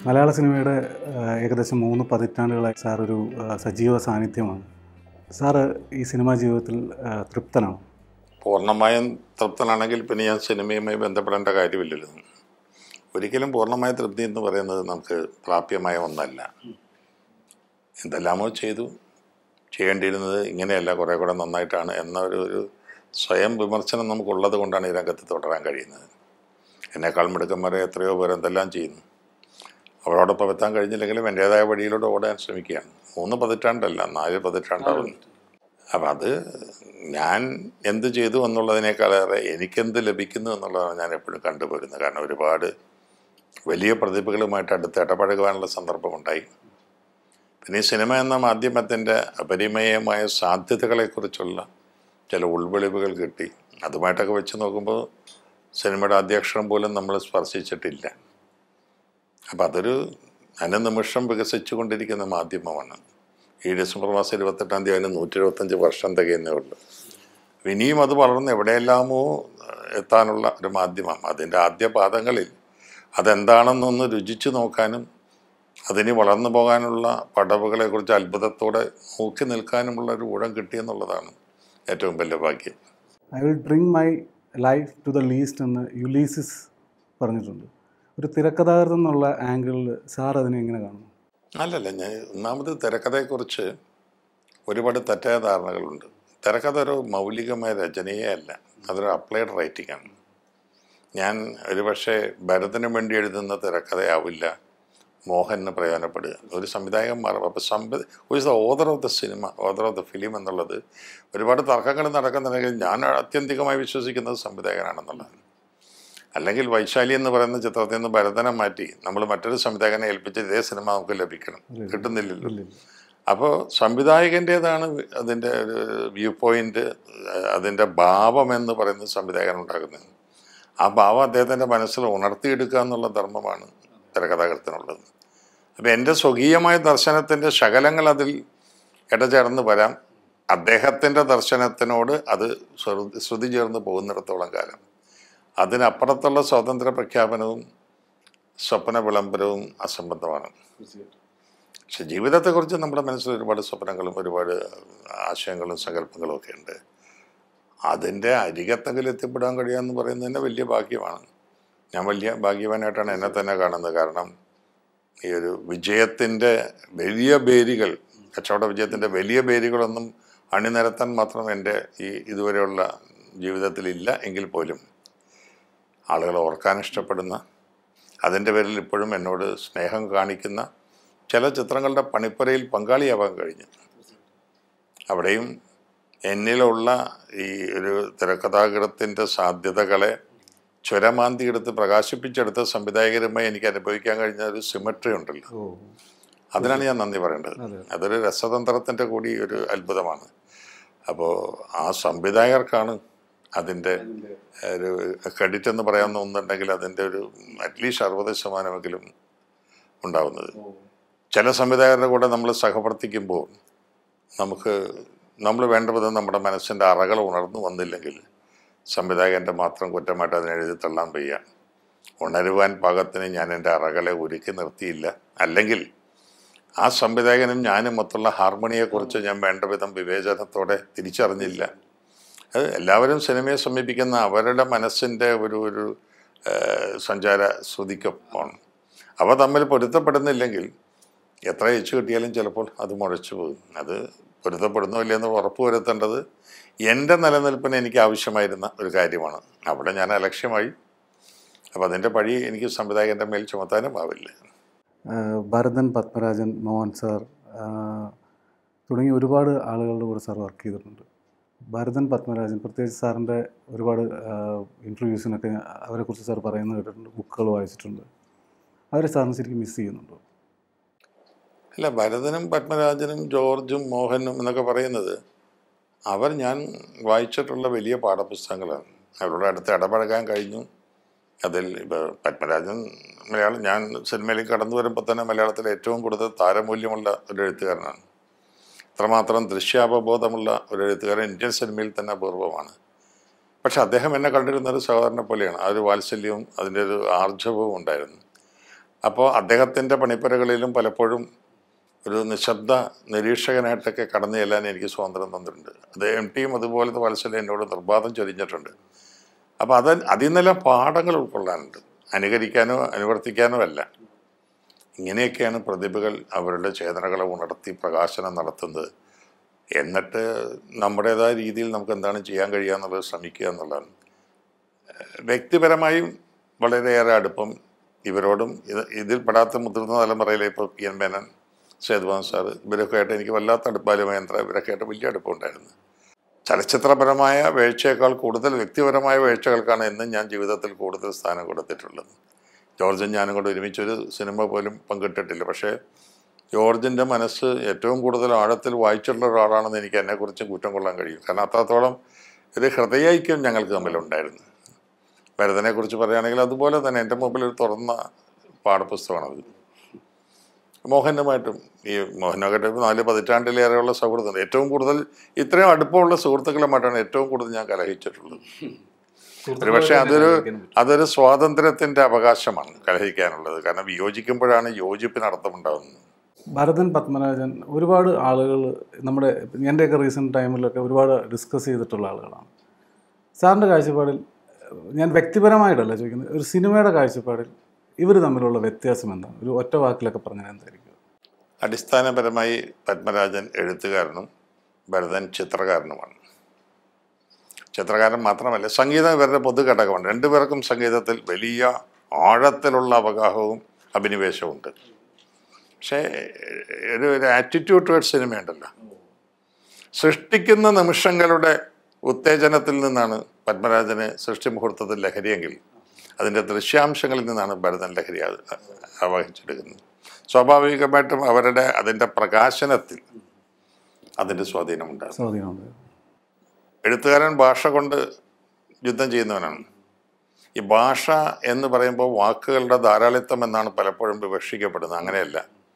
മലയാള സിനിമയുടെ ആ, ഏകദേശം മൂന്ന് പതിറ്റാണ്ടുകളായി സാർ ഒരു ആ, സജീവ സാന്നിധ്യമാണ് സാറ് ഈ സിനിമാ ജീവിതത്തിൽ ആ, തൃപ്തനാണ് പൂർണ്ണമായും തൃപ്തനാണെങ്കിൽ പിന്നെ ഞാൻ സിനിമയുമായി ബന്ധപ്പെടേണ്ട കാര്യമില്ലല്ലോ ഒരിക്കലും പൂർണ്ണമായ തൃപ്തി എന്ന് പറയുന്നത് നമുക്ക് പ്രാപ്യമായ ഒന്നല്ല എന്തെല്ലാമോ ചെയ്തു ചെയ്യേണ്ടിയിരുന്നത് ഇങ്ങനെയല്ല കുറേ കൂടെ നന്നായിട്ടാണ് എന്ന ഒരു ഒരു സ്വയം വിമർശനം നമുക്കുള്ളത് കൊണ്ടാണ് ഈ രംഗത്ത് തുടരാൻ കഴിയുന്നത് എന്നേക്കാൾ മിടുക്കന്മാരെ എത്രയോ പേർ എന്തെല്ലാം ചെയ്യുന്നു അവരോടൊപ്പം എത്താൻ കഴിഞ്ഞില്ലെങ്കിലും എൻ്റേതായ വഴിയിലൂടെ ഓടാൻ ശ്രമിക്കുകയാണ് മൂന്ന് പതിറ്റാണ്ടല്ല നാല് പതിറ്റാണ്ടാവുന്നു അപ്പം അത് ഞാൻ എന്ത് ചെയ്തു എന്നുള്ളതിനേക്കാളേറെ എനിക്കെന്ത് ലഭിക്കുന്നു എന്നുള്ളതാണ് ഞാൻ എപ്പോഴും കണ്ടുപോരുന്നത് കാരണം ഒരുപാട് വലിയ പ്രതിഭകളുമായിട്ട് അടുത്ത് ഇടപഴകുവാനുള്ള സന്ദർഭമുണ്ടായി പിന്നെ ഈ സിനിമ എന്ന മാധ്യമത്തിൻ്റെ അപരിമയമായ സാധ്യതകളെക്കുറിച്ചുള്ള ചില ഉൾവെളിവുകൾ കിട്ടി അതുമായിട്ടൊക്കെ വെച്ച് നോക്കുമ്പോൾ സിനിമയുടെ അധ്യക്ഷരം പോലും നമ്മൾ സ്പർശിച്ചിട്ടില്ല അപ്പം അതൊരു അനുനിമിഷം വികസിച്ചു കൊണ്ടിരിക്കുന്ന മാധ്യമമാണ് ഈ ഡിസംബർ മാസം ഇരുപത്തെട്ടാം തീയതി അതിന് നൂറ്റി എഴുപത്തഞ്ച് വർഷം തികയുന്നേ ഉള്ളൂ അപ്പം ഇനിയും അത് വളർന്ന് എവിടെയെല്ലാമോ ഏഹ്, എത്താനുള്ള ഒരു മാധ്യമം അതിൻ്റെ ആദ്യ പാദങ്ങളിൽ അതെന്താണെന്നൊന്ന് രുചിച്ചു നോക്കാനും അതിന് വളർന്നു പോകാനുള്ള പടവുകളെക്കുറിച്ച് അത്ഭുതത്തോടെ നോക്കി നിൽക്കാനുമുള്ള ഒരു ഊഴം കിട്ടിയെന്നുള്ളതാണ് ഏറ്റവും വലിയ ഭാഗ്യം I will bring my life to the least എന്ന് യുലീസിസ് പറഞ്ഞിട്ടുണ്ട് ഒരു തിരക്കഥാകൃതം എന്നുള്ള ആംഗിളിൽ സാർ അതിനെ എങ്ങനെ കാണുന്നു അല്ലല്ല ഞാൻ ഒന്നാമത് തിരക്കഥയെക്കുറിച്ച് ഒരുപാട് തെറ്റായ ധാരണകളുണ്ട് തിരക്കഥ ഒരു മൗലികമായ രചനയേ അല്ല അതൊരു അപ്ലൈഡ് റൈറ്റിംഗ് ആണ് ഞാൻ ഒരുപക്ഷെ ഭരതന് വേണ്ടി എഴുതുന്ന തിരക്കഥയാവില്ല മോഹന് പ്രയോജനപ്പെടുക ഒരു സംവിധായകൻ മാറും അപ്പോൾ സംവി ഒരു author of the cinema author of the film എന്നുള്ളത് ഒരുപാട് തർക്കങ്ങൾ നടക്കുന്നുണ്ടെങ്കിൽ ഞാൻ ആത്യന്തികമായി വിശ്വസിക്കുന്നത് സംവിധായകനാണെന്നുള്ളതാണ് അല്ലെങ്കിൽ വൈശാലി എന്ന് പറയുന്ന ചിത്രത്തിൽ നിന്ന് ഭരതനെ മാറ്റി നമ്മൾ മറ്റൊരു സംവിധായകനെ ഏൽപ്പിച്ച് ഇതേ സിനിമ നമുക്ക് ലഭിക്കണം കിട്ടുന്നില്ലല്ലോ അപ്പോൾ സംവിധായകൻ്റേതാണ് അതിൻ്റെ ഒരു വ്യൂ പോയിന്റ് അതിൻ്റെ ഭാവം എന്ന് പറയുന്ന സംവിധായകൻ ഉണ്ടാക്കുന്നത് ആ ഭാവം അദ്ദേഹത്തിൻ്റെ മനസ്സിൽ ഉണർത്തിയെടുക്കുക എന്നുള്ള ധർമ്മമാണ് തിരക്കഥാകൃത്തിനുള്ളത് അപ്പോൾ എൻ്റെ സ്വകീയമായ ദർശനത്തിൻ്റെ ശകലങ്ങൾ അതിൽ ഇടചേർന്ന് വരാം അദ്ദേഹത്തിൻ്റെ ദർശനത്തിനോട് അത് ശ്രു- ശ്രുതി ചേർന്ന് പോകുന്നിടത്തോളം കാലം അതിനപ്പുറത്തുള്ള സ്വാതന്ത്ര്യ പ്രഖ്യാപനവും സ്വപ്ന വിളംബരവും അസംബന്ധമാണ് പക്ഷെ ജീവിതത്തെക്കുറിച്ച് നമ്മുടെ മനസ്സിൽ ഒരുപാട് സ്വപ്നങ്ങളും ഒരുപാട് ആശയങ്ങളും സങ്കല്പങ്ങളും ഒക്കെ ഉണ്ട് അതിൻ്റെ അരികത്തെങ്കിലും എത്തിപ്പെടാൻ കഴിയുക എന്ന് പറയുന്നത് തന്നെ വലിയ ഭാഗ്യമാണ് ഞാൻ വലിയ ഭാഗ്യവാനായിട്ടാണ് എന്നെ തന്നെ കാണുന്നത് കാരണം ഈ ഒരു വിജയത്തിൻ്റെ വലിയ പേരുകൾ കച്ചവട വിജയത്തിൻ്റെ വലിയ പേരുകളൊന്നും അണിനിരത്താൻ മാത്രം എൻ്റെ ഈ ഇതുവരെയുള്ള ജീവിതത്തിലില്ല എങ്കിൽ പോലും ആളുകൾ ഓർക്കാൻ ഇഷ്ടപ്പെടുന്ന അതിൻ്റെ പേരിൽ ഇപ്പോഴും എന്നോട് സ്നേഹം കാണിക്കുന്ന ചില ചിത്രങ്ങളുടെ പണിപ്പുരയിൽ പങ്കാളിയാവാൻ കഴിഞ്ഞു അവിടെയും എന്നിലുള്ള ഈ ഒരു തിരക്കഥാകൃത്തിൻ്റെ സാധ്യതകളെ ചുരമാന്തി എടുത്ത് പ്രകാശിപ്പിച്ചെടുത്ത സംവിധായകരുമായി എനിക്ക് അനുഭവിക്കാൻ കഴിഞ്ഞ ഒരു സിമട്രി ഉണ്ടല്ലോ ഓ അതിനാണ് ഞാൻ നന്ദി പറയേണ്ടത് അതെ. അതൊരു രസതന്ത്രത്തിൻ്റെ കൂടി ഒരു അത്ഭുതമാണ് അപ്പോൾ ആ സംവിധായകർക്കാണ് അതിൻ്റെ ഒരു ക്രെഡിറ്റ് എന്ന് പറയാവുന്ന ഒന്നുണ്ടെങ്കിൽ അതിൻ്റെ ഒരു അറ്റ്ലീസ്റ്റ് അറുപത് ശതമാനമെങ്കിലും ഉണ്ടാവുന്നത് ചില സംവിധായകരുടെ കൂടെ നമ്മൾ സഹപ്രവർത്തിക്കുമ്പോൾ നമുക്ക് നമ്മൾ വേണ്ട വിധം നമ്മുടെ മനസ്സിൻ്റെ അറകൾ ഉണർന്നു വന്നില്ലെങ്കിൽ സംവിധായകൻ്റെ മാത്രം കുറ്റമായിട്ട് അതിനെ എഴുതി തള്ളാൻ വയ്യ ഉണരുവാൻ പാകത്തിന് ഞാൻ എൻ്റെ അറകളെ ഒരുക്കി നിർത്തിയില്ല അല്ലെങ്കിൽ ആ സംവിധായകനും ഞാനും മൊത്തമുള്ള ഹാർമണിയെക്കുറിച്ച് ഞാൻ വേണ്ട വിധം വിവേചനത്തോടെ തിരിച്ചറിഞ്ഞില്ല അത് എല്ലാവരും സിനിമയെ സമീപിക്കുന്ന അവരുടെ മനസ്സിൻ്റെ ഒരു ഒരു ആ, സഞ്ചാര ശ്രുതിക്കൊപ്പമാണ് അവ തമ്മിൽ പൊരുത്തപ്പെടുന്നില്ലെങ്കിൽ എത്ര എച്ചു കിട്ടിയാലും ചിലപ്പോൾ അത് മുഴച്ചു പോകും അത് പൊരുത്തപ്പെടുന്നോ ഇല്ലയെന്ന് ഉറപ്പ് വരുത്തേണ്ടത് എൻ്റെ നിലനിൽപ്പിന് എനിക്ക് ആവശ്യമായിരുന്ന ഒരു കാര്യമാണ് അവിടെ ഞാൻ അലക്ഷ്യമായി അപ്പോൾ അതിൻ്റെ പഴി എനിക്ക് സംവിധായകൻ്റെ മേൽ ചുമത്താനും ആവില്ല ആ, ഭരതൻ പത്മരാജൻ മോഹൻ സാർ ആ, തുടങ്ങി ഒരുപാട് ആളുകളുടെ കൂടെ സാർ വർക്ക് ചെയ്തിട്ടുണ്ട് ഭരതൻ പത്മരാജൻ പ്രത്യേകിച്ച് സാറിൻ്റെ ഒരുപാട് ഇൻ്റർവ്യൂസിനൊക്കെ അവരെക്കുറിച്ച് സാർ പറയുന്നത് കേട്ടിട്ടുണ്ട് ബുക്കുകൾ വായിച്ചിട്ടുണ്ട് അവരെ സാറിന് ശരിക്കും മിസ് ചെയ്യുന്നുണ്ടോ അല്ല ഭരതനും പത്മരാജനും ജോർജും മോഹനും എന്നൊക്കെ പറയുന്നത് അവർ ഞാൻ വായിച്ചിട്ടുള്ള വലിയ പാഠപുസ്തകങ്ങളാണ് അവരോട് അടുത്ത് ഇടപഴകാൻ കഴിഞ്ഞു അതിൽ ഇപ്പോൾ പത്മരാജൻ മലയാളം ഞാൻ സിനിമയിലേക്ക് കടന്നു വരുമ്പോൾ തന്നെ മലയാളത്തിൽ ഏറ്റവും കൂടുതൽ താരമൂല്യമുള്ള ഒരു എഴുത്തുകാരനാണ് അത്രമാത്രം ദൃശ്യാവബോധമുള്ള ഒരു എഴുത്തുകാരൻ ഇന്ത്യൻ സിനിമയിൽ തന്നെ അപൂർവമാണ് പക്ഷെ അദ്ദേഹം എന്നെ കണ്ടിരുന്ന ഒരു സഹോദരനെ പോലെയാണ് ആ ഒരു വാത്സല്യവും അതിൻ്റെ ഒരു ആർജവവും ഉണ്ടായിരുന്നു അപ്പോൾ അദ്ദേഹത്തിൻ്റെ പണിപ്പുരകളിലും പലപ്പോഴും ഒരു നിശബ്ദ നിരീക്ഷകനായിട്ടൊക്കെ കടന്നു ചെല്ലാൻ എനിക്ക് സ്വാതന്ത്ര്യം തന്നിട്ടുണ്ട് അത് എം ടിയും അതുപോലത്തെ വത്സല എന്നോട് നിർബാധം ചൊരിഞ്ഞിട്ടുണ്ട് അപ്പോൾ അത് അതിൽ നിന്നെല്ലാം പാഠങ്ങൾ ഉൾക്കൊള്ളാനുണ്ട് അനുകരിക്കാനോ അനുവർത്തിക്കാനോ അല്ല ഇങ്ങനെയൊക്കെയാണ് പ്രതിഭകൾ അവരുടെ ചേതനകളെ ഉണർത്തി പ്രകാശനം നടത്തുന്നത് എന്നിട്ട് നമ്മുടേതായ രീതിയിൽ നമുക്ക് എന്താണ് ചെയ്യാൻ കഴിയുക എന്നുള്ളത് ശ്രമിക്കുക എന്നുള്ളതാണ് വ്യക്തിപരമായും വളരെയേറെ അടുപ്പം ഇവരോടും ഇത് ഇതിൽ പെടാത്ത മുതിർന്ന തലമുറയിലെ ഇപ്പോൾ പി എൻ മേനൻ സേതുവാൻ സാറ് ഇവരൊക്കെ ആയിട്ട് എനിക്ക് വല്ലാത്ത അടുപ്പ് ബാലുമഹേന്ദ്ര ഇവരൊക്കെ ആയിട്ട് വലിയ അടുപ്പമുണ്ടായിരുന്നു ചലച്ചിത്രപരമായ വീഴ്ചയേക്കാൾ കൂടുതൽ വ്യക്തിപരമായ വീഴ്ചകൾക്കാണ് എന്നും ഞാൻ ജീവിതത്തിൽ കൂടുതൽ സ്ഥാനം കൊടുത്തിട്ടുള്ളത് ജോർജും ഞാനും കൂടെ ഒരുമിച്ചൊരു സിനിമ പോലും പങ്കിട്ടിട്ടില്ല പക്ഷേ ജോർജിൻ്റെ മനസ്സ് ഏറ്റവും കൂടുതൽ ആഴത്തിൽ വായിച്ചിട്ടുള്ള ഒരാളാണെന്ന് എനിക്ക് എന്നെക്കുറിച്ച് കുറ്റം കൊള്ളാൻ കഴിയും കാരണം അത്രത്തോളം ഒരു ഹൃദയൈക്യം ഞങ്ങൾക്ക് തമ്മിലുണ്ടായിരുന്നു ഭരതനെക്കുറിച്ച് പറയുകയാണെങ്കിൽ അതുപോലെ തന്നെ എൻ്റെ മുമ്പിൽ ഒരു തുറന്ന പാഠപുസ്തകമാണത് മോഹനുമായിട്ടും ഈ മോഹനൊക്കെ നാല് പതിറ്റാണ്ടിലേറെയുള്ള സൗഹൃദം ഏറ്റവും കൂടുതൽ ഇത്രയും അടുപ്പമുള്ള സുഹൃത്തുക്കളുമായിട്ടാണ് ഏറ്റവും കൂടുതൽ ഞാൻ കലഹിച്ചിട്ടുള്ളത് ഒരു പക്ഷേ അതൊരു അതൊരു സ്വാതന്ത്ര്യത്തിൻ്റെ അവകാശമാണ് കലഹിക്കാനുള്ളത് കാരണം വിയോജിക്കുമ്പോഴാണ് യോജിപ്പിന് അർത്ഥമുണ്ടാകുന്നത് ഭരതൻ പത്മരാജൻ ഒരുപാട് ആളുകൾ നമ്മുടെ എൻ്റെയൊക്കെ റീസെൻറ്റ് ടൈമിലൊക്കെ ഒരുപാട് ഡിസ്കസ് ചെയ്തിട്ടുള്ള ആളുകളാണ് സാറിൻ്റെ കാഴ്ചപ്പാടിൽ ഞാൻ വ്യക്തിപരമായിട്ടല്ല ചോദിക്കുന്നത് ഒരു സിനിമയുടെ കാഴ്ചപ്പാടിൽ ഇവർ തമ്മിലുള്ള വ്യത്യാസം എന്താണ് ഒരു ഒറ്റ വാക്കിലൊക്കെ പറഞ്ഞാൽ എന്തായിരിക്കും അടിസ്ഥാനപരമായി പത്മരാജൻ എഴുത്തുകാരനും ഭരതൻ ചിത്രകാരനുമാണ് ചിത്രകാരൻ മാത്രമല്ല സംഗീതം ഇവരുടെ പൊതു ഘടകമാണ് രണ്ടുപേർക്കും സംഗീതത്തിൽ വലിയ ആഴത്തിലുള്ള അവഗാഹവും അഭിനിവേശവും ഉണ്ട് പക്ഷേ ഒരു ഒരു ആറ്റിറ്റ്യൂഡ് ടുവേർഡ് സിനിമയുണ്ടല്ലോ സൃഷ്ടിക്കുന്ന നിമിഷങ്ങളുടെ ഉത്തേജനത്തിൽ നിന്നാണ് പത്മരാജന് സൃഷ്ടി മുഹൂർത്തത്തിൽ ലഹരിയെങ്കിൽ അതിൻ്റെ ദൃശ്യാംശങ്ങളിൽ നിന്നാണ് ഭരതൻ ലഹരി ആ- ആവാഹിച്ചെടുക്കുന്നത് സ്വാഭാവികമായിട്ടും അവരുടെ അതിൻ്റെ പ്രകാശനത്തിൽ അതിൻ്റെ സ്വാധീനമുണ്ടാകും സ്വാധീനമുണ്ട് എഴുത്തുകാരൻ ഭാഷ കൊണ്ട് യുദ്ധം ചെയ്യുന്നവനാണ് ഈ ഭാഷ എന്ന് പറയുമ്പോൾ വാക്കുകളുടെ ധാരാളിത്തം എന്നാണ് പലപ്പോഴും വിവക്ഷിക്കപ്പെടുന്നത് അങ്ങനെയല്ല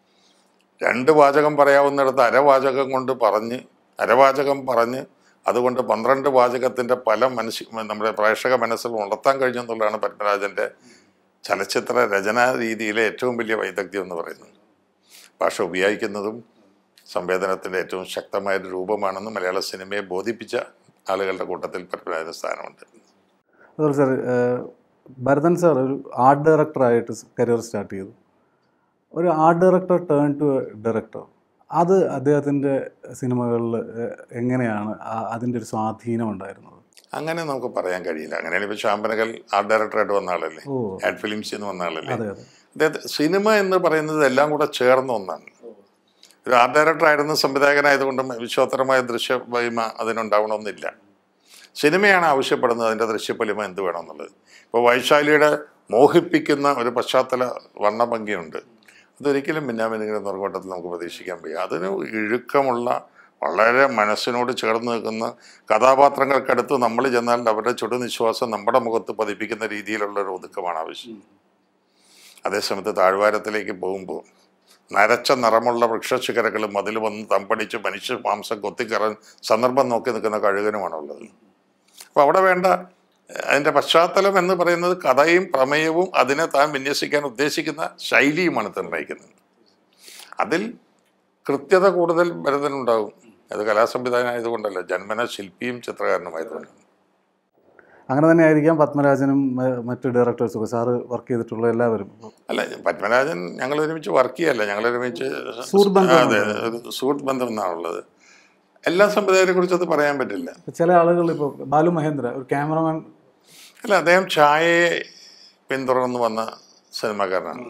രണ്ട് വാചകം പറയാവുന്നിടത്ത് അരവാചകം കൊണ്ട് പറഞ്ഞ് അരവാചകം പറഞ്ഞ് അതുകൊണ്ട് പന്ത്രണ്ട് വാചകത്തിൻ്റെ പല മനസ്സി നമ്മുടെ പ്രേക്ഷക മനസ്സിൽ ഉണർത്താൻ കഴിഞ്ഞു എന്നുള്ളതാണ് പത്മരാജൻ്റെ ചലച്ചിത്ര രചനാ രീതിയിലെ ഏറ്റവും വലിയ വൈദഗ്ധ്യം എന്ന് പറയുന്നത് ഭാഷ ഉപയോഗിക്കുന്നതും സംവേദനത്തിൻ്റെ ഏറ്റവും ശക്തമായ ഒരു രൂപമാണെന്ന് മലയാള സിനിമയെ ബോധിപ്പിച്ച ആളുകളുടെ കൂട്ടത്തിൽ പത്മരാജന് സ്ഥാനമുണ്ട് അതുപോലെ സാർ ഭരതൻ സാർ ഒരു ആർട്ട് ഡയറക്ടറായിട്ട് കരിയർ സ്റ്റാർട്ട് ചെയ്തു ഒരു art director turn to director അത് അദ്ദേഹത്തിൻ്റെ സിനിമകളിൽ എങ്ങനെയാണ് ആ- അതിൻ്റെ ഒരു സ്വാധീനം ഉണ്ടായിരുന്നത് അങ്ങനെ നമുക്ക് പറയാൻ കഴിയില്ല അങ്ങനെയാണ് ഇപ്പോൾ ശാമ്പനകൽ ആർട്ട് ഡയറക്ടറായിട്ട് വന്ന ആളല്ലേ ഓ ആഡ് ഫിലിംസിൽ നിന്ന് വന്ന ആളല്ലേ അതെ അതെ അദ്ദേഹത്തെ സിനിമ എന്ന് പറയുന്നത് എല്ലാം കൂടെ ചേർന്ന ഒന്നാണ് ഒരു ആർട്ട് ഡയറക്ടറായിരുന്ന സംവിധായകനായതുകൊണ്ടും വിശ്വോത്തരമായ ദൃശ്യപലിമ അതിനുണ്ടാവണമെന്നില്ല സിനിമയാണ് ആവശ്യപ്പെടുന്നത് അതിൻ്റെ ദൃശ്യപലിമ എന്ത് വേണമെന്നുള്ളത് ഇപ്പോൾ വൈശാലിയുടെ മോഹിപ്പിക്കുന്ന ഒരു പശ്ചാത്തല വർണ്ണഭംഗിയുണ്ട് അതൊരിക്കലും മിന്നാമിനിങ്ങനെ നിർഘോട്ടത്തിൽ നമുക്ക് പ്രതീക്ഷിക്കാൻ വയ്യ അതിന് ഇഴുക്കമുള്ള വളരെ മനസ്സിനോട് ചേർന്ന് നിൽക്കുന്ന കഥാപാത്രങ്ങൾക്കടുത്ത് നമ്മൾ ചെന്നാൽ അവരുടെ ചുടുനിശ്വാസം നമ്മുടെ മുഖത്ത് പതിപ്പിക്കുന്ന രീതിയിലുള്ള ഒരു ഒതുക്കമാണ് ആവശ്യം അതേസമയത്ത് താഴ്വാരത്തിലേക്ക് പോകുമ്പോൾ നരച്ച നിറമുള്ള വൃക്ഷശിഖരങ്ങളും അതിൽ വന്ന് തമ്പടിച്ച് മനുഷ്യ മാംസം കൊത്തിക്കറാൻ സന്ദർഭം നോക്കി നിൽക്കുന്ന കഴുകനുമാണുള്ളത് അപ്പോൾ അവിടെ വേണ്ട ഏഹ്, അതിൻ്റെ പശ്ചാത്തലം എന്ന് പറയുന്നത് കഥയും പ്രമേയവും അതിനെ താൻ വിന്യസിക്കാൻ ഉദ്ദേശിക്കുന്ന ശൈലിയുമാണ് നിർണ്ണയിക്കുന്നത് അതിൽ കൃത്യത കൂടുതൽ ഭരതനുണ്ടാകും അത് കലാസംവിധാനം ആയതുകൊണ്ടല്ല ജന്മന ശില്പിയും ചിത്രകാരനുമായതുകൊണ്ട് അങ്ങനെ തന്നെ ആയിരിക്കാം പത്മരാജനും മ- മറ്റ് ഡയറക്ടേഴ്സൊക്കെ സാറ് വർക്ക് ചെയ്തിട്ടുള്ള എല്ലാവരും അല്ല പത്മരാജൻ ഞങ്ങൾ ഒരുമിച്ച് വർക്ക് ചെയ്യല്ല ഞങ്ങൾ ഒരുമിച്ച് സുഹൃത്ത് ബന്ധമാണ് അതെ ഒരു സുഹൃത്ത് ബന്ധം എന്നാണുള്ളത് എല്ലാ സംവിധായകരെ കുറിച്ച് അത് പറയാൻ പറ്റില്ല ചില ആളുകൾ ഇപ്പോൾ ബാലു മഹേന്ദ്ര ഒരു ക്യാമറമാൻ അല്ല അദ്ദേഹം ഛായയെ പിന്തുടർന്ന് വന്ന സിനിമാക്കാരനാണ്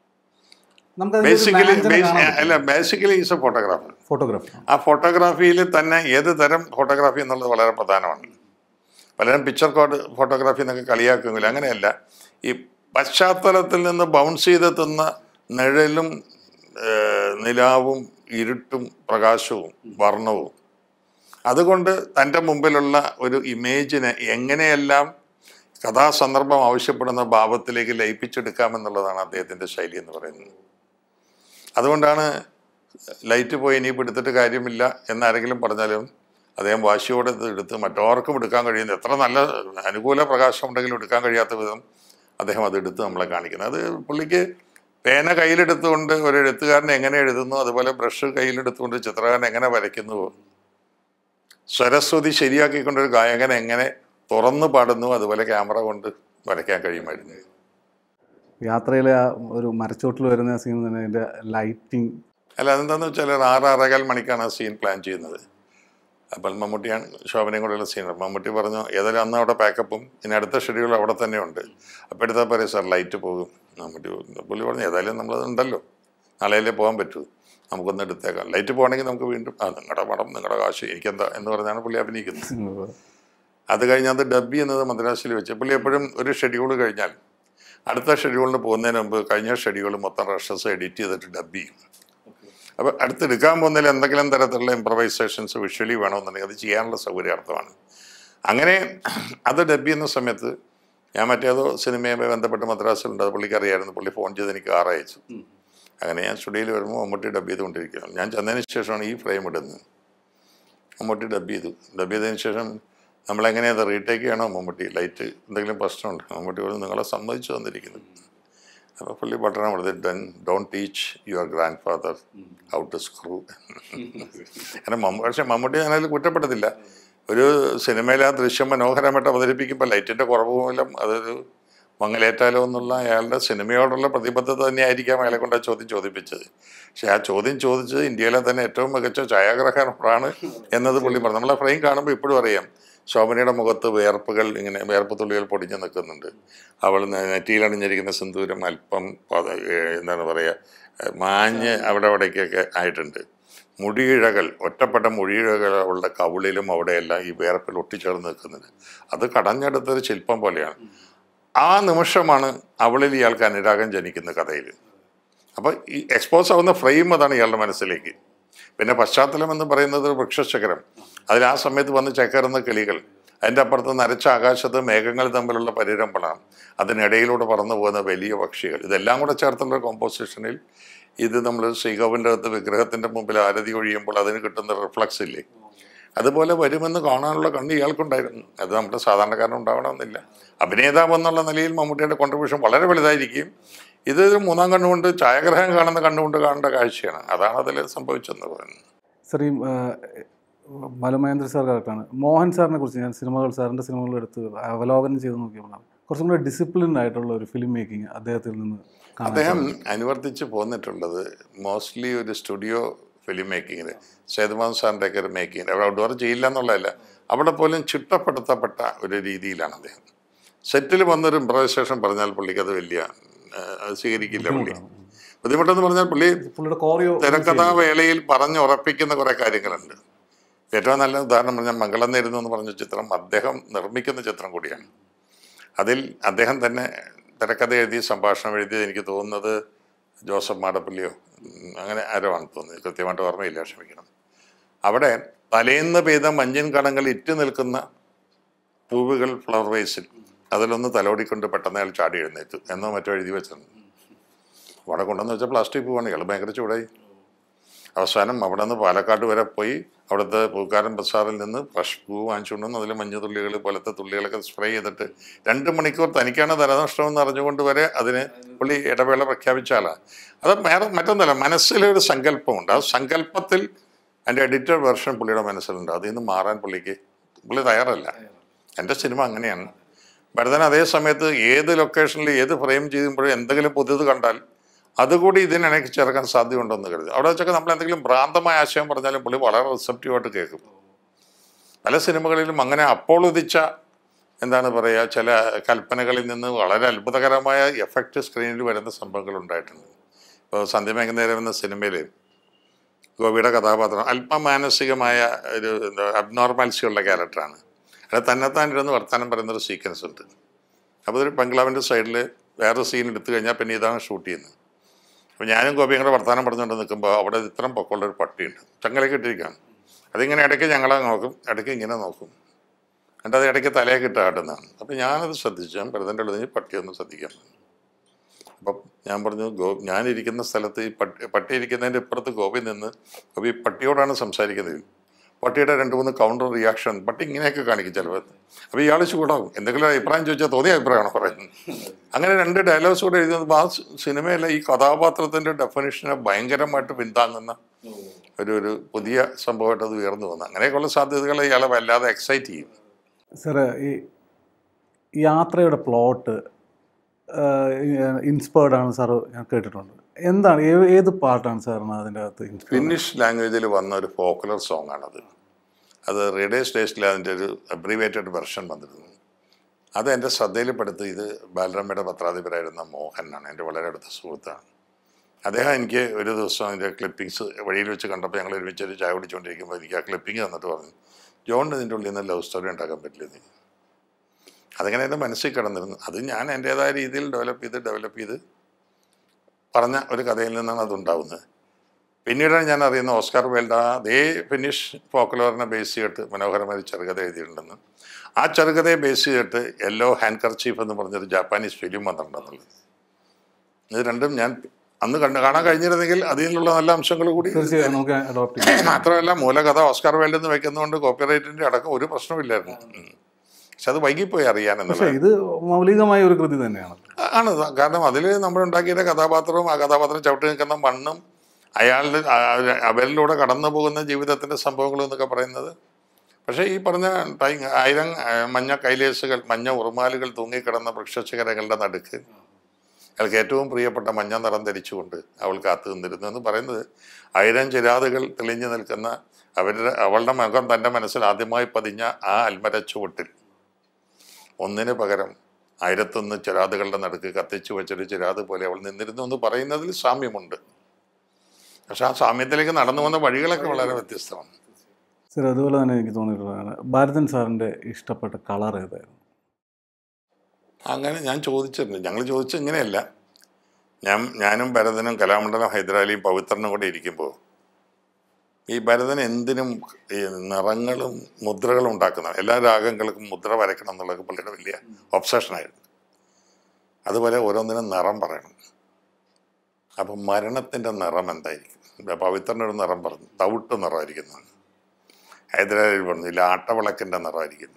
നമുക്ക് ബേസിക്കലി അല്ല basically is a photographer photography ആ ഫോട്ടോഗ്രാഫിയിൽ തന്നെ ഏത് തരം ഫോട്ടോഗ്രാഫി എന്നുള്ളത് വളരെ പ്രധാനമാണ് പലരും പിക്ചർ കോഡ് ഫോട്ടോഗ്രാഫി എന്നൊക്കെ കളിയാക്കുമെങ്കിലും അങ്ങനെയല്ല ഈ പശ്ചാത്തലത്തിൽ നിന്ന് ബൗൺസ് ചെയ്തെത്തുന്ന നിഴലും ഏഹ്, നിലാവും ഇരുട്ടും പ്രകാശവും വർണ്ണവും അതുകൊണ്ട് തൻ്റെ മുമ്പിലുള്ള ഒരു ഇമേജിനെ എങ്ങനെയെല്ലാം കഥാസന്ദർഭം ആവശ്യപ്പെടുന്ന ഭാവത്തിലേക്ക് ലയിപ്പിച്ചെടുക്കാമെന്നുള്ളതാണ് അദ്ദേഹത്തിൻ്റെ ശൈലി എന്ന് പറയുന്നത് അതുകൊണ്ടാണ് ലൈറ്റ് പോയി ഇനിയിപ്പോൾ എടുത്തിട്ട് കാര്യമില്ല എന്നാരെങ്കിലും പറഞ്ഞാലും അദ്ദേഹം വാശിയോടെ ഇത് എടുത്ത് മറ്റാർക്കും എടുക്കാൻ കഴിയുന്ന എത്ര നല്ല അനുകൂല പ്രകാശം ഉണ്ടെങ്കിലും എടുക്കാൻ കഴിയാത്ത വിധം അദ്ദേഹം അത് എടുത്ത് നമ്മളെ കാണിക്കുന്നത് അത് പുള്ളിക്ക് പേന കയ്യിലെടുത്തുകൊണ്ട് ഒരു എഴുത്തുകാരൻ എങ്ങനെ എഴുതുന്നു അതുപോലെ ബ്രഷ് കയ്യിലെടുത്തുകൊണ്ട് ചിത്രകാരൻ എങ്ങനെ വരയ്ക്കുന്നുവോ സ്വരസ്വതി ശരിയാക്കിക്കൊണ്ട് ഒരു ഗായകൻ എങ്ങനെ തുറന്നു പാടുന്നു അതുപോലെ ക്യാമറ കൊണ്ട് വരയ്ക്കാൻ കഴിയുമായിരുന്നു യാത്രയിലെ ആ ഒരു മരച്ചോട്ടിൽ വരുന്ന സീൻ തന്നെ അതിൻ്റെ ലൈറ്റിങ് അല്ല അതെന്താന്ന് വെച്ചാൽ ഒരു ആറ് ആറേകാൽ മണിക്കാണ് ആ സീൻ പ്ലാൻ ചെയ്യുന്നത് അപ്പോൾ മമ്മൂട്ടിയാണ് ശോഭനയും കൂടെയുള്ള സീൻ മമ്മൂട്ടി പറഞ്ഞു ഏതായാലും അന്ന് അവിടെ പാക്കപ്പും ഇനി അടുത്ത ഷെഡ്യൂൾ അവിടെ തന്നെ ഉണ്ട് അപ്പോൾ എടുത്താൽ പറയും സാർ ലൈറ്റ് പോകും മമ്മൂട്ടി പറഞ്ഞു. പുള്ളി പറഞ്ഞു ഏതായാലും നമ്മളത് ഉണ്ടല്ലോ നാളെയല്ലേ പോകാൻ പറ്റൂ നമുക്കൊന്ന് എടുത്തേക്കാം ലൈറ്റ് പോകണമെങ്കിൽ നമുക്ക് വീണ്ടും ആ നിങ്ങളുടെ പടം നിങ്ങളുടെ കാശ് എനിക്കെന്താ എന്ന് പറഞ്ഞാണ് പുള്ളി അഭിനയിക്കുന്നത് അത് കഴിഞ്ഞ് അത് ഡബ് ചെയ്യുന്നത് മദ്രാസിൽ വെച്ച് പുള്ളി എപ്പോഴും ഒരു ഷെഡ്യൂൾ കഴിഞ്ഞാൽ അടുത്ത ഷെഡ്യൂളിന് പോകുന്നതിന് മുമ്പ് കഴിഞ്ഞ ഷെഡ്യൂൾ മൊത്തം റഷസ് എഡിറ്റ് ചെയ്തിട്ട് ഡബ് ചെയ്യും അപ്പോൾ അടുത്തെടുക്കാൻ പോകുന്നതിൽ എന്തെങ്കിലും തരത്തിലുള്ള ഇമ്പ്രവൈസേഷൻസ് വിഷ്വലി വേണമെന്നുണ്ടെങ്കിൽ അത് ചെയ്യാനുള്ള സൗകര്യാർത്ഥമാണ് അങ്ങനെ അത് ഡബ് ചെയ്യുന്ന സമയത്ത് ഞാൻ മറ്റേതോ സിനിമയുമായി ബന്ധപ്പെട്ട് മദ്രാസിലുണ്ട് അത് പുള്ളിക്ക് അറിയായിരുന്നു പുള്ളി ഫോൺ ചെയ്ത് എനിക്ക് കാർ അയച്ചു അങ്ങനെ ഞാൻ സ്റ്റുഡിയോയിൽ വരുമ്പോൾ മമ്മൂട്ടി ഡബ് ചെയ്തുകൊണ്ടിരിക്കുകയാണ് ഞാൻ ചെന്നതിന് ശേഷമാണ് ഈ ഫ്രെയിം ഇടുന്നത് മമ്മൂട്ടി ഡബ് ചെയ്തു ഡബ് ചെയ്തതിന് ശേഷം നമ്മളെങ്ങനെയത് റീടേക്ക് ചെയ്യണോ മമ്മൂട്ടി ലൈറ്റ് എന്തെങ്കിലും പ്രശ്നമുണ്ട് മമ്മൂട്ടി പറഞ്ഞു നിങ്ങളെ സമ്മതിച്ചു തന്നിരിക്കുന്നു അപ്പോൾ പുള്ളി പട്ടണം കൊടുത്ത് don't don't teach your grandfather how to screw അങ്ങനെ മമ്മൂ പക്ഷെ മമ്മൂട്ടി ഞാനതിൽ കുറ്റപ്പെടുത്തില്ല ഒരു സിനിമയിൽ ആ ദൃശ്യം മനോഹരമായിട്ട് അവതരിപ്പിക്കുമ്പോൾ ലൈറ്റിൻ്റെ കുറവ് മൂലം അതൊരു മങ്ങലേറ്റാലോ എന്നുള്ള അയാളുടെ സിനിമയോടുള്ള പ്രതിബദ്ധത തന്നെയായിരിക്കാം അയാളെ കൊണ്ട് ആ ചോദ്യം ചോദിപ്പിച്ചത് പക്ഷെ ആ ചോദ്യം ചോദിച്ചത് ഇന്ത്യയിലെ തന്നെ ഏറ്റവും മികച്ച ഛായാഗ്രഹണമാണ് എന്നത് പുള്ളി പറഞ്ഞു നമ്മളെ ഫ്രെയിം കാണുമ്പോൾ ഇപ്പോഴും അറിയാം ശോഭനയുടെ മുഖത്ത് വേർപ്പുകൾ ഇങ്ങനെ വേർപ്പ് തുള്ളികൾ പൊടിഞ്ഞു നിൽക്കുന്നുണ്ട് അവൾ നെ- നെറ്റിയിലണിഞ്ഞിരിക്കുന്ന സിന്ദൂരം അല്പം പത- ഏഹ് എന്താണ് പറയുക മാഞ്ഞ് അവിടെ അവിടേക്കൊക്കെ ആയിട്ടുണ്ട് മുടിയിഴകൾ ഒറ്റപ്പെട്ട മുടിയിഴകൾ അവളുടെ കവിളിലും അവിടെയെല്ലാം ഈ വേർപ്പിൽ ഒട്ടിച്ചേർന്ന് നിൽക്കുന്നുണ്ട് അത് കടഞ്ഞെടുത്തൊരു ശില്പം പോലെയാണ് ആ നിമിഷമാണ് അവളിൽ ഇയാൾക്ക് അനുരാഗം ജനിക്കുന്ന കഥയിൽ അപ്പോൾ ഈ എക്സ്പോസ് ആവുന്ന ഫ്രെയിം അതാണ് ഇയാളുടെ മനസ്സിലേക്ക് പിന്നെ പശ്ചാത്തലം എന്ന് പറയുന്നത് ഒരു വൃക്ഷശിഖരം അതിൽ ആ സമയത്ത് വന്ന് ചേക്കേറുന്ന കിളികൾ അതിൻ്റെ അപ്പുറത്ത് നരച്ച ആകാശത്ത് മേഘങ്ങൾ തമ്മിലുള്ള പരിരംഭണം അതിനിടയിലൂടെ പറന്നു പോകുന്ന വലിയ പക്ഷികൾ ഇതെല്ലാം കൂടെ ചേർത്തുള്ള കോമ്പോസിഷനിൽ ഇത് നമ്മൾ ശ്രീകോവിൻ്റെ അകത്ത് വിഗ്രഹത്തിൻ്റെ മുമ്പിൽ ആരതി ഒഴിയുമ്പോൾ അതിന് കിട്ടുന്ന റിഫ്ലക്സ് ഇല്ലേ അതുപോലെ വരുമെന്ന് കാണാനുള്ള കണ്ണ് ഇയാൾക്കുണ്ടായിരുന്നു അത് നമ്മുടെ സാധാരണക്കാരൻ ഉണ്ടാവണമെന്നില്ല അഭിനേതാവ് എന്നുള്ള നിലയിൽ മമ്മൂട്ടിയുടെ കോൺട്രിബ്യൂഷൻ വളരെ വലുതായിരിക്കും ഇത് ഒരു മൂന്നാം കണ്ണുകൊണ്ട് ഛായാഗ്രഹം കാണുന്ന കണ്ണുകൊണ്ട് കാണേണ്ട കാഴ്ചയാണ് അതാണ് അതിൽ സംഭവിച്ചെന്ന് പറയുന്നത് സാർ ഈ മലമഹേന്ദ്ര സാർ കറക്റ്റാണ് മോഹൻ സാറിനെ കുറിച്ച് ഞാൻ സിനിമകൾ സാറിൻ്റെ സിനിമകൾ എടുത്ത് അവലോകനം ചെയ്ത് നോക്കിയപ്പോഴാണ് കുറച്ചും കൂടെ ഡിസിപ്ലിൻ ആയിട്ടുള്ള ഒരു ഫിലിം മേക്കിംഗ് അദ്ദേഹത്തിൽ നിന്ന് കാണാൻ അദ്ദേഹം അനുവർത്തിച്ച് പോന്നിട്ടുള്ളത് മോസ്റ്റ്ലി ഒരു സ്റ്റുഡിയോ ഫിലിം മേക്കിങ്ങിൽ സേതുമാൻ സാറിൻ്റെ ഒക്കെ ഒരു മേക്കിങ്ങിൽ അവിടെ ഔട്ട്ഡോർ ചെയ്യില്ല എന്നുള്ളതല്ല അവിടെ പോലും ചിട്ടപ്പെടുത്തപ്പെട്ട ഒരു രീതിയിലാണ് അദ്ദേഹം സെറ്റിൽ വന്നൊരു ഇമ്പ്രവൈസേഷൻ പറഞ്ഞാൽ പുള്ളിക്ക് അത് വലിയ ആ, അത് സ്വീകരിക്കില്ല പുള്ളി ബുദ്ധിമുട്ടെന്ന് പറഞ്ഞാൽ പുള്ളി പുള്ളിയുടെ കോറിയോ തിരക്കഥാ വേളയിൽ പറഞ്ഞുറപ്പിക്കുന്ന കുറേ കാര്യങ്ങളുണ്ട് ഏറ്റവും നല്ല ഉദാഹരണം പറഞ്ഞാൽ മംഗളം നേരുന്നു എന്ന് പറഞ്ഞ ചിത്രം അദ്ദേഹം നിർമ്മിക്കുന്ന ചിത്രം കൂടിയാണ് അതിൽ അദ്ദേഹം തന്നെ തിരക്കഥ എഴുതി സംഭാഷണം എഴുതിയത് എനിക്ക് തോന്നുന്നത് ജോസഫ് മാടപ്പള്ളിയോ ഉം, അങ്ങനെ ആരോ ആണ് തോന്നുന്നത് കൃത്യമായിട്ട് ഓർമ്മയില്ല ക്ഷമിക്കണം അവിടെ തലേന്ന് പെയ്ത മഞ്ഞിൻ കണങ്ങൾ ഇറ്റ് നിൽക്കുന്ന പൂവുകൾ ഫ്ലവർ വേസിൽ അതിലൊന്ന് തലോടിക്കൊണ്ട് പെട്ടെന്ന് അയാൾ ചാടി എഴുന്നേറ്റു എന്നോ മറ്റോ എഴുതി വെച്ചിട്ടുണ്ട് അവിടെ കൊണ്ടുവന്ന് വെച്ചാൽ പ്ലാസ്റ്റിക് പൂവാണ് ഇയാൾ ഭയങ്കര ചൂടായി അവസാനം അവിടെ നിന്ന് പാലക്കാട് വരെ പോയി അവിടുത്തെ പൂക്കാരൻ ബസാറിൽ നിന്ന് ഫ്രഷ് പൂ വാങ്ങിച്ചുകൊണ്ട് വന്ന് അതിൽ മഞ്ഞ തുള്ളികൾ പോലത്തെ തുള്ളികളൊക്കെ സ്പ്രേ ചെയ്തിട്ട് രണ്ട് മണിക്കൂർ തനിക്കാണ് ധനനഷ്ടമെന്ന് അറിഞ്ഞുകൊണ്ട് വരെ അതിന് പുള്ളി ഇടവേള പ്രഖ്യാപിച്ച ആളാണ് അത് വേറെ മറ്റൊന്നല്ല മനസ്സിലെ ഒരു സങ്കല്പമുണ്ട് ആ സങ്കല്പത്തിൽ എൻ്റെ എഡിറ്റഡ് വെർഷൻ പുള്ളിയുടെ മനസ്സിലുണ്ട് അതിൽ നിന്ന് മാറാൻ പുള്ളിക്ക് പുള്ളി തയ്യാറല്ല എൻ്റെ സിനിമ അങ്ങനെയാണ് ഭരതൻ അതേ സമയത്ത് ഏത് ലൊക്കേഷനിൽ ഏത് ഫ്രെയിം ചെയ്യുമ്പോഴും എന്തെങ്കിലും പുതിയത് കണ്ടാൽ അതുകൂടി ഇതിനിണക്കി ചേർക്കാൻ സാധ്യതയുണ്ടെന്ന് കരുതി അവിടെ വെച്ചൊക്കെ നമ്മൾ എന്തെങ്കിലും ഭ്രാന്തമായ ആശയം പറഞ്ഞാലും പുള്ളി വളരെ റിസപ്റ്റീവായിട്ട് കേൾക്കും പല സിനിമകളിലും അങ്ങനെ അപ്പോൾ ഉദിച്ച എന്താണ് പറയുക ചില കൽപ്പനകളിൽ നിന്ന് വളരെ അത്ഭുതകരമായ എഫക്റ്റ് സ്ക്രീനിൽ വരുന്ന സംഭവങ്ങൾ ഉണ്ടായിട്ടുണ്ട് ഇപ്പോൾ സന്ധ്യമേഘനേരം എന്ന സിനിമയിൽ ഗോപിയുടെ കഥാപാത്രം അല്പം മാനസികമായ ഒരു എന്താ അബ്നോർമാലിറ്റി ഉള്ള ക്യാരക്ടറാണ് അയാൾ തന്നെത്താൻ ഇരുന്ന് വർത്തമാനം പറയുന്നൊരു സീക്വൻസ് ഉണ്ട് അപ്പോൾ ഒരു ബംഗ്ലാവിൻ്റെ സൈഡിൽ വേറെ സീൻ എടുത്തു കഴിഞ്ഞാൽ പിന്നെ ഇതാണ് ഷൂട്ട് ചെയ്യുന്നത് അപ്പോൾ ഞാനും ഗോപിയും കൂടെ വർത്തമാനം പറഞ്ഞുകൊണ്ട് നിൽക്കുമ്പോൾ അവിടെ ഇത്രയും പൊക്കമുള്ള ഒരു പട്ടിയുണ്ട് ചങ്ങലയൊക്കെ ഇട്ടിരിക്കുകയാണ് അതിങ്ങനെ ഇടയ്ക്ക് ഞങ്ങളെ നോക്കും ഇടയ്ക്ക് ഇങ്ങനെ നോക്കും എന്നിട്ട് അത് ഇടയ്ക്ക് തലയൊക്കെ ഇട്ട് ആട്ടുന്നതാണ് അപ്പോൾ ഞാനത് ശ്രദ്ധിച്ചു ഞാൻ പ്രസിഡൻ്റ് എഴുതി പട്ടിയൊന്ന് ശ്രദ്ധിക്കാൻ അപ്പം ഞാൻ പറഞ്ഞു ഗോ ഞാനിരിക്കുന്ന സ്ഥലത്ത് ഈ പട്ടി പട്ടി ഇരിക്കുന്നതിൻ്റെ ഇപ്പുറത്ത് ഗോപി നിന്ന് ഗോപി പട്ടിയോടാണ് സംസാരിക്കുന്നത് പട്ടിയുടെ രണ്ട് മൂന്ന് കൗണ്ടർ റിയാക്ഷൻ പട്ടി ഇങ്ങനെയൊക്കെ കാണിക്കും ചിലപ്പോൾ അപ്പോൾ ഇയാൾ ചൂടാവും എന്തെങ്കിലും അഭിപ്രായം ചോദിച്ചാൽ തോന്നിയ അഭിപ്രായമാണ് പറയുന്നത് അങ്ങനെ രണ്ട് ഡയലോഗ്സ് കൂടെ എഴുതുന്നത് ആ സ് സിനിമയിലെ ഈ കഥാപാത്രത്തിൻ്റെ ഡെഫിനേഷനെ ഭയങ്കരമായിട്ട് പിന്താങ്ങുന്ന ഒരു ഒരു പുതിയ സംഭവമായിട്ട് അത് ഉയർന്നു വന്നു അങ്ങനെയൊക്കെയുള്ള സാധ്യതകളെ ഇയാളെ വല്ലാതെ എക്സൈറ്റ് ചെയ്യും സാറ് ഈ യാത്രയുടെ പ്ലോട്ട് ഇൻസ്പയർഡ് ആണ് സാറ് ഞാൻ കേട്ടിട്ടുണ്ട് എന്താണ് ഏ- ഏത് പാട്ടാണ് സാറിന് അതിൻ്റെ അകത്ത് ഇൻസ്പയർ ഫിന്നിഷ് ലാംഗ്വേജിൽ വന്ന ഒരു പോപ്പുലർ സോങ് ആണത് അത് റേഡിയോ സ്റ്റേഷനിൽ അതിൻ്റെ ഒരു അബ്രീവേറ്റഡ് വെർഷൻ വന്നിരുന്നു അത് എൻ്റെ ശ്രദ്ധയിൽപ്പെടുത്തി ഇത് ബാലരമയുടെ പത്രാധിപരായിരുന്ന മോഹനാണ് എൻ്റെ വളരെ അടുത്ത സുഹൃത്താണ് അദ്ദേഹം എനിക്ക് ഒരു ദിവസം അതിൻ്റെ ക്ലിപ്പിങ്സ് വഴിയിൽ വെച്ച് കണ്ടപ്പോൾ ഞങ്ങൾ ഒരുമിച്ച് ഒരു ചായ കുടിച്ചുകൊണ്ടിരിക്കുമ്പോൾ എനിക്ക് ആ ക്ലിപ്പിംഗ് തന്നിട്ട് പറഞ്ഞു ജോണിന് ഇതിൻ്റെ ഉള്ളിൽ നിന്ന് ലവ് സ്റ്റോറി ഉണ്ടാക്കാൻ പറ്റില്ല നീ അതിങ്ങനെ എൻ്റെ മനസ്സിൽ കിടന്നിരുന്നു അത് ഞാൻ എൻ്റേതായ രീതിയിൽ ഡെവലപ്പ് ചെയ്ത് ഡെവലപ്പ് ചെയ്ത് പറഞ്ഞ ഒരു കഥയിൽ നിന്നാണ് അതുണ്ടാവുന്നത് പിന്നീടാണ് ഞാൻ അറിയുന്ന ഓസ്കാർ വേൽഡ അതേ ഫിനിഷ് ഫോക്കലോറിനെ ബേസ് ചെയ്തിട്ട് മനോഹരമായ ഒരു ചെറുകഥ എഴുതിയിട്ടുണ്ടെന്ന് ആ ചെറുകഥയെ ബേസ് ചെയ്തിട്ട് യെല്ലോ ഹാൻഡ് കർച്ചീഫ് എന്ന് പറഞ്ഞൊരു ജാപ്പാനീസ് ഫിലിം വന്നിട്ടുണ്ടെന്നുള്ളത് ഇത് രണ്ടും ഞാൻ അന്ന് കണ്ട് കാണാൻ കഴിഞ്ഞിരുന്നെങ്കിൽ അതിൽ നിന്നുള്ള നല്ല അംശങ്ങൾ കൂടി തീർച്ചയായും നമുക്ക് അഡോപ്റ്റ് ചെയ്യാം മാത്രമല്ല മൂലകഥ ഓസ്കാർ വേൾഡ് എന്ന് വെക്കുന്നതുകൊണ്ട് കോപ്പിറൈറ്റിന്റെ അടക്കം ഒരു പ്രശ്നമില്ലായിരുന്നു ഉം. പക്ഷെ അത് വൈകിപ്പോയി അറിയാനെന്നുള്ളത് പക്ഷേ ഇത് മൗലികമായ ഒരു കൃതി തന്നെയാണ് ആണ് ത- കാരണം അതിൽ നമ്മൾ ഉണ്ടാക്കിയ കഥാപാത്രവും ആ കഥാപാത്രം ചവിട്ടി നിൽക്കുന്ന മണ്ണും അയാളുടെ ആ- അവരിലൂടെ കടന്നു പോകുന്ന ജീവിതത്തിൻ്റെ സംഭവങ്ങളും എന്നൊക്കെ പറയുന്നത് പക്ഷേ ഈ പറഞ്ഞ ടൈ ആയിരം ആ, മഞ്ഞ കൈലേസുകൾ മഞ്ഞ ഉറുമാലുകൾ തൂങ്ങിക്കിടന്ന വൃക്ഷശിഖരങ്ങളുടെ നടുക്ക് അയാൾക്ക് ഏറ്റവും പ്രിയപ്പെട്ട മഞ്ഞ നിറം ധരിച്ചുകൊണ്ട് അവൾ കാത്തു നിന്നിരുന്നു എന്ന് പറയുന്നത് ആയിരം ചിരാതുകൾ തെളിഞ്ഞു നിൽക്കുന്ന അവരുടെ അവളുടെ മുഖം തൻ്റെ മനസ്സിൽ ആദ്യമായി പതിഞ്ഞ ആ അൽമര ചുവട്ടിൽ ഒന്നിന് പകരം ആയിരത്തൊന്ന് ചിരാതുകളുടെ നടുക്ക് കത്തിച്ചു വെച്ചൊരു ചിരാത് പോലെ അവൾ നിന്നിരുന്നു എന്ന് പറയുന്നതിൽ സാമ്യമുണ്ട് പക്ഷെ ആ സാമ്യത്തിലേക്ക് നടന്നു വന്ന വഴികളൊക്കെ വളരെ വ്യത്യസ്തമാണ് സാർ അതുപോലെ തന്നെ എനിക്ക് തോന്നിയിട്ടുള്ളതാണ് ഭാരതൻ സാറിൻ്റെ ഇഷ്ടപ്പെട്ട കളർ ഏതായിരുന്നു അങ്ങനെ ഞാൻ ചോദിച്ചിട്ടുണ്ട് ഞങ്ങൾ ചോദിച്ചത് ഇങ്ങനെയല്ല ഞാൻ ഞാനും ഭരതനും കലാമണ്ഡലം ഹൈദരാലിയും പവിത്രനും കൂടെ ഇരിക്കുമ്പോൾ ഈ ഭരതൻ എന്തിനും ഈ നിറങ്ങളും മുദ്രകളും ഉണ്ടാക്കുന്ന എല്ലാ രാഗങ്ങൾക്കും മുദ്ര വരയ്ക്കണം എന്നുള്ളത് പുള്ളിയുടെ വലിയ ഒബ്സഷനായിരുന്നു അതുപോലെ ഓരോന്നിനും നിറം പറയണം അപ്പം മരണത്തിൻ്റെ നിറം എന്തായിരിക്കും ഇപ്പം പവിത്രനൊരു നിറം പറഞ്ഞു തവിട്ട് നിറമായിരിക്കുന്നു ഹൈദരാബാദിൽ പറഞ്ഞു ഇല്ല ആട്ടവിളക്കിൻ്റെ നിറമായിരിക്കുന്നു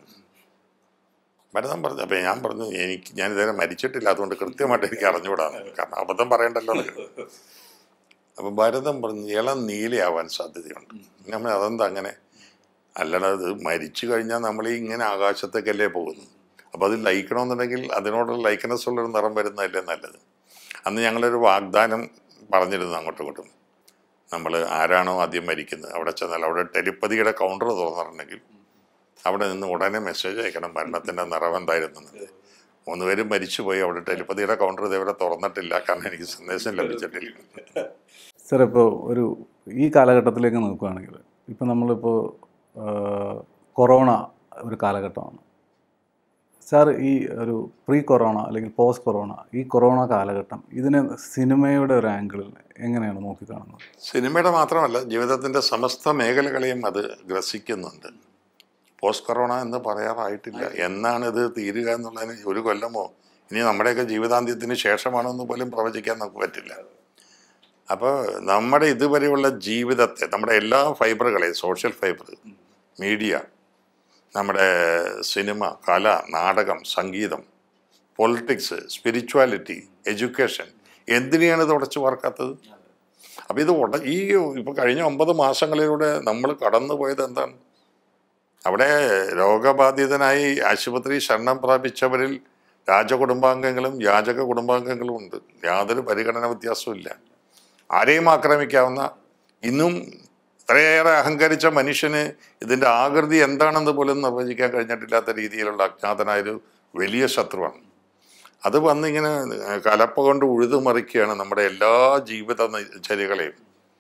ഭരതൻ പറഞ്ഞു അപ്പം ഞാൻ പറഞ്ഞു എനിക്ക് ഞാൻ ഇതുവരെ മരിച്ചിട്ടില്ല അതുകൊണ്ട് കൃത്യമായിട്ട് എനിക്ക് അറിഞ്ഞുകൂടാന്ന് കാരണം അബദ്ധം പറയണ്ടല്ലോ എന്ന്. അപ്പം ഭരതൻ പറഞ്ഞു ഇളം നീലയാവാൻ സാധ്യതയുണ്ട് നമ്മൾ അതെന്താ അങ്ങനെ അല്ലടാ അത് മരിച്ചു കഴിഞ്ഞാൽ നമ്മൾ ഈ ഇങ്ങനെ ആകാശത്തേക്കല്ലേ പോകുന്നു അപ്പോൾ അത് ലയിക്കണമെന്നുണ്ടെങ്കിൽ അതിനോടുള്ള ലൈക്കനസ് ഉള്ളൊരു നിറം വരുന്നതല്ലേ നല്ലത് അന്ന് ഞങ്ങളൊരു വാഗ്ദാനം പറഞ്ഞിരുന്നു അങ്ങോട്ടും ഇങ്ങോട്ടും നമ്മൾ ആരാണോ ആദ്യം മരിക്കുന്നത് അവിടെ ചെന്നാൽ അവിടെ ടെലിപ്പതിയുടെ കൗണ്ടർ തുറന്നിട്ടുണ്ടെങ്കിൽ അവിടെ നിന്ന് ഉടനെ മെസ്സേജ് അയക്കണം മരണത്തിൻ്റെ നിറം എന്തായിരുന്നു എന്നുള്ളത്. മൂന്ന് പേരും മരിച്ചുപോയി അവിടെ ടെലിപ്പതിയുടെ കൗണ്ടർ ഇതേവരെ തുറന്നിട്ടില്ല കാരണം എനിക്ക് സന്ദേശം ലഭിച്ചിട്ടില്ല സാർ ഇപ്പോൾ ഒരു ഈ കാലഘട്ടത്തിലേക്ക് നോക്കുകയാണെങ്കിൽ ഇപ്പോൾ നമ്മളിപ്പോൾ ആ, കൊറോണ ഒരു കാലഘട്ടമാണ് സാർ ഈ ഒരു പ്രീ കൊറോണ അല്ലെങ്കിൽ പോസ്റ്റ് കൊറോണ ഈ കൊറോണ കാലഘട്ടം ഇതിനെ സിനിമയുടെ ഒരു ആംഗിളിൽ എങ്ങനെയാണ് നോക്കിക്കാണുന്നത് സിനിമയുടെ മാത്രമല്ല ജീവിതത്തിൻ്റെ സമസ്ത മേഖലകളെയും അത് ഗ്രസിക്കുന്നുണ്ട് പോസ്റ്റ് കൊറോണ എന്ന് പറയാറായിട്ടില്ല എന്നാണ് ഇത് തീരുക എന്നുള്ളതിന് ഒരു കൊല്ലമോ ഇനി നമ്മുടെയൊക്കെ ജീവിതാന്ത്യത്തിന് ശേഷമാണോ എന്ന് പോലും പ്രവചിക്കാൻ നമുക്ക് പറ്റില്ല അപ്പോൾ നമ്മുടെ ഇതുവരെയുള്ള ജീവിതത്തെ നമ്മുടെ എല്ലാ ഫൈബറുകളെയും സോഷ്യൽ ഫൈബർ മീഡിയ നമ്മുടെ സിനിമ കല നാടകം സംഗീതം പൊളിറ്റിക്സ് സ്പിരിച്വാലിറ്റി എഡ്യൂക്കേഷൻ എന്തിനെയാണ് ഇത് ഉടച്ചു വാർക്കാത്തത് അപ്പോൾ ഇത് ഉട ഈ ഇപ്പോൾ കഴിഞ്ഞ ഒമ്പത് മാസങ്ങളിലൂടെ നമ്മൾ കടന്നു പോയത് എന്താണ് അവിടെ രോഗബാധിതനായി ആശുപത്രി ശരണം പ്രാപിച്ചവരിൽ രാജകുടുംബാംഗങ്ങളും യാചക കുടുംബാംഗങ്ങളും ഉണ്ട് യാതൊരു പരിഗണന വ്യത്യാസവും ഇല്ല ആരെയും ആക്രമിക്കാവുന്ന ഇന്നും ഇത്രയേറെ അഹങ്കരിച്ച മനുഷ്യന് ഇതിൻ്റെ ആകൃതി എന്താണെന്ന് പോലും നിർവചിക്കാൻ കഴിഞ്ഞിട്ടില്ലാത്ത രീതിയിലുള്ള അജ്ഞാതനായൊരു വലിയ ശത്രുവാണ് അത് വന്നിങ്ങനെ കലപ്പ കൊണ്ട് ഉഴുതുമറിക്കുകയാണ് നമ്മുടെ എല്ലാ ജീവിത ചര്യകളെയും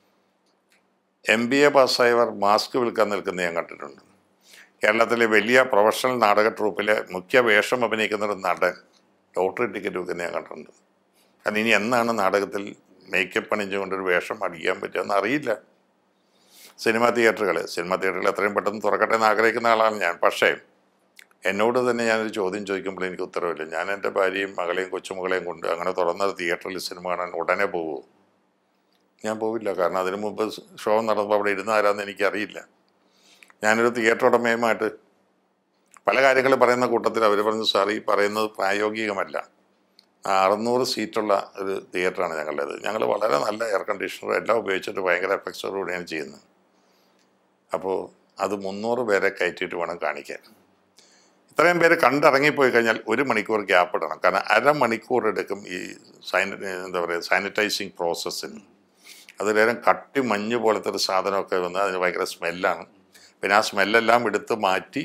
എം ബി എ പാസ്സായവർ മാസ്ക് വിൽക്കാൻ നിൽക്കുന്ന ഞാൻ കണ്ടിട്ടുണ്ട് കേരളത്തിലെ വലിയ പ്രൊഫഷണൽ നാടക ട്രൂപ്പിലെ മുഖ്യ വേഷം അഭിനയിക്കുന്ന ഒരു നടൻ ലോട്ടറി ടിക്കറ്റ് വിൽക്കുന്ന ഞാൻ കണ്ടിട്ടുണ്ട് കാരണം ഇനി എന്നാണ് നാടകത്തിൽ മേക്കപ്പ് അണിഞ്ഞുകൊണ്ടൊരു വേഷം അടിക്കാൻ പറ്റുക അറിയില്ല സിനിമാ തിയേറ്ററുകൾ സിനിമാ തിയേറ്ററുകൾ എത്രയും പെട്ടെന്ന് തുറക്കട്ടെ എന്ന് ആഗ്രഹിക്കുന്ന ആളാണ് ഞാൻ പക്ഷേ എന്നോട് തന്നെ ഞാനൊരു ചോദ്യം ചോദിക്കുമ്പോൾ എനിക്ക് ഉത്തരവില്ല ഞാൻ എൻ്റെ ഭാര്യയും മകളെയും കൊച്ചുമകളെയും കൊണ്ട് അങ്ങനെ തുറന്ന തിയേറ്ററിൽ സിനിമ കാണാൻ ഉടനെ പോകുമോ ഞാൻ പോവില്ല കാരണം അതിനു മുമ്പ് ഷോ നടന്നപ്പോൾ അവിടെ ഇരുന്ന ആരാന്ന് എനിക്കറിയില്ല ഞാനൊരു തിയേറ്റർ ഉടമയുമായിട്ട് പല കാര്യങ്ങൾ പറയുന്ന കൂട്ടത്തിൽ അവർ പറഞ്ഞു സാർ ഈ പറയുന്നത് പ്രായോഗികമല്ല അറുന്നൂറ് സീറ്റുള്ള ഒരു തിയേറ്ററാണ് ഞങ്ങളുടേത് ഞങ്ങൾ വളരെ നല്ല എയർ കണ്ടീഷണറും എല്ലാം ഉപയോഗിച്ചിട്ട് ഭയങ്കര എഫക്ട്സോടുകൂടിയാണ് ചെയ്യുന്നത് അപ്പോൾ അത് മുന്നൂറ് പേരെ കയറ്റിയിട്ട് വേണം കാണിക്കാൻ ഇത്രയും പേര് കണ്ടിറങ്ങിപ്പോയി കഴിഞ്ഞാൽ ഒരു മണിക്കൂർ ഗ്യാപ്പ് ഇടണം കാരണം അരമണിക്കൂർ എടുക്കും ഈ സാനി എന്താ പറയുക സാനിറ്റൈസിങ് പ്രോസസ്സിന് അതിലേരം കട്ടി മഞ്ഞ് പോലത്തെ ഒരു സാധനമൊക്കെ വന്ന് അതിന് ഭയങ്കര സ്മെല്ലാണ് പിന്നെ ആ സ്മെല്ലെല്ലാം എടുത്ത് മാറ്റി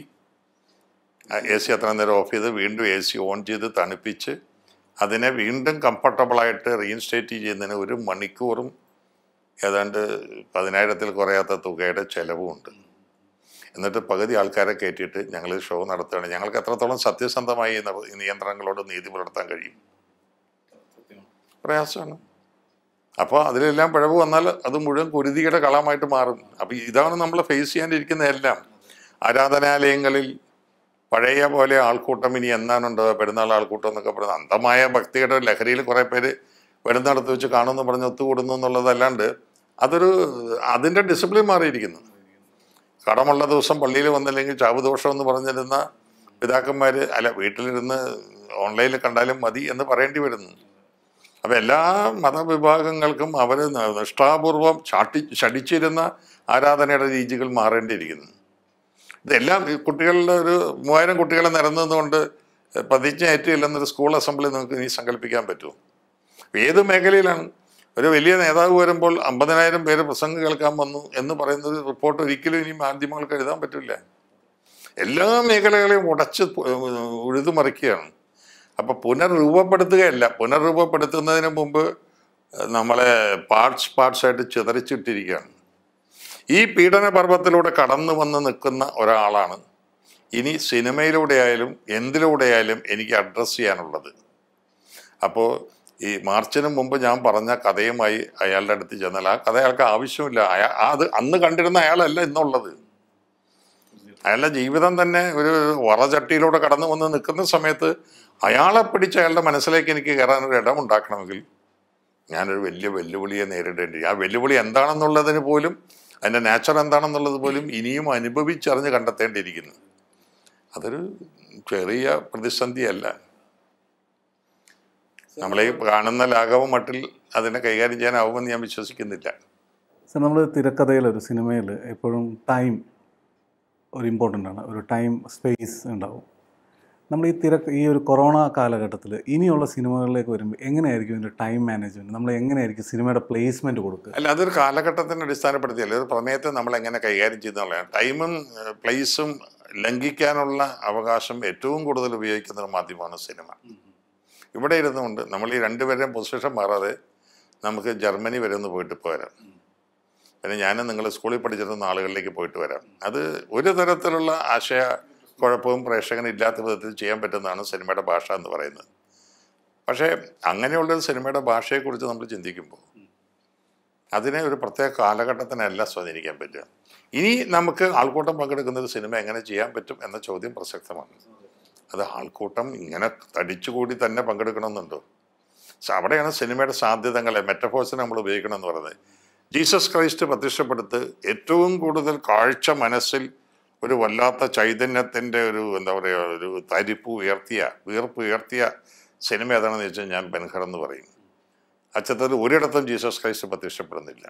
എ സി അത്ര നേരം ഓഫ് ചെയ്ത് വീണ്ടും എ സി ഓൺ ചെയ്ത് തണുപ്പിച്ച് അതിനെ വീണ്ടും കംഫർട്ടബിളായിട്ട് റീഇൻസ്റ്റേറ്റ് ചെയ്യുന്നതിന് ഒരു മണിക്കൂറും ഏതാണ്ട് പതിനായിരത്തിൽ കുറയാത്ത തുകയുടെ ചിലവുമുണ്ട് എന്നിട്ട് പകുതി ആൾക്കാരെ കയറ്റിയിട്ട് ഞങ്ങൾ ഷോ നടത്തുകയാണ് ഞങ്ങൾക്ക് എത്രത്തോളം സത്യസന്ധമായി ഈ നിർ- ഈ നിയന്ത്രണങ്ങളോട് നീതി പുലർത്താൻ കഴിയും പ്രയാസമാണ് അപ്പോൾ അതിലെല്ലാം പിഴവ് വന്നാൽ അത് മുഴുവൻ കുരുതിയുടെ കളമായിട്ട് മാറും അപ്പോൾ ഇതാണ് നമ്മൾ ഫേസ് ചെയ്യാനിരിക്കുന്ന എല്ലാം ആരാധനാലയങ്ങളിൽ പഴയ പോലെ ആൾക്കൂട്ടം ഇനി എന്നാണുണ്ടോ പെരുന്നാൾ ആൾക്കൂട്ടം എന്നൊക്കെ പറയുന്നത് അന്ധമായ ഭക്തിയുടെ ലഹരിയിൽ കുറേ പേര് വരുന്നിടത്ത് വെച്ച് കാണുമെന്ന് പറഞ്ഞ് ഒത്തുകൂടുന്നു എന്നുള്ളതല്ലാണ്ട് അതൊരു അതിൻ്റെ ഡിസിപ്ലിൻ മാറിയിരിക്കുന്നു കടമുള്ള ദിവസം പള്ളിയിൽ വന്നില്ലെങ്കിൽ ചാവുദോഷം എന്ന് പറഞ്ഞിരുന്ന പിതാക്കന്മാർ അല്ല വീട്ടിലിരുന്ന് ഓൺലൈനിൽ കണ്ടാലും മതി എന്ന് പറയേണ്ടി വരുന്നു അപ്പം എല്ലാ മതവിഭാഗങ്ങൾക്കും അവർ നിഷ്ഠാപൂർവം ചാട്ടി ശടിച്ചിരുന്ന ആരാധനയുടെ രീതികൾ മാറേണ്ടിയിരിക്കുന്നു ഇതെല്ലാം ഈ കുട്ടികളുടെ ഒരു മൂവായിരം കുട്ടികളെ നിരന്നതുകൊണ്ട് പ്രതിജ്ഞ ഏറ്റില്ലെന്നൊരു സ്കൂൾ അസംബ്ലി നമുക്ക് ഇനി സങ്കല്പിക്കാൻ പറ്റുമോ ഏത് മേഖലയിലാണ് ഒരു വലിയ നേതാവ് വരുമ്പോൾ അമ്പതിനായിരം പേര് പ്രസംഗം കേൾക്കാൻ വന്നു എന്ന് പറയുന്ന ഒരു റിപ്പോർട്ട് ഒരിക്കലും ഇനി മാധ്യമങ്ങൾക്ക് എഴുതാൻ പറ്റില്ല എല്ലാ മേഖലകളെയും ഉടച്ച് പു- ഉഴുതുമറിക്കുകയാണ് അപ്പൊ പുനർരൂപപ്പെടുത്തുകയല്ല പുനർരൂപപ്പെടുത്തുന്നതിന് മുമ്പ് നമ്മളെ പാർട്സ് പാർട്സ് ആയിട്ട് ചിതറിച്ചിട്ടിരിക്കുകയാണ് ഈ പീഡന പർവ്വത്തിലൂടെ കടന്നു വന്ന് നിൽക്കുന്ന ഒരാളാണ് ഇനി സിനിമയിലൂടെ ആയാലും എന്തിലൂടെ ആയാലും എനിക്ക് അഡ്രസ്സ് ചെയ്യാനുള്ളത് അപ്പോൾ ഈ മാർച്ചിന് മുമ്പ് ഞാൻ പറഞ്ഞ കഥയുമായി അയാളുടെ അടുത്ത് ചെന്നാൽ ആ കഥ അയാൾക്ക് ആവശ്യമില്ല അയാൾ അത് അന്ന് കണ്ടിരുന്ന അയാളല്ല ഇന്നുള്ളത് അയാളുടെ ജീവിതം തന്നെ ഒരു വറചട്ടിയിലൂടെ കടന്നു വന്ന് നിൽക്കുന്ന സമയത്ത് അയാളെ പിടിച്ച് അയാളുടെ മനസ്സിലേക്ക് എനിക്ക് കയറാൻ ഒരു ഇടം ഉണ്ടാക്കണമെങ്കിൽ ഞാനൊരു വലിയ വെല്ലുവിളിയെ നേരിടേണ്ടി ആ വെല്ലുവിളി എന്താണെന്നുള്ളതിന് പോലും അതിൻ്റെ നാച്ചർ എന്താണെന്നുള്ളത് പോലും ഇനിയും അനുഭവിച്ചറിഞ്ഞ് കണ്ടെത്തേണ്ടിയിരിക്കുന്നു അതൊരു ചെറിയ പ്രതിസന്ധിയല്ല നമ്മളെ ഈ കാണുന്ന ലാഘവ മട്ടിൽ അതിനെ കൈകാര്യം ചെയ്യാനാവുമെന്ന് ഞാൻ വിശ്വസിക്കുന്നില്ല സർ നമ്മൾ തിരക്കഥയിൽ ഒരു സിനിമയിൽ എപ്പോഴും ടൈം ഒരു ഇമ്പോർട്ടൻ്റ് ആണ് ഒരു ടൈം സ്പേസ് ഉണ്ടാവും നമ്മൾ ഈ തിരക്ക് ഈ ഒരു കൊറോണ കാലഘട്ടത്തിൽ ഇനിയുള്ള സിനിമകളിലേക്ക് വരുമ്പോൾ എങ്ങനെയായിരിക്കും ഇതിൻ്റെ ടൈം മാനേജ്മെൻറ്റ് നമ്മൾ എങ്ങനെയായിരിക്കും സിനിമയുടെ പ്ലേസ്മെൻറ്റ് കൊടുക്കുക അല്ല അതൊരു കാലഘട്ടത്തിന് അടിസ്ഥാനപ്പെടുത്തിയല്ല ഒരു പ്രമേയത്തെ നമ്മൾ എങ്ങനെ കൈകാര്യം ചെയ്യുന്നതാണ് ടൈമും പ്ലേസും ലംഘിക്കാനുള്ള അവകാശം ഏറ്റവും കൂടുതൽ ഉപയോഗിക്കുന്ന ഒരു മാധ്യമമാണ് സിനിമ ഇവിടെ ഇരുന്നുകൊണ്ട് നമ്മൾ ഈ രണ്ടുപേരെയും പൊസിഷൻ മാറാതെ നമുക്ക് ജർമ്മനി വരെ ഒന്ന് പോയിട്ട് പോരാം പിന്നെ ഞാനും നിങ്ങൾ സ്കൂളിൽ പഠിച്ചിരുന്ന ആളുകളിലേക്ക് പോയിട്ട് വരാം അത് ഒരു തരത്തിലുള്ള ആശയ കുഴപ്പവും പ്രേക്ഷകന് ഇല്ലാത്ത വിധത്തിൽ ചെയ്യാൻ പറ്റുന്നതാണ് സിനിമയുടെ ഭാഷ എന്ന് പറയുന്നത് പക്ഷേ അങ്ങനെയുള്ളൊരു സിനിമയുടെ ഭാഷയെക്കുറിച്ച് നമ്മൾ ചിന്തിക്കുമ്പോൾ അതിനെ ഒരു പ്രത്യേക കാലഘട്ടത്തിനല്ല സ്വാധീനിക്കാൻ പറ്റുക ഇനി നമുക്ക് ആൾക്കൂട്ടം പങ്കെടുക്കുന്ന ഒരു സിനിമ എങ്ങനെ ചെയ്യാൻ പറ്റും എന്ന ചോദ്യം പ്രസക്തമാണ് അത് ആൾക്കൂട്ടം ഇങ്ങനെ തടിച്ചുകൂടി തന്നെ പങ്കെടുക്കണമെന്നുണ്ടോ സ- അവിടെയാണ് സിനിമയുടെ സാധ്യതകളെ മെറ്റഫോഴ്സിനെ നമ്മൾ ഉപയോഗിക്കണം എന്ന് പറയുന്നത് ജീസസ് ക്രൈസ്റ്റ് പ്രത്യക്ഷപ്പെടുത്ത് ഏറ്റവും കൂടുതൽ കാഴ്ച മനസ്സിൽ ഒരു വല്ലാത്ത ചൈതന്യത്തിൻ്റെ ഒരു എന്താ പറയുക ഒരു തരിപ്പ് ഉയർത്തിയ വീർപ്പ് ഉയർത്തിയ സിനിമ ഏതാണെന്ന് ചോദിച്ചാൽ ഞാൻ ബൻഹർ എന്ന് പറയും അച്ചത്തിൽ ഒരിടത്തും ജീസസ് ക്രൈസ്റ്റ് പ്രത്യക്ഷപ്പെടുന്നില്ല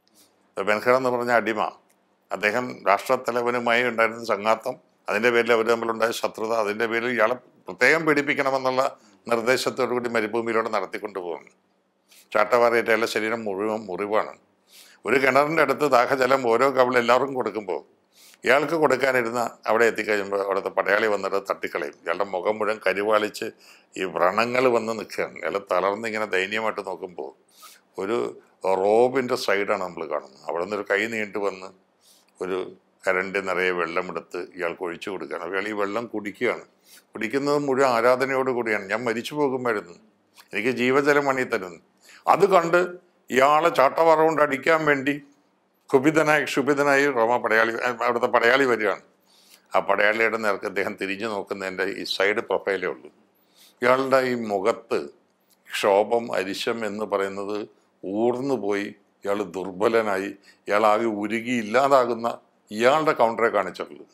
ബൻഹർ എന്ന് പറഞ്ഞ അടിമ അദ്ദേഹം രാഷ്ട്രത്തലവനുമായി ഉണ്ടായിരുന്ന സംഘാത്തം അതിൻ്റെ പേരിൽ അവർ തമ്മിലുണ്ടായ ശത്രുത അതിൻ്റെ പേരിൽ ഇയാളെ പ്രത്യേകം പീഡിപ്പിക്കണമെന്നുള്ള നിർദ്ദേശത്തോടു കൂടി മരുഭൂമിയിലൂടെ നടത്തിക്കൊണ്ടു പോകുന്നു ചാട്ടവാറയേറ്റ അയാളുടെ ശരീരം മുഴുവൻ മുറിവാണ് ഒരു കിണറിൻ്റെ അടുത്ത് ദാഹജലം ഓരോ കവിൾ എല്ലാവർക്കും കൊടുക്കുമ്പോൾ ഇയാൾക്ക് കൊടുക്കാനിരുന്ന അവിടെ എത്തിക്കഴിയുമ്പോൾ അവിടുത്തെ പടയാളി വന്നിട്ട് തട്ടിക്കളയും ഇയാളുടെ മുഖം മുഴുവൻ കരിവാളിച്ച് ഈ വ്രണങ്ങൾ വന്ന് നിൽക്കുകയാണ് ഇയാൾ തളർന്ന് ഇങ്ങനെ ദയനീയമായിട്ട് നോക്കുമ്പോൾ ഒരു റോബിൻ്റെ സൈഡാണ് നമ്മൾ കാണുന്നത് അവിടെ നിന്ന് ഒരു കൈ നീണ്ടു വന്ന് ഒരു കരണ്ട് നിറയെ വെള്ളമെടുത്ത് ഇയാൾക്ക് ഒഴിച്ചു കൊടുക്കുകയാണ് അപ്പോൾ ഇയാൾ ഈ വെള്ളം കുടിക്കുകയാണ് കുടിക്കുന്നത് മുഴുവൻ ആരാധനയോട് കൂടിയാണ് ഞാൻ മരിച്ചു പോകുമായിരുന്നു എനിക്ക് ജീവജലമാണ് ഈ തരുന്നത് അത് കണ്ട് ഇയാളെ ചാട്ടവാറ കൊണ്ട് അടിക്കാൻ വേണ്ടി കുപിതനായി ക്ഷുഭിതനായി റോമ പടയാളി അവിടുത്തെ പടയാളി വരികയാണ് ആ പടയാളിയുടെ നേർക്ക് അദ്ദേഹം തിരിഞ്ഞു നോക്കുന്നതിൻ്റെ ഈ സൈഡ് പ്രൊഫൈലേ ഉള്ളൂ ഇയാളുടെ ഈ മുഖത്ത് ക്ഷോഭം അരിശം എന്ന് പറയുന്നത് ഊർന്നു പോയി ഇയാൾ ദുർബലനായി ഇയാൾ ആകെ ഉരുകി ഇല്ലാതാകുന്ന ഇയാളുടെ കൗണ്ടറെ കാണിച്ചിട്ടുള്ളൂ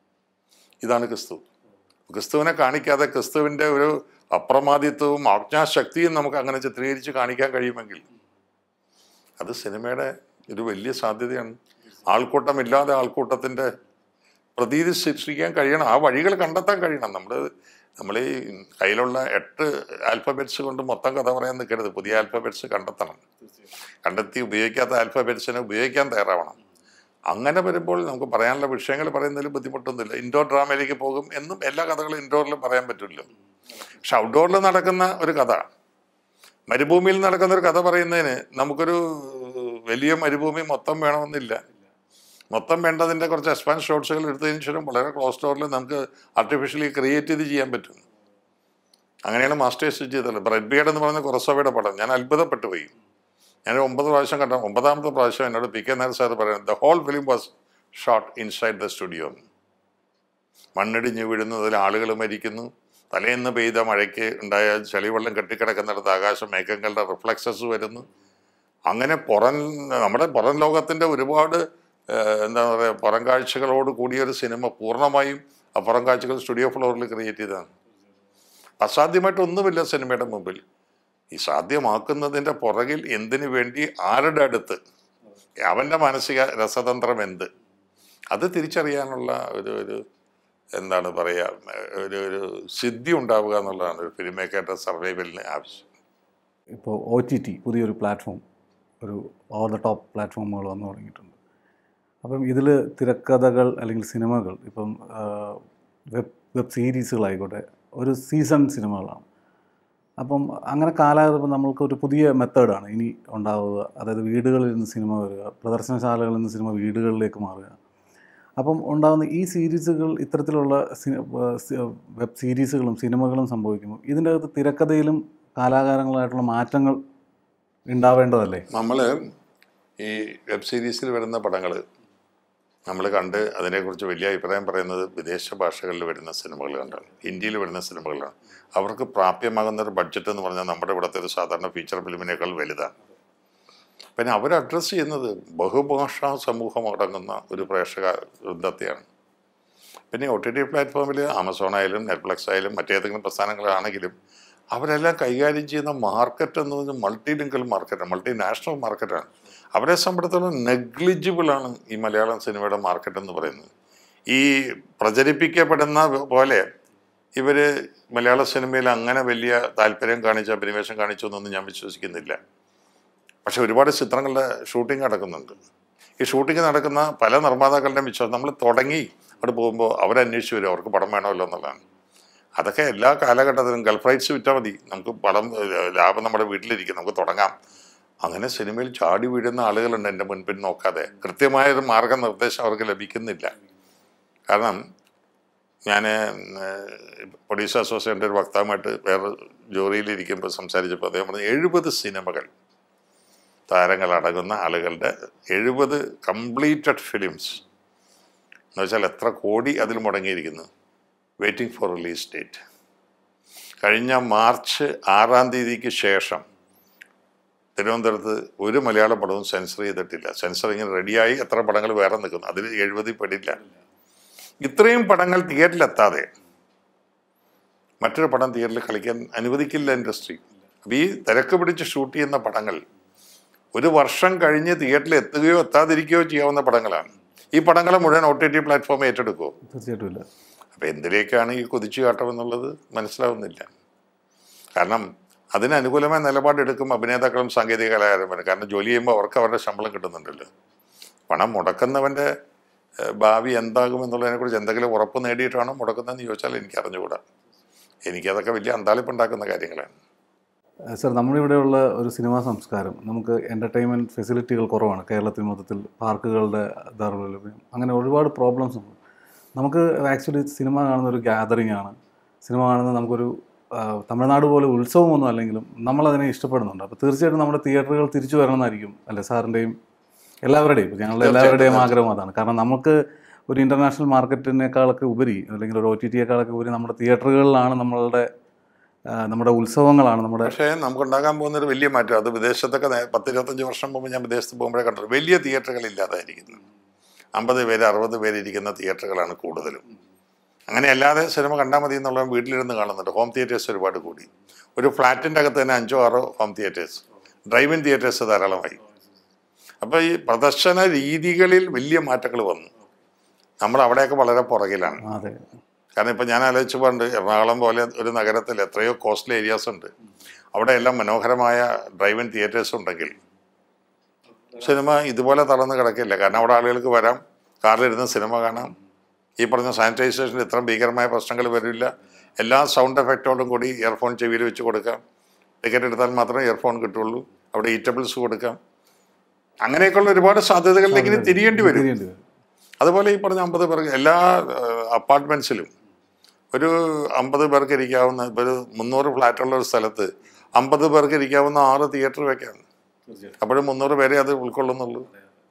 ഇതാണ് ക്രിസ്തു ക്രിസ്തുവിനെ കാണിക്കാതെ ക്രിസ്തുവിൻ്റെ ഒരു അപ്രമാദിത്വവും ആജ്ഞാശക്തിയും നമുക്ക് അങ്ങനെ ചിത്രീകരിച്ച് കാണിക്കാൻ കഴിയുമെങ്കിൽ അത് സിനിമയുടെ ഒരു വലിയ സാധ്യതയാണ് ആൾക്കൂട്ടമില്ലാതെ ആൾക്കൂട്ടത്തിൻ്റെ പ്രതീതി സൃഷ്ടിക്കാൻ കഴിയണം ആ വഴികൾ കണ്ടെത്താൻ കഴിയണം നമ്മൾ നമ്മൾ ഈ കയ്യിലുള്ള എട്ട് ആൽഫബറ്റ്സ് കൊണ്ട് മൊത്തം കഥ പറയാൻ നിൽക്കരുത് പുതിയ ആൽഫബറ്റ്സ് കണ്ടെത്തണം കണ്ടെത്തി ഉപയോഗിക്കാത്ത ആൽഫബറ്റ്സിനെ ഉപയോഗിക്കാൻ തയ്യാറാവണം അങ്ങനെ വരുമ്പോൾ നമുക്ക് പറയാനുള്ള വിഷയങ്ങൾ പറയുന്നതിൽ ബുദ്ധിമുട്ടൊന്നുമില്ല ഇൻഡോർ ഡ്രാമയിലേക്ക് പോകും എന്നും എല്ലാ കഥകളും ഇൻഡോറിൽ പറയാൻ പറ്റില്ല പക്ഷെ ഔട്ട്ഡോറിൽ നടക്കുന്ന ഒരു കഥ മരുഭൂമിയിൽ നടക്കുന്ന ഒരു കഥ പറയുന്നതിന് നമുക്കൊരു വലിയ മരുഭൂമി മൊത്തം വേണമെന്നില്ല മൊത്തം വേണ്ടതിൻ്റെ കുറച്ച് എക്സ്പാൻസ് ഷോട്ട്സുകൾ എടുത്തതിന് ശേഷം വളരെ ക്ലോസ് ഡോറിൽ നമുക്ക് ആർട്ടിഫിഷ്യലി ക്രിയേറ്റ് ചെയ്ത് ചെയ്യാൻ പറ്റും അങ്ങനെയാണ് മാസ്റ്റേഴ്സ് ചെയ്തത് ബ്രെഡ് ബിയഡ് എന്ന് പറയുന്ന കുറസോവയുടെ പടം ഞാൻ അത്ഭുതപ്പെട്ടു പോയി ഞാൻ ഒമ്പത് പ്രാവശ്യം കണ്ട ഒമ്പതാമത്തെ പ്രാവശ്യം എന്നോട് പി കെ നായർ സാർ പറയുന്നത് the whole film was shot inside the studio മണ്ണിടിഞ്ഞ് വീഴുന്നതിൽ ആളുകൾ മരിക്കുന്നു തലേന്ന് പെയ്ത മഴയ്ക്ക് ഉണ്ടായ ചെളിവെള്ളം കെട്ടിക്കിടക്കുന്നിടത്ത് ആകാശ മേഘങ്ങളുടെ റിഫ്ലക്സസ് വരുന്നു അങ്ങനെ പുറം നമ്മുടെ പുറം ലോകത്തിൻ്റെ ഒരുപാട് ഏഹ്, എന്താ പറയുക പുറം കാഴ്ചകളോട് കൂടിയൊരു സിനിമ പൂർണ്ണമായും ആ പുറം കാഴ്ചകൾ സ്റ്റുഡിയോ ഫ്ലോറിൽ ക്രിയേറ്റ് ചെയ്തതാണ് അസാധ്യമായിട്ട് ഒന്നുമില്ല സിനിമയുടെ മുമ്പിൽ ഈ സാധ്യമാക്കുന്നതിൻ്റെ പുറകിൽ എന്തിനു വേണ്ടി ആരുടെ അടുത്ത് അവൻ്റെ മാനസിക രസതന്ത്രം എന്ത് അത് തിരിച്ചറിയാനുള്ള ഒരു ഒരു എന്താണ് പറയുക ഒരു ഒരു സിദ്ധി ഉണ്ടാവുക എന്നുള്ളതാണ് ഒരു ഫിലിം മേക്കറുടെ സർവൈവലിന് ആവശ്യം ഇപ്പോൾ ഒ ടി ടി പുതിയൊരു പ്ലാറ്റ്ഫോം ഒരു ഓവർ ദ ടോപ്പ് പ്ലാറ്റ്ഫോമുകൾ വന്നു തുടങ്ങിയിട്ടുണ്ട് അപ്പം ഇതിൽ തിരക്കഥകൾ അല്ലെങ്കിൽ സിനിമകൾ ഇപ്പം വെബ് വെബ് സീരീസുകളായിക്കോട്ടെ ഒരു സീസൺ സിനിമകളാണ് അപ്പം അങ്ങനെ കാലാകാലം നമ്മൾക്ക് ഒരു പുതിയ മെത്തേഡാണ് ഇനി ഉണ്ടാവുക അതായത് വീടുകളിൽ നിന്ന് സിനിമ വരിക പ്രദർശനശാലകളിൽ നിന്ന് സിനിമ വീടുകളിലേക്ക് മാറുക അപ്പം ഉണ്ടാകുന്ന ഈ സീരീസുകൾ ഇത്തരത്തിലുള്ള സി- ഏഹ് സി- വെബ് സീരീസുകളും സിനിമകളും സംഭവിക്കുമ്പോൾ ഇതിൻ്റെ അകത്ത് തിരക്കഥയിലും കാലാകാലങ്ങളായിട്ടുള്ള മാറ്റങ്ങൾ ഉണ്ടാവേണ്ടതല്ലേ നമ്മൾ ഈ വെബ് സീരീസിൽ വരുന്ന പടങ്ങൾ നമ്മൾ കണ്ട് അതിനെക്കുറിച്ച് വലിയ അഭിപ്രായം പറയുന്നത് വിദേശ ഭാഷകളിൽ വരുന്ന സിനിമകൾ കണ്ടാണ് ഹിന്ദിയിൽ വരുന്ന സിനിമകളാണ് അവർക്ക് പ്രാപ്യമാകുന്ന ഒരു ബഡ്ജറ്റ് എന്ന് പറഞ്ഞാൽ നമ്മുടെ ഇവിടുത്തെ ഒരു സാധാരണ ഫീച്ചർ ഫിലിമിനേക്കാൾ വലുതാണ് പിന്നെ അവർ അഡ്രസ്സ് ചെയ്യുന്നത് ബഹുഭാഷാ സമൂഹം അടങ്ങുന്ന ഒരു പ്രേക്ഷക വൃന്ദത്തെയാണ് പിന്നെ ഒ ടി ടി പ്ലാറ്റ്ഫോമിൽ ആമസോൺ ആയാലും നെറ്റ്ഫ്ലിക്സ് ആയാലും മറ്റേതെങ്കിലും പ്രസ്ഥാനങ്ങളാണെങ്കിലും അവരെല്ലാം കൈകാര്യം ചെയ്യുന്ന മാർക്കറ്റ് എന്ന് പറഞ്ഞാൽ മൾട്ടി ലിങ്കൽ മാർക്കറ്റാണ് മൾട്ടി നാഷണൽ മാർക്കറ്റാണ് അവരെ സംബന്ധിച്ചിടത്തോളം നെഗ്ലിജിബിളാണ് ഈ മലയാളം സിനിമയുടെ മാർക്കറ്റ് എന്ന് പറയുന്നത് ഈ പ്രചരിപ്പിക്കപ്പെടുന്ന പോലെ ഇവർ മലയാള സിനിമയിൽ അങ്ങനെ വലിയ താല്പര്യം കാണിച്ച അഭിനിവേശം കാണിച്ചു എന്നൊന്നും ഞാൻ വിശ്വസിക്കുന്നില്ല പക്ഷെ ഒരുപാട് ചിത്രങ്ങളുടെ ഷൂട്ടിംഗ് നടക്കുന്നുണ്ട് ഈ ഷൂട്ടിംഗ് നടക്കുന്ന പല നിർമ്മാതാക്കളുടെയും വിശ്വാസം നമ്മൾ തുടങ്ങി അവിടെ പോകുമ്പോൾ അവരന്വേഷിച്ച് വരും അവർക്ക് പടം വേണമല്ലോ എന്നുള്ളതാണ് അതൊക്കെ എല്ലാ കാലഘട്ടത്തിലും ഗൾഫ് റൈറ്റ്സ് വിറ്റാൽ മതി നമുക്ക് പടം ഏഹ്, ലാഭം നമ്മുടെ വീട്ടിലിരിക്കും നമുക്ക് തുടങ്ങാം അങ്ങനെ സിനിമയിൽ ചാടി വീഴുന്ന ആളുകളുണ്ട് എൻ്റെ മുൻപിൽ നോക്കാതെ കൃത്യമായൊരു മാർഗനിർദ്ദേശം അവർക്ക് ലഭിക്കുന്നില്ല കാരണം ഞാൻ പ്രൊഡ്യൂസർ അസോസിയേഷൻ്റെ ഒരു വക്താവുമായിട്ട് വേറെ ജോലിയിലിരിക്കുമ്പോൾ സംസാരിച്ചപ്പോൾ അദ്ദേഹം പറഞ്ഞു എഴുപത് സിനിമകൾ താരങ്ങളടങ്ങുന്ന ആളുകളുടെ എഴുപത് കംപ്ലീറ്റഡ് ഫിലിംസ് എന്ന് വെച്ചാൽ എത്ര കോടി അതിൽ മുടങ്ങിയിരിക്കുന്നു വെയിറ്റിംഗ് ഫോർ റിലീസ് ഡേറ്റ് കഴിഞ്ഞ മാർച്ച് ആറാം തീയതിക്ക് ശേഷം തിരുവനന്തപുരത്ത് ഒരു മലയാള പടവും സെൻസർ ചെയ്തിട്ടില്ല സെൻസർ ഇങ്ങനെ റെഡിയായി എത്ര പടങ്ങൾ വേറെ നിൽക്കുന്നു അതിൽ എഴുപതിൽ പെടില്ല ഇത്രയും പടങ്ങൾ തിയേറ്ററിലെത്താതെ മറ്റൊരു പടം തിയേറ്ററിൽ കളിക്കാൻ അനുവദിക്കില്ല ഇൻഡസ്ട്രി അപ്പം ഈ തിരക്ക് പിടിച്ച് ഷൂട്ട് ചെയ്യുന്ന പടങ്ങൾ ഒരു വർഷം കഴിഞ്ഞ് തിയേറ്ററിൽ എത്തുകയോ എത്താതിരിക്കുകയോ ചെയ്യാവുന്ന പടങ്ങളാണ് ഈ പടങ്ങളെ മുഴുവൻ ഒ ടി ടി പ്ലാറ്റ്ഫോം ഏറ്റെടുക്കുമോ തീർച്ചയായിട്ടും ഇല്ല അപ്പം എന്തിലേക്കാണ് ഈ കുതിച്ചുകാട്ടം എന്നുള്ളത് മനസ്സിലാവുന്നില്ല കാരണം അതിന് അനുകൂലമായ നിലപാടെടുക്കും അഭിനേതാക്കളും സാങ്കേതിക കലാകാരന്മാരും കാരണം ജോലി ചെയ്യുമ്പോൾ അവർക്ക് അവരുടെ ശമ്പളം കിട്ടുന്നുണ്ടല്ലോ പണം മുടക്കുന്നവൻ്റെ ഏഹ്, ഭാവി എന്താകും എന്നുള്ളതിനെക്കുറിച്ച് എന്തെങ്കിലും ഉറപ്പ് നേടിയിട്ടാണോ മുടക്കുന്നതെന്ന് ചോദിച്ചാൽ എനിക്ക് അറിഞ്ഞുകൂടാ എനിക്കതൊക്കെ വലിയ അന്താളിപ്പുണ്ടാക്കുന്ന കാര്യങ്ങളാണ് ഏഹ് സർ നമ്മളിവിടെയുള്ള ഒരു സിനിമാ സംസ്കാരം നമുക്ക് എൻ്റർടൈൻമെൻറ്റ് ഫെസിലിറ്റികൾ കുറവാണ് കേരളത്തിൽ മൊത്തത്തിൽ പാർക്കുകളുടെ ദൗർലഭ്യം അങ്ങനെ ഒരുപാട് പ്രോബ്ലംസ് ഉണ്ട് നമുക്ക് ആക്ച്വലി സിനിമ കാണുന്ന ഒരു ഗ്യാതറിംഗ് ആണ് സിനിമ കാണുന്നത് നമുക്കൊരു ആ, തമിഴ്നാട് പോലെ ഉത്സവമൊന്നും അല്ലെങ്കിലും നമ്മളതിനെ ഇഷ്ടപ്പെടുന്നുണ്ട് അപ്പോൾ തീർച്ചയായിട്ടും നമ്മുടെ തിയേറ്ററുകൾ തിരിച്ചു വരണമെന്നായിരിക്കും അല്ലേ സാറിൻ്റെയും എല്ലാവരുടെയും ഇപ്പം ഞങ്ങളുടെ എല്ലാവരുടെയും ആഗ്രഹം അതാണ് കാരണം നമുക്ക് ഒരു ഇൻ്റർനാഷണൽ മാർക്കറ്റിനേക്കാളൊക്കെ ഉപരി അല്ലെങ്കിൽ ഒരു ഒ ടി ടിയേക്കാളൊക്കെ ഉപരി നമ്മുടെ തിയേറ്ററുകളിലാണ് നമ്മളുടെ ആ, നമ്മുടെ ഉത്സവങ്ങളാണ് നമ്മുടെ പക്ഷേ നമുക്കുണ്ടാകാൻ പോകുന്ന ഒരു വലിയ മാറ്റം അത് വിദേശത്തൊക്കെ നേ- പത്ത് ഇരുപത്തഞ്ച് വർഷം മുമ്പ് ഞാൻ വിദേശത്ത് പോകുമ്പോഴേ കണ്ടത് വലിയ തിയേറ്ററുകൾ ഇല്ലാതായിരിക്കുന്നു അമ്പത് പേര് അറുപത് പേര് ഇരിക്കുന്ന തിയേറ്ററുകളാണ് കൂടുതലും അങ്ങനെ അല്ലാതെ സിനിമ കണ്ടാൽ മതി എന്നുള്ള വീട്ടിലിരുന്ന് കാണുന്നുണ്ട് ഹോം തിയേറ്റേഴ്സ് ഒരുപാട് കൂടി ഒരു ഫ്ലാറ്റിൻ്റെ അകത്ത് തന്നെ അഞ്ചോ ആറോ home theatres drive in theatres ധാരാളമായി അപ്പോൾ ഈ പ്രദർശന രീതികളിൽ വലിയ മാറ്റങ്ങൾ വന്നു നമ്മൾ അവിടെയൊക്കെ വളരെ പുറകിലാണ് അതെ കാരണം ഇപ്പം ഞാൻ ആലോചിച്ച് പണ്ട് എറണാകുളം പോലെ ഒരു നഗരത്തിൽ എത്രയോ കോസ്റ്റ്ലി ഏരിയാസ് ഉണ്ട് അവിടെ എല്ലാം മനോഹരമായ ഡ്രൈവ് ഇൻ തിയേറ്റേഴ്സ് ഉണ്ടെങ്കിൽ സിനിമ ഇതുപോലെ തളർന്ന് കിടക്കില്ല കാരണം അവിടെ ആളുകൾക്ക് വരാം കാറിലിരുന്ന് സിനിമ കാണാം ഈ പറഞ്ഞ സാനിറ്റൈസേഷന് ഇത്ര ഭീകരമായ പ്രശ്നങ്ങൾ വരില്ല എല്ലാ സൗണ്ട് എഫക്റ്റോടും കൂടി ഇയർഫോൺ ചെവിയിൽ വെച്ച് കൊടുക്കാം ടിക്കറ്റ് എടുത്താൽ മാത്രമേ ഇയർഫോൺ കിട്ടുള്ളൂ അവിടെ ഈറ്റബിൾസ് കൊടുക്കാം അങ്ങനെയൊക്കെയുള്ള ഒരുപാട് സാധ്യതകളിലേക്ക് ഇനി തിരിയേണ്ടി വരും തിരിയേണ്ടി വരും അതുപോലെ ഈ പറഞ്ഞ അമ്പത് പേർക്ക് എല്ലാ അപ്പാർട്ട്മെൻറ്റ്സിലും ഒരു അമ്പത് പേർക്ക് ഇരിക്കാവുന്ന ഇപ്പോൾ ഒരു മുന്നൂറ് ഫ്ലാറ്റുള്ള ഒരു സ്ഥലത്ത് അമ്പത് പേർക്ക് ഇരിക്കാവുന്ന ആറ് തിയേറ്റർ വെക്കാം അപ്പോഴും മുന്നൂറ് പേരെ അത് ഉൾക്കൊള്ളുന്നുള്ളൂ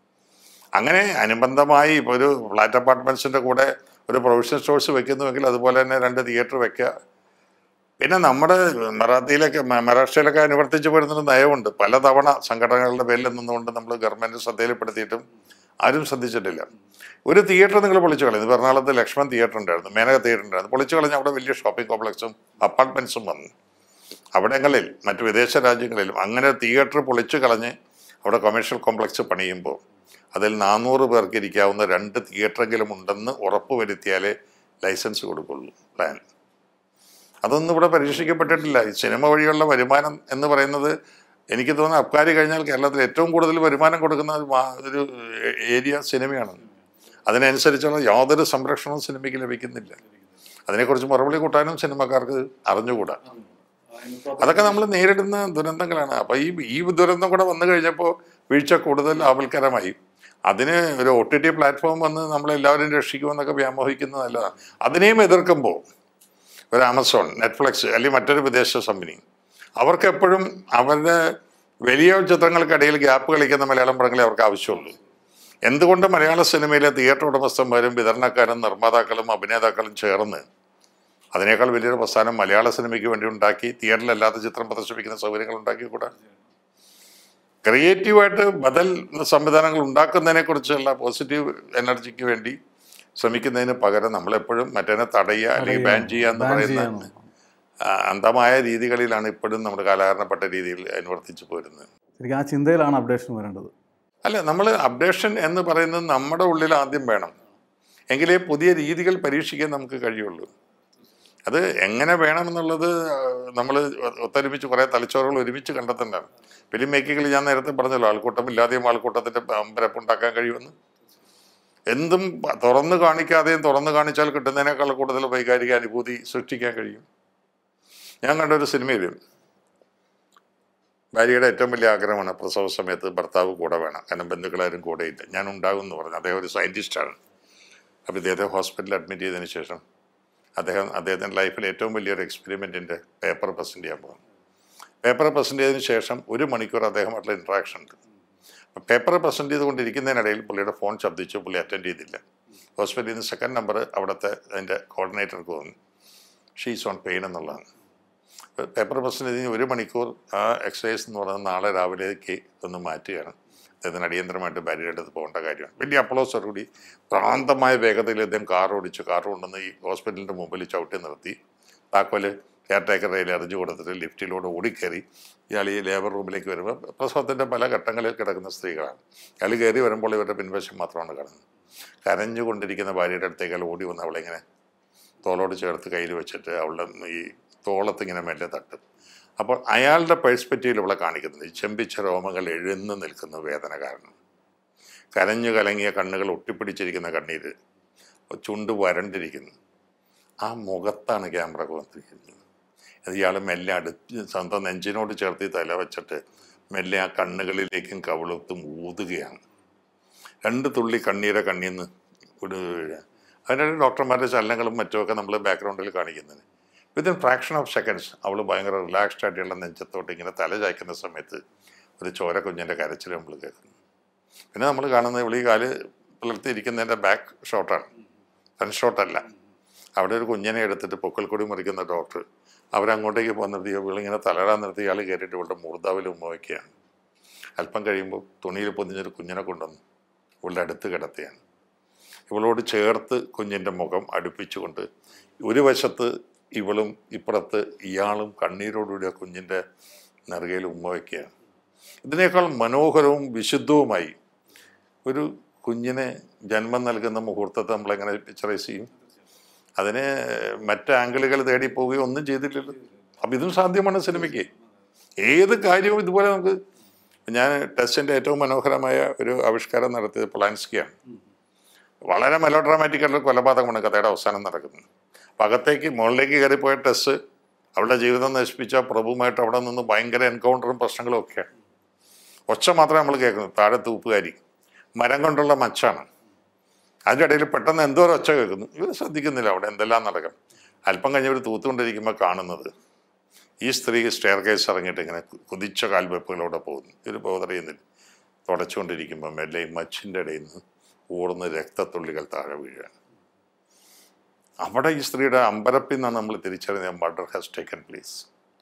അങ്ങനെ അനുബന്ധമായി ഇപ്പോൾ ഒരു ഫ്ലാറ്റ് അപ്പാർട്ട്മെൻറ്റ്സിൻ്റെ കൂടെ ഒരു പ്രൊവിഷൻ സ്റ്റോഴ്സ് വെക്കുന്നുവെങ്കിൽ അതുപോലെ തന്നെ രണ്ട് തിയേറ്റർ വെക്കുക പിന്നെ നമ്മുടെ മറാത്തിയിലൊക്കെ മ- മഹാരാഷ്ട്രയിലൊക്കെ അനുവർത്തിച്ച് വരുന്നൊരു നയമുണ്ട് പലതവണ സംഘടനകളുടെ പേരിൽ നിന്നുകൊണ്ട് നമ്മൾ ഗവൺമെൻറ് ശ്രദ്ധയിൽപ്പെടുത്തിയിട്ടും ആരും ശ്രദ്ധിച്ചിട്ടില്ല ഒരു തിയേറ്റർ നിങ്ങൾ പൊളിച്ചു കളഞ്ഞു ഇപ്പോൾ എറണാകുളത്ത് ലക്ഷ്മൺ തിയേറ്റർ ഉണ്ടായിരുന്നു മേനക തിയേറ്റർ ഉണ്ടായിരുന്നു പൊളിച്ചു കളഞ്ഞ് അവിടെ വലിയ ഷോപ്പിംഗ് കോംപ്ലക്സും അപ്പാർട്ട്മെൻറ്റ്സും വന്നു അവിടങ്ങളിൽ മറ്റു വിദേശ രാജ്യങ്ങളിലും അങ്ങനെ തിയേറ്റർ പൊളിച്ചു കളഞ്ഞ് അവിടെ കൊമേഴ്ഷ്യൽ കോംപ്ലക്സ് പണിയുമ്പോൾ അതിൽ നാനൂറ് പേർക്ക് ഇരിക്കാവുന്ന രണ്ട് തിയേറ്ററെങ്കിലും ഉണ്ടെന്ന് ഉറപ്പ് വരുത്തിയാലേ ലൈസൻസ് കൊടുക്കുള്ളൂ പ്ലാൻ അതൊന്നും ഇവിടെ പരീക്ഷിക്കപ്പെട്ടിട്ടില്ല ഈ സിനിമ വഴിയുള്ള വരുമാനം എന്ന് പറയുന്നത് എനിക്ക് തോന്നുന്നു അബ്കാരി കഴിഞ്ഞാൽ കേരളത്തിൽ ഏറ്റവും കൂടുതൽ വരുമാനം കൊടുക്കുന്ന ഒരു മാ- ഒരു ഏരിയ സിനിമയാണ് അതിനനുസരിച്ചുള്ള യാതൊരു സംരക്ഷണവും സിനിമയ്ക്ക് ലഭിക്കുന്നില്ല അതിനെക്കുറിച്ച് മറുപടി കൂട്ടാനും സിനിമക്കാർക്ക് അറിഞ്ഞുകൂടാ അതൊക്കെ നമ്മൾ നേരിടുന്ന ദുരന്തങ്ങളാണ് അപ്പോൾ ഈ ഈ ദുരന്തം കൂടെ വന്നു കഴിഞ്ഞപ്പോൾ വീഴ്ച കൂടുതൽ ആവൽക്കരമായി അതിന് ഒരു ഒ ടി ടി പ്ലാറ്റ്ഫോം വന്ന് നമ്മളെല്ലാവരും രക്ഷിക്കുമെന്നൊക്കെ വ്യാമോഹിക്കുന്നത് നല്ലതാണ് അതിനെയും എതിർക്കുമ്പോൾ ഒരു ആമസോൺ നെറ്റ്ഫ്ലിക്സ് അല്ലെങ്കിൽ മറ്റൊരു വിദേശ കമ്പനി അവർക്ക് എപ്പോഴും അവരുടെ വലിയ ചിത്രങ്ങൾക്കിടയിൽ ഗ്യാപ്പ് കളിക്കുന്ന മലയാളം പടങ്ങളെ അവർക്ക് ആവശ്യമുള്ളൂ എന്തുകൊണ്ട് മലയാള സിനിമയിലെ തിയേറ്റർ ഉടമസ്ഥന്മാരും വിതരണക്കാരും നിർമ്മാതാക്കളും അഭിനേതാക്കളും ചേർന്ന് അതിനേക്കാൾ വലിയൊരു പ്രസ്ഥാനം മലയാള സിനിമയ്ക്ക് വേണ്ടി ഉണ്ടാക്കി തിയേറ്ററിലല്ലാത്ത ചിത്രം പ്രദർശിപ്പിക്കുന്ന സൗകര്യങ്ങൾ ഉണ്ടാക്കിക്കൂടാ ക്രിയേറ്റീവായിട്ട് ബദൽ സംവിധാനങ്ങൾ ഉണ്ടാക്കുന്നതിനെ കുറിച്ചുള്ള പോസിറ്റീവ് എനർജിക്ക് വേണ്ടി ശ്രമിക്കുന്നതിന് പകരം നമ്മളെപ്പോഴും മറ്റേനെ തടയുക അല്ലെങ്കിൽ ബാൻ ചെയ്യുക എന്ന് ബാൻ പറയുന്ന ചെയ്യണം ആ, അന്ധമായ രീതികളിലാണ് ഇപ്പോഴും നമ്മുടെ കാലഹരണപ്പെട്ട രീതിയിൽ അനുവർത്തിച്ചു പോരുന്നത് ശരിക്കും ആ ചിന്തയിലാണ് അപ്ഡേഷൻ വരേണ്ടത് അല്ല നമ്മൾ അപ്ഡേഷൻ എന്ന് പറയുന്നത് നമ്മുടെ ഉള്ളിൽ ആദ്യം വേണം എങ്കിലേ പുതിയ രീതികൾ പരീക്ഷിക്കാൻ നമുക്ക് കഴിയുള്ളൂ അത് എങ്ങനെ വേണമെന്നുള്ളത് നമ്മൾ ഒത്തൊരുമിച്ച് കുറേ തലച്ചോറുകൾ ഒരുമിച്ച് കണ്ടെത്തേണ്ടതാണ് ഫിലിം മേക്കിങ്ങിൽ ഞാൻ നേരത്തെ പറഞ്ഞല്ലോ ആൾക്കൂട്ടം ഇല്ലാതെയും ആൾക്കൂട്ടത്തിൻ്റെ പരപ്പുണ്ടാക്കാൻ കഴിയുമെന്ന് എന്തും പ- തുറന്നു കാണിക്കാതെയും തുറന്നു കാണിച്ചാൽ കിട്ടുന്നതിനേക്കാൾ കൂടുതൽ വൈകാരിക അനുഭൂതി സൃഷ്ടിക്കാൻ കഴിയും ഞാൻ കണ്ട ഒരു സിനിമയിൽ ഭാര്യയുടെ ഏറ്റവും വലിയ ആഗ്രഹമാണ് പ്രസവ സമയത്ത് ഭർത്താവ് കൂടെ വേണം കാരണം ബന്ധുക്കളാരും കൂടെയില്ല ഞാൻ ഉണ്ടാകും എന്ന് പറഞ്ഞു അദ്ദേഹം ഒരു സയൻറ്റിസ്റ്റാണ് അപ്പോൾ ഇദ്ദേഹത്തെ ഹോസ്പിറ്റലിൽ അഡ്മിറ്റ് ചെയ്തതിന് ശേഷം അദ്ദേഹം അദ്ദേഹത്തിൻ്റെ ലൈഫിൽ ഏറ്റവും വലിയൊരു എക്സ്പെരിമെൻറ്റിൻ്റെ പേപ്പർ പ്രസൻറ്റ് ചെയ്യാൻ പോകുന്നു പേപ്പർ പ്രസൻറ്റ് ചെയ്തതിന് ശേഷം ഒരു മണിക്കൂർ അദ്ദേഹമായിട്ടുള്ള ഇൻട്രാക്ഷൻ ഉണ്ട് അപ്പോൾ പേപ്പർ പ്രസൻറ്റ് ചെയ്തുകൊണ്ടിരിക്കുന്നതിനിടയിൽ പുള്ളിയുടെ ഫോൺ ശബ്ദിച്ചു പുള്ളി അറ്റൻഡ് ചെയ്തില്ല ഹോസ്പിറ്റലിൽ നിന്ന് സെക്കൻഡ് നമ്പർ അവിടുത്തെ അതിൻ്റെ കോർഡിനേറ്റർക്ക് തോന്നി ഷീസ് ഓൺ പെയിൻ എന്നുള്ളതാണ് പേപ്പർ പ്രസൻറ്റ് ചെയ്ത് ഒരു മണിക്കൂർ ആ എക്സസൈസ് എന്ന് പറയുന്നത് നാളെ രാവിലേക്ക് ഒന്ന് മാറ്റുകയാണ് അദ്ദേഹത്തിന് അടിയന്തരമായിട്ട് ഭാര്യയുടെ അടുത്ത് പോകേണ്ട കാര്യമാണ് വലിയ അപ്ലോസോടുകൂടി ഭ്രാന്തമായ വേഗതയിൽ അദ്ദേഹം കാർ ഓടിച്ചു കാർ കൊണ്ടുവന്ന് ഈ ഹോസ്പിറ്റലിൻ്റെ മുമ്പിൽ ചവിട്ടി നിർത്തി താക്കോല് കെയർ ടേക്കർ കയ്യിൽ എറിഞ്ഞു കൊടുത്തിട്ട് ലിഫ്റ്റിലൂടെ ഓടിക്കയറി ഇയാൾ ഈ ലേബർ റൂമിലേക്ക് വരുമ്പോൾ പ്രസവത്തിൻ്റെ പല ഘട്ടങ്ങളിൽ കിടക്കുന്ന സ്ത്രീകളാണ് ഇയാൾ കയറി വരുമ്പോൾ ഇവരുടെ പിൻവശം മാത്രമാണ് കാണുന്നത് കരഞ്ഞുകൊണ്ടിരിക്കുന്ന ഭാര്യയുടെ അടുത്തേക്ക് അയാൾ ഓടി വന്ന് അവളിങ്ങനെ തോളോട് ചേർത്ത് കയ്യിൽ വെച്ചിട്ട് അവളുടെ ഈ തോളത്ത് ഇങ്ങനെ മെല്ലെ തട്ടും അപ്പോൾ അയാളുടെ പെർസ്പെക്റ്റീവിൽ ഇവിടെ കാണിക്കുന്നത് ഈ ചെമ്പിച്ച രോമങ്ങൾ എഴുന്നു നിൽക്കുന്ന വേദന കാരണം കരഞ്ഞു കലങ്ങിയ കണ്ണുകൾ ഒട്ടിപ്പിടിച്ചിരിക്കുന്ന കണ്ണീര് ചുണ്ട് വരണ്ടിരിക്കുന്നു ആ മുഖത്താണ് ക്യാമറ വന്നിരിക്കുന്നത് അത് ഇയാൾ മെല്ലെ അടുത്ത് സ്വന്തം നെഞ്ചിനോട് ചേർത്ത് ഈ തല വെച്ചിട്ട് മെല്ലെ ആ കണ്ണുകളിലേക്കും കവിളത്തും ഊതുകയാണ് രണ്ട് തുള്ളി കണ്ണീരെ കണ്ണീന്ന് വിടുക അതിനിടെ ഡോക്ടർമാരുടെ ചലനങ്ങളും മറ്റുമൊക്കെ നമ്മൾ ബാക്ക്ഗ്രൗണ്ടിൽ കാണിക്കുന്നത് വിത്തിൻ ഫ്രാക്ഷൻ ഓഫ് സെക്കൻഡ്സ് അവൾ ഭയങ്കര റിലാക്സ്ഡ് ആയിട്ടുള്ള നെഞ്ചത്തോട്ട് ഇങ്ങനെ തല ചായ്ക്കുന്ന സമയത്ത് ഒരു ചോര കുഞ്ഞിൻ്റെ കരച്ചിൽ നമ്മൾ കേൾക്കുന്നു പിന്നെ നമ്മൾ കാണുന്നത് ഇവിടെ ഈ കാല് പുലർത്തിയിരിക്കുന്നതിൻ്റെ ബാക്ക് ഷോട്ടാണ് ഫ്രണ്ട് ഷോട്ടല്ല അവിടെ ഒരു കുഞ്ഞിനെ എടുത്തിട്ട് പൊക്കൽ കൂടി മുറിക്കുന്ന ഡോക്ടർ അവരങ്ങോട്ടേക്ക് പോകാൻ നിർത്തി ഇവളിങ്ങനെ തലറാൻ നിർത്തി ഇയാൾ കയറിയിട്ട് ഇവളുടെ മൂർധാവിൽ ഉമ്മ വയ്ക്കുകയാണ് അല്പം കഴിയുമ്പോൾ തുണിയിൽ പൊതിഞ്ഞൊരു കുഞ്ഞിനെ കൊണ്ടുവന്നു ഇവളുടെ അടുത്ത് കിടത്തിയാണ് ഇവളോട് ചേർത്ത് കുഞ്ഞിൻ്റെ മുഖം അടുപ്പിച്ചുകൊണ്ട് ഒരു വശത്ത് ഇവളും ഇപ്പുറത്ത് ഇയാളും കണ്ണീരോടുകൂടി ആ കുഞ്ഞിൻ്റെ നെറുകയിൽ ഉമ്മ വയ്ക്കുകയാണ് ഇതിനേക്കാൾ മനോഹരവും വിശുദ്ധവുമായി ഒരു കുഞ്ഞിന് ജന്മം നൽകുന്ന മുഹൂർത്തത്തെ നമ്മളെങ്ങനെ പിക്ചറൈസ് ചെയ്യും അതിന് മറ്റ് ആംഗിളുകൾ തേടി പോവുകയോ ഒന്നും ചെയ്തില്ലല്ലോ അപ്പം ഇതും സാധ്യമാണ് സിനിമയ്ക്ക് ഏത് കാര്യവും ഇതുപോലെ നമുക്ക് ഞാൻ ടെസ്റ്റിൻ്റെ ഏറ്റവും മനോഹരമായ ഒരു ആവിഷ്കാരം നടത്തിയത് പൊളാൻസ്കിയാണ് വളരെ മെലോ ഡ്രാമാറ്റിക്കായിട്ടുള്ള കൊലപാതകമാണ് കഥയുടെ അവസാനം നടക്കുന്നത് അപ്പം അകത്തേക്ക് മുകളിലേക്ക് കയറിപ്പോയ ടെസ് അവളുടെ ജീവിതം നശിപ്പിച്ച പ്രഭുവുമായിട്ട് അവിടെ നിന്ന് ഭയങ്കര എൻകൗണ്ടറും പ്രശ്നങ്ങളും ഒക്കെയാണ് ഒച്ച മാത്രമേ നമ്മൾ കേൾക്കുന്നത് താഴെ തൂപ്പുകാരി മരം കൊണ്ടുള്ള മച്ചാണ് അതിൻ്റെ ഇടയിൽ പെട്ടെന്ന് എന്തോ ഒരു ഒച്ച കേൾക്കുന്നു ഇവർ ശ്രദ്ധിക്കുന്നില്ല അവിടെ എന്തെല്ലാം നടക്കും അല്പം കഴിഞ്ഞ് ഇവർ തൂത്തുകൊണ്ടിരിക്കുമ്പോൾ കാണുന്നത് ഈ സ്ത്രീ സ്റ്റെയർ കേസ് ഇറങ്ങിയിട്ട് ഇങ്ങനെ കു- കുതിച്ച കാൽവെപ്പുകളോടെ പോകുന്നു ഇവർ ബോധറിയുന്നില്ല തുടച്ചുകൊണ്ടിരിക്കുമ്പോൾ മെല്ലെ ഈ മച്ചിൻ്റെ ഇടയിൽ നിന്ന് ഊർന്ന് രക്തത്തുള്ളികൾ താഴെ വീഴുകയാണ് അവിടെ ഈ സ്ത്രീയുടെ അമ്പരപ്പിൽ നിന്നാണ് നമ്മൾ തിരിച്ചറിഞ്ഞത് മർഡർ ഹാസ് ടേക്കൻ പ്ലേസ്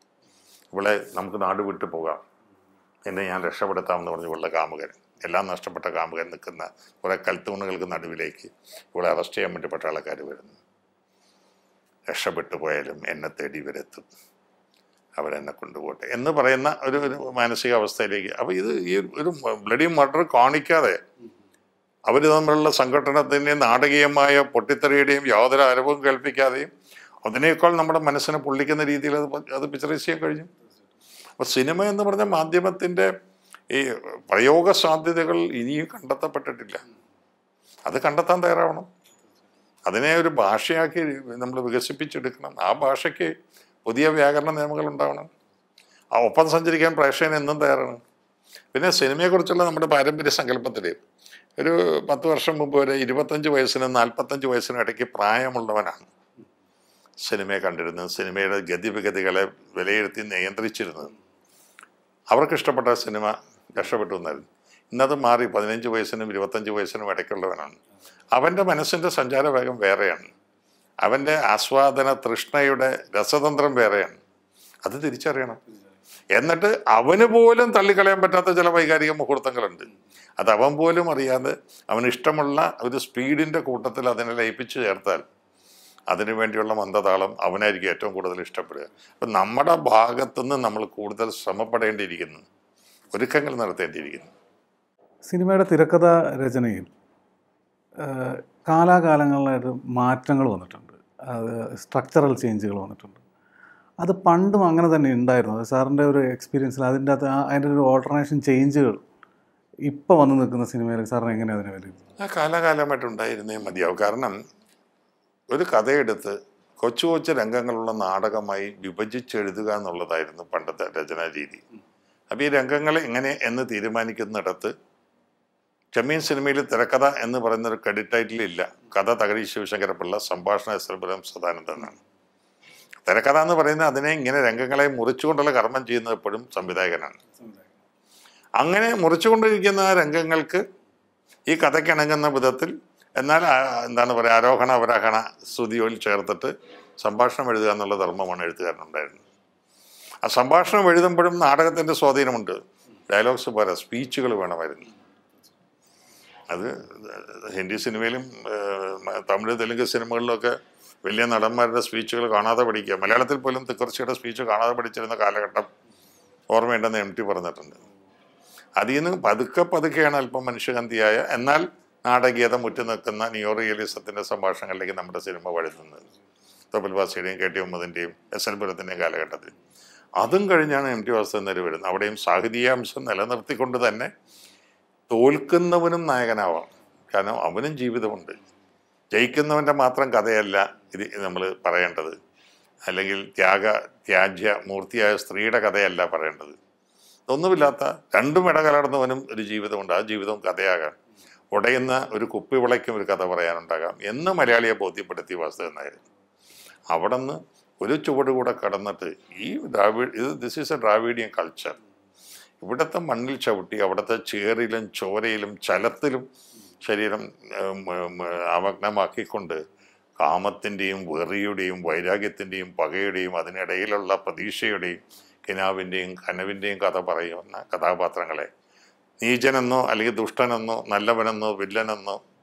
ഇവളെ നമുക്ക് നാട് വിട്ടു പോകാം എന്നെ ഞാൻ രക്ഷപ്പെടുത്താമെന്ന് പറഞ്ഞ് ഇവളുടെ കാമുകൻ എല്ലാം നഷ്ടപ്പെട്ട കാമുകൻ നിൽക്കുന്ന കുറേ കൽത്തൂണുകൾക്ക് നടുവിലേക്ക് ഇവളെ അറസ്റ്റ് ചെയ്യാൻ വേണ്ടി പട്ടാളക്കാർ വരുന്നു രക്ഷപ്പെട്ടു പോയാലും എന്നെ തേടി ഇവരെത്തും അവരെന്നെ കൊണ്ടുപോട്ടെ എന്ന് പറയുന്ന ഒരു ഒരു മാനസികാവസ്ഥയിലേക്ക് അപ്പോൾ ഇത് ഈ ഒരു ബ്ലഡി മർഡർ കാണിക്കാതെ അവർ തമ്മിലുള്ള സംഘടനത്തിൻ്റെയും നാടകീയമായ പൊട്ടിത്തെറിയുടെയും യാതൊരു ആരവവും കേൾപ്പിക്കാതെയും അതിനേക്കാൾ നമ്മുടെ മനസ്സിനെ പൊള്ളിക്കുന്ന രീതിയിൽ അത് പ- അത് പിക്ചറൈസ് ചെയ്യാൻ കഴിഞ്ഞു അപ്പോൾ സിനിമ എന്ന് പറഞ്ഞ മാധ്യമത്തിൻ്റെ ഈ പ്രയോഗ സാധ്യതകൾ ഇനിയും കണ്ടെത്തപ്പെട്ടിട്ടില്ല അത് കണ്ടെത്താൻ തയ്യാറാവണം അതിനെ ഒരു ഭാഷയാക്കി നമ്മൾ വികസിപ്പിച്ചെടുക്കണം ആ ഭാഷയ്ക്ക് പുതിയ വ്യാകരണ നിയമങ്ങൾ ഉണ്ടാവണം ആ ഒപ്പം സഞ്ചരിക്കാൻ പ്രേക്ഷകൻ എന്നും തയ്യാറാണ് പിന്നെ സിനിമയെക്കുറിച്ചുള്ള നമ്മുടെ പാരമ്പര്യ സങ്കല്പത്തിൽ ഒരു പത്ത് വർഷം മുമ്പ് വരെ ഇരുപത്തഞ്ച് വയസ്സിനും നാൽപ്പത്തഞ്ച് വയസ്സിനും ഇടയ്ക്ക് പ്രായമുള്ളവനാണ് സിനിമയെ കണ്ടിരുന്നത് സിനിമയുടെ ഗതിവിഗതികളെ വിലയിരുത്തി നിയന്ത്രിച്ചിരുന്നത് അവർക്ക് ഇഷ്ടപ്പെട്ട സിനിമ രക്ഷപ്പെട്ടു എന്നായിരുന്നു ഇന്നത് മാറി പതിനഞ്ച് വയസ്സിനും ഇരുപത്തഞ്ച് വയസ്സിനും ഇടയ്ക്കുള്ളവനാണ് അവൻ്റെ മനസ്സിൻ്റെ സഞ്ചാരവേഗം വേറെയാണ് അവൻ്റെ ആസ്വാദന തൃഷ്ണയുടെ രസതന്ത്രം വേറെയാണ് അത് തിരിച്ചറിയണം എന്നിട്ട് അവന് പോലും തള്ളിക്കളയാൻ പറ്റാത്ത ചില വൈകാരിക മുഹൂർത്തങ്ങളുണ്ട് അത് അവൻ പോലും അറിയാതെ അവന് ഇഷ്ടമുള്ള ഒരു സ്പീഡിൻ്റെ കൂട്ടത്തിൽ അതിനെ ലയിപ്പിച്ച് ചേർത്താൽ അതിനു വേണ്ടിയുള്ള മന്ദതാളം അവനായിരിക്കും ഏറ്റവും കൂടുതൽ ഇഷ്ടപ്പെടുക അപ്പം നമ്മുടെ ഭാഗത്തുനിന്ന് നമ്മൾ കൂടുതൽ ശ്രമപ്പെടേണ്ടിയിരിക്കുന്നു ഒരുക്കങ്ങൾ നടത്തേണ്ടിയിരിക്കുന്നു സിനിമയുടെ തിരക്കഥ രചനയിൽ ആഹ്, കാലാകാലങ്ങളിലായിട്ട് മാറ്റങ്ങൾ വന്നിട്ടുണ്ട് അത് സ്ട്രക്ചറൽ ചേഞ്ചുകൾ വന്നിട്ടുണ്ട് അത് പണ്ടും അങ്ങനെ തന്നെ ഉണ്ടായിരുന്നു അത് സാറിൻ്റെ ഒരു എക്സ്പീരിയൻസിൽ അതിൻ്റെ അകത്ത് ആ- അതിൻ്റെ ഒരു ഓൾട്ടർനേഷൻ ചേഞ്ചുകൾ ഇപ്പോൾ വന്ന് നിൽക്കുന്ന സിനിമയിൽ സാറിന് എങ്ങനെയാണ് അതിനെ വിലയിരുത്തുന്നത് ആ കാലാകാലമായിട്ട് ഉണ്ടായിരുന്നേ മതിയാവും കാരണം ഒരു കഥയെടുത്ത് കൊച്ചു കൊച്ചു രംഗങ്ങളുള്ള നാടകമായി വിഭജിച്ചെഴുതുക എന്നുള്ളതായിരുന്നു പണ്ടത്തെ രചനാ രീതി അപ്പോൾ ഈ രംഗങ്ങൾ എങ്ങനെ എന്ന് തീരുമാനിക്കുന്നിടത്ത് ചെമ്മീൻ സിനിമയിൽ തിരക്കഥ എന്ന് പറയുന്ന ഒരു ക്രെഡിറ്റ് ടൈറ്റിൽ ഇല്ല കഥ തകഴി ശിവശങ്കരപിള്ള സംഭാഷണ എസ്രപുരം സദാനന്ദനാണ് തിരക്കഥ എന്ന് പറയുന്നത് അതിനെ ഇങ്ങനെ രംഗങ്ങളെ മുറിച്ചുകൊണ്ടുള്ള കർമ്മം ചെയ്യുന്നത് എപ്പോഴും സംവിധായകനാണ് അങ്ങനെ മുറിച്ചുകൊണ്ടിരിക്കുന്ന ആ രംഗങ്ങൾക്ക് ഈ കഥയ്ക്ക് ഇണങ്ങുന്ന വിധത്തിൽ എന്നാൽ ആ, എന്താണ് പറയുക ആരോഹണ അവരോഹണ സ്തുതിയോൽ ചേർത്തിട്ട് സംഭാഷണം എഴുതുക എന്നുള്ള ധർമ്മമാണ് എഴുത്തുകാരനുണ്ടായിരുന്നത് ആ സംഭാഷണം എഴുതുമ്പോഴും നാടകത്തിൻ്റെ സ്വാധീനമുണ്ട് ഡയലോഗ്സ് പോരാ സ്പീച്ചുകൾ വേണമായിരുന്നു അത് ഹിന്ദി സിനിമയിലും ഏഹ്, തമിഴ് തെലുങ്ക് സിനിമകളിലൊക്കെ വലിയ നടന്മാരുടെ സ്പീച്ചുകൾ കാണാതെ പഠിക്കുക മലയാളത്തിൽ പോലും തിക്കർച്ചിയുടെ സ്പീച്ച് കാണാതെ പഠിച്ചിരുന്ന കാലഘട്ടം ഓർമ്മയുണ്ടെന്ന് എം ടി പറഞ്ഞിട്ടുണ്ട് അതിൽ നിന്ന് പതുക്കെ പതുക്കെയാണ് അല്പം മനുഷ്യഗന്ധിയായ എന്നാൽ നാടകീയത മുറ്റി നിൽക്കുന്ന നിയോ റിയലിസത്തിൻ്റെ സംഭാഷണങ്ങളിലേക്ക് നമ്മുടെ സിനിമ വഴുതുന്നത് തൊപ്പിൽ ബാസിയുടെയും കെ ടി മുഹമ്മദിൻ്റെയും എസ് എൽ പുരത്തിൻ്റെയും കാലഘട്ടത്തിൽ അതും കഴിഞ്ഞാണ് എം ടി വാസുദേവൻ വരുന്നത് അവിടെയും സാഹിതീയാംശം നിലനിർത്തിക്കൊണ്ട് തന്നെ തോൽക്കുന്നവനും നായകനാവാം കാരണം അവനും ജീവിതമുണ്ട് ജയിക്കുന്നവൻ്റെ മാത്രം കഥയല്ല ഇത് നമ്മൾ പറയേണ്ടത് അല്ലെങ്കിൽ ത്യാഗ ത്യാജ്യ മൂർത്തിയായ സ്ത്രീയുടെ കഥയല്ല പറയേണ്ടത് ഒന്നുമില്ലാത്ത രണ്ടും ഇടകലർന്നവനും ഒരു ജീവിതമുണ്ട് ആ ജീവിതവും കഥയാകാം ഉടയുന്ന ഒരു കുപ്പിവിളയ്ക്കും ഒരു കഥ പറയാനുണ്ടാകാം എന്ന് മലയാളിയെ ബോധ്യപ്പെടുത്തി വാസുദേവൻ നായർ അവിടെ നിന്ന് ഒരു ചുവട് കൂടെ കടന്നിട്ട് ഈ ദ്രാവിഡ് ഇത് this is a Dravidian culture ഇവിടുത്തെ മണ്ണിൽ ചവിട്ടി അവിടുത്തെ ചേറിലും ചോരയിലും ചലത്തിലും ശരീരം ഉം, ഉം, അവഗ്നമാക്കിക്കൊണ്ട് കാമത്തിൻ്റെയും വെറിയുടെയും വൈരാഗ്യത്തിൻ്റെയും പകയുടെയും അതിനിടയിലുള്ള പ്രതീക്ഷയുടെയും കിനാവിൻ്റെയും കനവിൻ്റെയും കഥ പറയുന്ന കഥാപാത്രങ്ങളെ നീചനെന്നോ അല്ലെങ്കിൽ ദുഷ്ടനെന്നോ നല്ലവനെന്നോ വില്ലനെന്നോ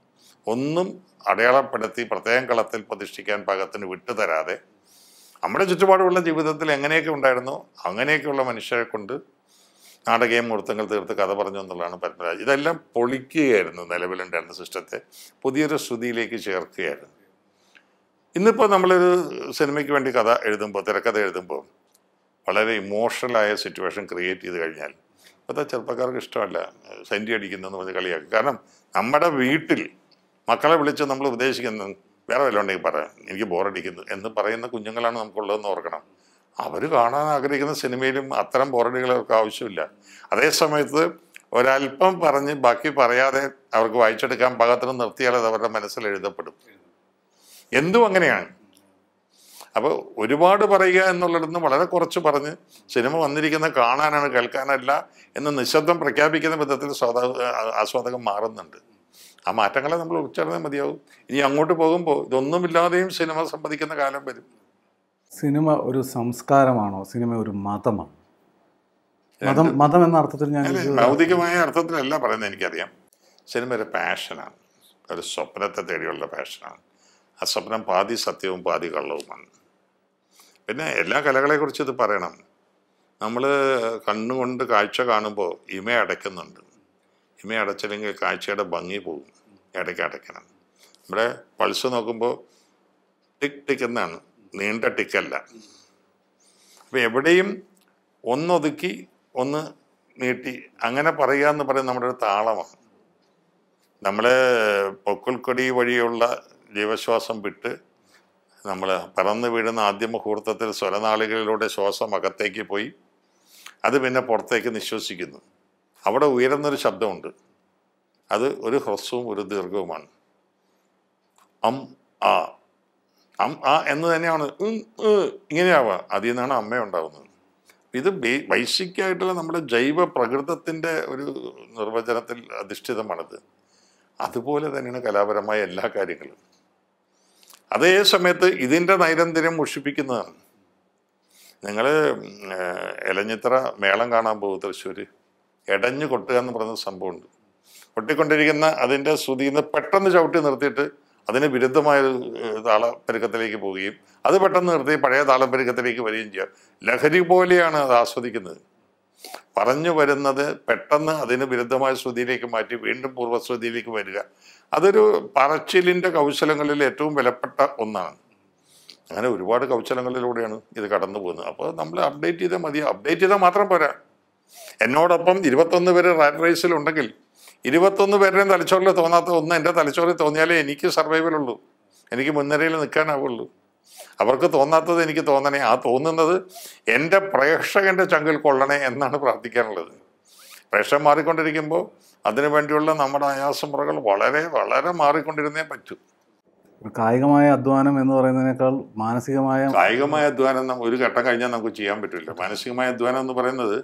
ഒന്നും അടയാളപ്പെടുത്തി പ്രത്യേകം കളത്തിൽ പ്രതിഷ്ഠിക്കാൻ പാകത്തിന് വിട്ടുതരാതെ നമ്മുടെ ചുറ്റുപാടുള്ള ജീവിതത്തിൽ എങ്ങനെയൊക്കെ ഉണ്ടായിരുന്നോ അങ്ങനെയൊക്കെയുള്ള മനുഷ്യരെ കൊണ്ട് നാടകീയ മുഹൂർത്തങ്ങൾ തീർത്ത് കഥ പറഞ്ഞു എന്നുള്ളതാണ് പത്മരാജ് ഇതെല്ലാം പൊളിക്കുകയായിരുന്നു നിലവിലുണ്ടായിരുന്ന സിസ്റ്റത്തെ പുതിയൊരു ശ്രുതിയിലേക്ക് ചേർക്കുകയായിരുന്നു ഇന്നിപ്പോൾ നമ്മളൊരു സിനിമയ്ക്ക് വേണ്ടി കഥ എഴുതുമ്പോൾ തിരക്കഥ എഴുതുമ്പോൾ വളരെ ഇമോഷണലായ സിറ്റുവേഷൻ ക്രിയേറ്റ് ചെയ്ത് കഴിഞ്ഞാൽ ഇപ്പോഴത്തെ ചെറുപ്പക്കാർക്ക് ഇഷ്ടമല്ല സെൻറ്റി അടിക്കുന്നതെന്ന് പറഞ്ഞ് കളിയാക്കും കാരണം നമ്മുടെ വീട്ടിൽ മക്കളെ വിളിച്ച് നമ്മൾ ഉപദേശിക്കുന്നത് വേറെ വല്ലതും ഉണ്ടെങ്കിൽ പറയാം എനിക്ക് ബോറടിക്കുന്നു എന്ന് പറയുന്ന കുഞ്ഞുങ്ങളാണ് നമുക്കുള്ളതെന്ന് ഓർക്കണം അവർ കാണാൻ ആഗ്രഹിക്കുന്ന സിനിമയിലും അത്തരം ബോറടികൾ അവർക്ക് ആവശ്യമില്ല അതേ സമയത്ത് ഒരല്പം പറഞ്ഞ് ബാക്കി പറയാതെ അവർക്ക് വായിച്ചെടുക്കാൻ പാകത്തിന് നിർത്തിയാൽ അത് അവരുടെ മനസ്സിൽ എഴുതപ്പെടും എന്തും അങ്ങനെയാണ് അപ്പോൾ ഒരുപാട് പറയുക എന്നുള്ളിടത്ത് വളരെ കുറച്ച് പറഞ്ഞ് സിനിമ വന്നിരിക്കുന്ന കാണാനാണ് കേൾക്കാനല്ല എന്ന് നിശബ്ദം പ്രഖ്യാപിക്കുന്ന വിധത്തിൽ സ്വാദ ആസ്വാദകം മാറുന്നുണ്ട് ആ മാറ്റങ്ങളെ നമ്മൾ ഉച്ചറിഞ്ഞാൽ മതിയാവും ഇനി അങ്ങോട്ട് പോകുമ്പോൾ ഇതൊന്നുമില്ലാതെയും സിനിമ സംവദിക്കുന്ന കാലം വരും സിനിമ ഒരു സംസ്കാരമാണോ സിനിമ ഒരു മതമാണോ മതം മതം എന്ന അർത്ഥത്തിൽ ഞാൻ അല്ല, ഭൗതികമായ അർത്ഥത്തിലല്ല പറയുന്നത് എനിക്കറിയാം സിനിമ ഒരു പാഷനാണ് ഒരു സ്വപ്നത്തെ തേടിയുള്ള പാഷനാണ് ആ സ്വപ്നം പാതി സത്യവും പാതി കള്ളവുമാണ് പിന്നെ എല്ലാ കലകളെക്കുറിച്ച് ഇത് പറയണം നമ്മൾ കണ്ണുകൊണ്ട് കാഴ്ച കാണുമ്പോൾ ഇമ അടയ്ക്കുന്നുണ്ട് ഇമ അടച്ചില്ലെങ്കിൽ കാഴ്ചയുടെ ഭംഗി പോകും ഇടയ്ക്ക് അടയ്ക്കണം നമ്മുടെ പൾസ് നോക്കുമ്പോൾ ടിക് ടിക് എന്നാണ് നീണ്ട ടിക്കല്ല അപ്പം എവിടെയും ഒന്നൊതുക്കി ഒന്ന് നീട്ടി അങ്ങനെ പറയുക എന്ന് പറയുന്നത് നമ്മുടെ ഒരു താളമാണ് നമ്മൾ പൊക്കിൾക്കൊടി വഴിയുള്ള ജീവശ്വാസം വിട്ട് നമ്മൾ പറന്ന് വീഴുന്ന ആദ്യ മുഹൂർത്തത്തിൽ സ്വരനാളികളിലൂടെ ശ്വാസം അകത്തേക്ക് പോയി അത് പിന്നെ പുറത്തേക്ക് നിശ്വസിക്കുന്നു അവിടെ ഉയരുന്നൊരു ശബ്ദമുണ്ട് അത് ഒരു ഹ്രസ്വവും ഒരു ദീർഘവുമാണ് അം ആ അം ആ എന്ന് തന്നെയാണ് ഉം, ഉ, ഇങ്ങനെയാവുക അതിൽ നിന്നാണ് അമ്മ ഉണ്ടാകുന്നത് ഇത് ബേ- ബേസിക് ആയിട്ടുള്ള നമ്മുടെ ജൈവ പ്രകൃതത്തിൻ്റെ ഒരു നിർവചനത്തിൽ അധിഷ്ഠിതമാണിത് അതുപോലെ തന്നെയാണ് കലാപരമായ എല്ലാ കാര്യങ്ങളും അതേ സമയത്ത് ഇതിൻ്റെ നൈരന്തര്യം മുഷിപ്പിക്കുന്നതാണ് നിങ്ങൾ എലഞ്ഞിത്ര മേളം കാണാൻ പോകും തൃശ്ശൂർ എടഞ്ഞു കൊട്ടുക എന്ന് പറയുന്ന സംഭവമുണ്ട് കൊട്ടിക്കൊണ്ടിരിക്കുന്ന അതിൻ്റെ ശ്രുതിയിൽ നിന്ന് പെട്ടെന്ന് ചവിട്ടി നിർത്തിയിട്ട് അതിന് വിരുദ്ധമായ ഒരു ഏഹ്, താളപ്പെരുക്കത്തിലേക്ക് പോവുകയും അത് പെട്ടെന്ന് നിർത്തി പഴയ താളപ്പെരുക്കത്തിലേക്ക് വരികയും ചെയ്യുക ലഹരി പോലെയാണ് അത് ആസ്വദിക്കുന്നത് പറഞ്ഞു വരുന്നത് പെട്ടെന്ന് അതിന് വിരുദ്ധമായ ശ്രുതിയിലേക്ക് മാറ്റി വീണ്ടും പൂർവ്വശ്രുതിയിലേക്ക് വരിക അതൊരു പറച്ചിലിൻ്റെ കൗശലങ്ങളിൽ ഏറ്റവും വിലപ്പെട്ട ഒന്നാണ് അങ്ങനെ ഒരുപാട് കൗശലങ്ങളിലൂടെയാണ് ഇത് കടന്നു പോകുന്നത് അപ്പോൾ നമ്മൾ അപ്ഡേറ്റ് ചെയ്താൽ മതി അപ്ഡേറ്റ് ചെയ്താൽ മാത്രം പോരാ എന്നോടൊപ്പം ഇരുപത്തൊന്ന് പേര് റാറ്റ് റേസിലുണ്ടെങ്കിൽ ഇരുപത്തൊന്ന് പേരുടെയും തലച്ചോറിൽ തോന്നാത്ത ഒന്ന് എൻ്റെ തലച്ചോറിൽ തോന്നിയാലേ എനിക്ക് സർവൈവൽ ഉള്ളൂ എനിക്ക് മുൻനിരയിൽ നിൽക്കാനാവുള്ളൂ അവർക്ക് തോന്നാത്തത് എനിക്ക് തോന്നണേ ആ തോന്നുന്നത് എൻ്റെ പ്രേക്ഷകൻ്റെ ചങ്കിൽ കൊള്ളണേ എന്നാണ് പ്രാർത്ഥിക്കാനുള്ളത് പ്രേക്ഷകൻ മാറിക്കൊണ്ടിരിക്കുമ്പോൾ അതിനു വേണ്ടിയുള്ള നമ്മുടെ ആയാസമുറകൾ വളരെ വളരെ മാറിക്കൊണ്ടിരുന്നേ പറ്റൂ ഒരു കായികമായ അധ്വാനം എന്ന് പറയുന്നതിനേക്കാൾ മാനസികമായ കായികമായ അധ്വാനം നം- ഒരു ഘട്ടം കഴിഞ്ഞാൽ നമുക്ക് ചെയ്യാൻ പറ്റില്ല മാനസികമായ അധ്വാനം എന്ന് പറയുന്നത്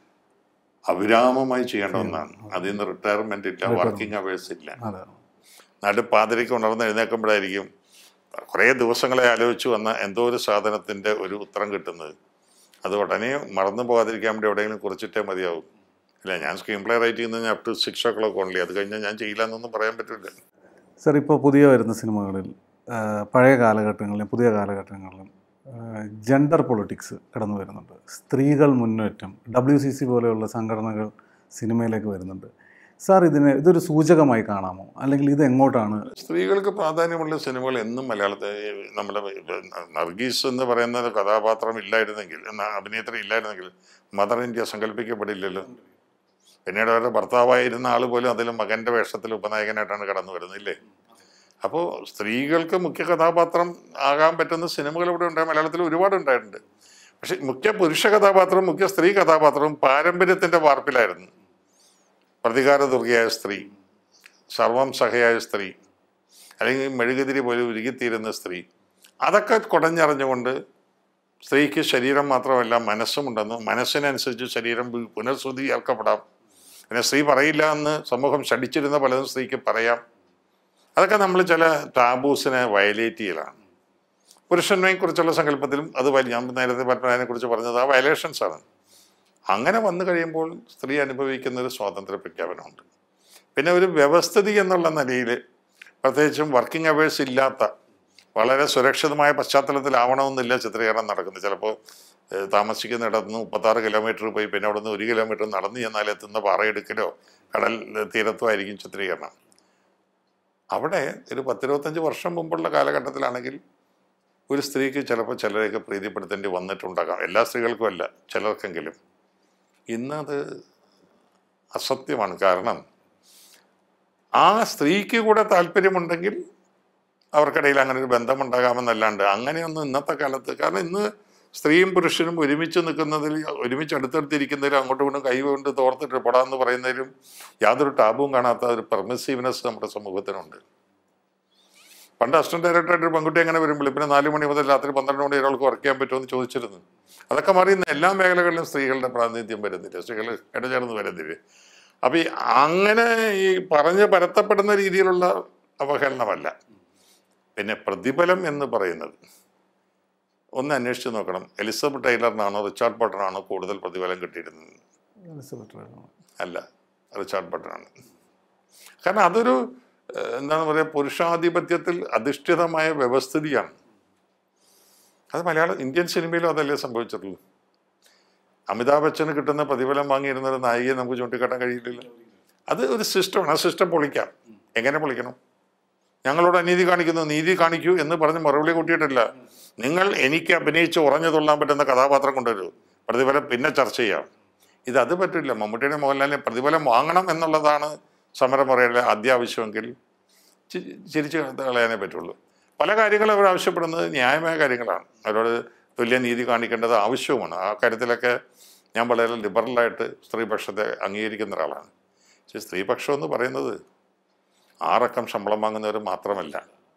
അവിരാമമായി ചെയ്യേണ്ട ഒന്നാണ് അതിൽ നിന്ന് റിട്ടയർമെന്റ് ഇല്ല വർക്കിംഗ് അവേഴ്സ് ഇല്ല അതെ നാട്ടിൽ പാതിരയ്ക്ക് ഉണർന്ന് എഴുന്നേൽക്കുമ്പോഴായിരിക്കും കുറേ ദിവസങ്ങളെ ആലോചിച്ച് വന്ന എന്തോ ഒരു സാധനത്തിൻ്റെ ഒരു ഉത്തരം കിട്ടുന്നത് അത് ഉടനെ മറന്നു പോകാതിരിക്കാൻ വേണ്ടി എവിടെയെങ്കിലും കുറിച്ചിട്ടേ മതിയാവും ഇല്ല ഞാൻ സ്ക്രീൻ പ്ലേ റൈറ്റ് ചെയ്യുന്നത് up to six o'clock only അത് കഴിഞ്ഞാൽ ഞാൻ ചെയ്യില്ല എന്നൊന്നും പറയാൻ പറ്റില്ല സർ ഇപ്പോൾ പുതിയ വരുന്ന സിനിമകളിൽ ആ, പഴയ കാലഘട്ടങ്ങളിലും പുതിയ കാലഘട്ടങ്ങളിലും ജെൻഡർ പൊളിറ്റിക്സ് കടന്നു വരുന്നുണ്ട് സ്ത്രീകൾ മുന്നേറ്റം ഡബ്ല്യു സി സി പോലെയുള്ള സംഘടനകൾ സിനിമയിലേക്ക് വരുന്നുണ്ട് സാർ ഇതിനെ ഇതൊരു സൂചകമായി കാണാമോ അല്ലെങ്കിൽ ഇത് എങ്ങോട്ടാണ് സ്ത്രീകൾക്ക് പ്രാധാന്യമുള്ള സിനിമകൾ എന്നും മലയാളത്തിൽ നമ്മുടെ നർഗീസ് എന്ന് പറയുന്ന ഒരു കഥാപാത്രം ഇല്ലായിരുന്നെങ്കിൽ എന്ന അഭിനേത്രി ഇല്ലായിരുന്നെങ്കിൽ മദർ ഇന്ത്യ സങ്കല്പിക്കപ്പെടില്ലല്ലോ പിന്നീട് അവരുടെ ഭർത്താവായിരുന്ന ആൾ പോലും അതിലും മകൻ്റെ വേഷത്തിൽ ഉപനായകനായിട്ടാണ് കടന്നു വരുന്നില്ലേ അപ്പോൾ സ്ത്രീകൾക്ക് മുഖ്യ കഥാപാത്രം ആകാൻ പറ്റുന്ന സിനിമകൾ ഇവിടെ ഉണ്ട് മലയാളത്തിൽ ഒരുപാട് ഉണ്ടായിട്ടുണ്ട് പക്ഷെ മുഖ്യ പുരുഷ കഥാപാത്രവും മുഖ്യ സ്ത്രീ കഥാപാത്രവും പാരമ്പര്യത്തിൻ്റെ വാർപ്പിലായിരുന്നു പ്രതികാര ദുർഗയായ സ്ത്രീ സർവം സഹയായ സ്ത്രീ അല്ലെങ്കിൽ മെഴുകുതിരി പോലെ ഉരുകിത്തീരുന്ന സ്ത്രീ അതൊക്കെ കുടഞ്ഞറിഞ്ഞുകൊണ്ട് സ്ത്രീക്ക് ശരീരം മാത്രമല്ല മനസ്സുമുണ്ടെന്നും മനസ്സിനനുസരിച്ച് ശരീരം പു- പുനഃശ്രുതിയാക്കപ്പെടാം പിന്നെ സ്ത്രീ പറയില്ല എന്ന് സമൂഹം ശടിച്ചിരുന്ന പലതും സ്ത്രീക്ക് പറയാം അതൊക്കെ നമ്മൾ ചില ടാബൂസിനെ വയലേറ്റ് ചെയ്യലാണ് പുരുഷനെ കുറിച്ചുള്ള സങ്കല്പത്തിലും അത് വലിയ ഞാൻ നേരത്തെ പത്മനാഭനെ കുറിച്ച് പറഞ്ഞത് ആ വയലേഷൻസ് ആണ് അങ്ങനെ വന്നു കഴിയുമ്പോൾ സ്ത്രീ അനുഭവിക്കുന്ന ഒരു സ്വാതന്ത്ര്യ പ്രഖ്യാപനമുണ്ട് പിന്നെ ഒരു വ്യവസ്ഥിതി എന്നുള്ള നിലയിൽ പ്രത്യേകിച്ചും വർക്കിംഗ് അവേഴ്സ് ഇല്ലാത്ത വളരെ സുരക്ഷിതമായ പശ്ചാത്തലത്തിലാവണമെന്നില്ല ചിത്രീകരണം നടക്കുന്നത് ചിലപ്പോൾ ഏഹ്, താമസിക്കുന്നിടത്ത് നിന്ന് മുപ്പത്താറ് കിലോമീറ്റർ പോയി പിന്നെ അവിടെ നിന്ന് ഒരു കിലോമീറ്റർ നടന്ന് ചെന്നാൽ എത്തുന്ന പാറയെടുക്കലോ കടൽ തീരത്തോ ആയിരിക്കും ചിത്രീകരണം അവിടെ ഒരു പത്തിരുപത്തഞ്ച് വർഷം മുമ്പുള്ള കാലഘട്ടത്തിലാണെങ്കിൽ ഒരു സ്ത്രീക്ക് ചിലപ്പോൾ ചിലരെയൊക്കെ പ്രീതിപ്പെടുത്തേണ്ടി വന്നിട്ടുണ്ടാകാം എല്ലാ സ്ത്രീകൾക്കും അല്ല ചിലർക്കെങ്കിലും ഇന്നത് അസത്യമാണ് കാരണം ആ സ്ത്രീക്ക് കൂടെ താല്പര്യമുണ്ടെങ്കിൽ അവർക്കിടയിൽ അങ്ങനെ ഒരു ബന്ധമുണ്ടാകാമെന്നല്ലാണ്ട് അങ്ങനെയൊന്നും ഇന്നത്തെ കാലത്ത് കാരണം ഇന്ന് സ്ത്രീയും പുരുഷനും ഒരുമിച്ച് നിൽക്കുന്നതിൽ ഒരുമിച്ച് അടുത്തടുത്തിരിക്കുന്നതിലും അങ്ങോട്ടും ഇങ്ങോട്ടും കൈ കൊണ്ട് തോർത്തിട്ട് പൊടാന്ന് പറയുന്നതിലും യാതൊരു ടാബും കാണാത്ത ഒരു പെർമിസീവ്നെസ് നമ്മുടെ സമൂഹത്തിനുണ്ട് പണ്ട് അസിസ്റ്റന്റ് ഡയറക്ടറായിട്ട് ഒരു പെൺകുട്ടി എങ്ങനെ വരും വെളുപ്പിന് നാല് മണി മുതൽ രാത്രി പന്ത്രണ്ട് മണി ഒരാൾക്ക് വർക്ക് ചെയ്യാൻ പറ്റുമോ എന്ന് ചോദിച്ചിരുന്നു അതൊക്കെ മാറി ഇന്ന് എല്ലാ മേഖലകളിലും സ്ത്രീകളുടെ പ്രാതിനിധ്യം വരുന്നില്ല സ്ത്രീകൾ ഇടചേർന്ന് വരുന്നില്ല അപ്പം ഈ അങ്ങനെ ഈ പറഞ്ഞ് പരത്തപ്പെടുന്ന രീതിയിലുള്ള അവഹേളനമല്ല പിന്നെ പ്രതിഫലം എന്ന് പറയുന്നത് ഒന്ന് അന്വേഷിച്ച് നോക്കണം എലിസബത്ത് ടൈലറിനാണോ റിച്ചാർഡ് ബട്ടനാണോ കൂടുതൽ പ്രതിഫലം കിട്ടിയിരുന്നത് എലിസബത്ത് വേണം. അല്ല റിച്ചാർഡ് ബട്ടനാണ് കാരണം അതൊരു ഏഹ്, എന്താണ് പറയുക പുരുഷാധിപത്യത്തിൽ അധിഷ്ഠിതമായ വ്യവസ്ഥിതിയാണ് അത് മലയാള ഇന്ത്യൻ സിനിമയിലും അതല്ലേ സംഭവിച്ചിട്ടുള്ളൂ അമിതാഭ് ബച്ചന് കിട്ടുന്ന പ്രതിഫലം വാങ്ങിയിരുന്ന ഒരു നായികയെ നമുക്ക് ചൂണ്ടിക്കാട്ടാൻ കഴിയില്ലല്ലോ അത് ഒരു സിസ്റ്റമാണ് ആ സിസ്റ്റം പൊളിക്കാം എങ്ങനെ പൊളിക്കണം ഞങ്ങളോട് അനീതി കാണിക്കുന്നു നീതി കാണിക്കൂ എന്ന് പറഞ്ഞ് മറുപടി കൂട്ടിയിട്ടില്ല നിങ്ങൾ എനിക്ക് അഭിനയിച്ച് ഉറഞ്ഞു തുള്ളാൻ പറ്റുന്ന കഥാപാത്രം കൊണ്ടുവരൂ പ്രതിഫലം പിന്നെ ചർച്ച ചെയ്യാം ഇത് അത് പറ്റില്ല മമ്മൂട്ടിയുടെ മോഹൻലാലിനെ പ്രതിഫലം വാങ്ങണം എന്നുള്ളതാണ് സമരമുറയിലെ അത്യാവശ്യമെങ്കിൽ ചി- ചിരിച്ച് കളയാനേ പറ്റുള്ളൂ പല കാര്യങ്ങളും അവർ ആവശ്യപ്പെടുന്നത് ന്യായമായ കാര്യങ്ങളാണ് അവരോട് തുല്യ നീതി കാണിക്കേണ്ടത് ആവശ്യവുമാണ് ആ കാര്യത്തിലൊക്കെ ഞാൻ വളരെ ലിബറലായിട്ട് സ്ത്രീപക്ഷത്തെ അംഗീകരിക്കുന്ന ഒരാളാണ് പക്ഷേ സ്ത്രീപക്ഷം എന്ന് പറയുന്നത് ആറക്കം ശമ്പളം വാങ്ങുന്നവർ മാത്രമല്ല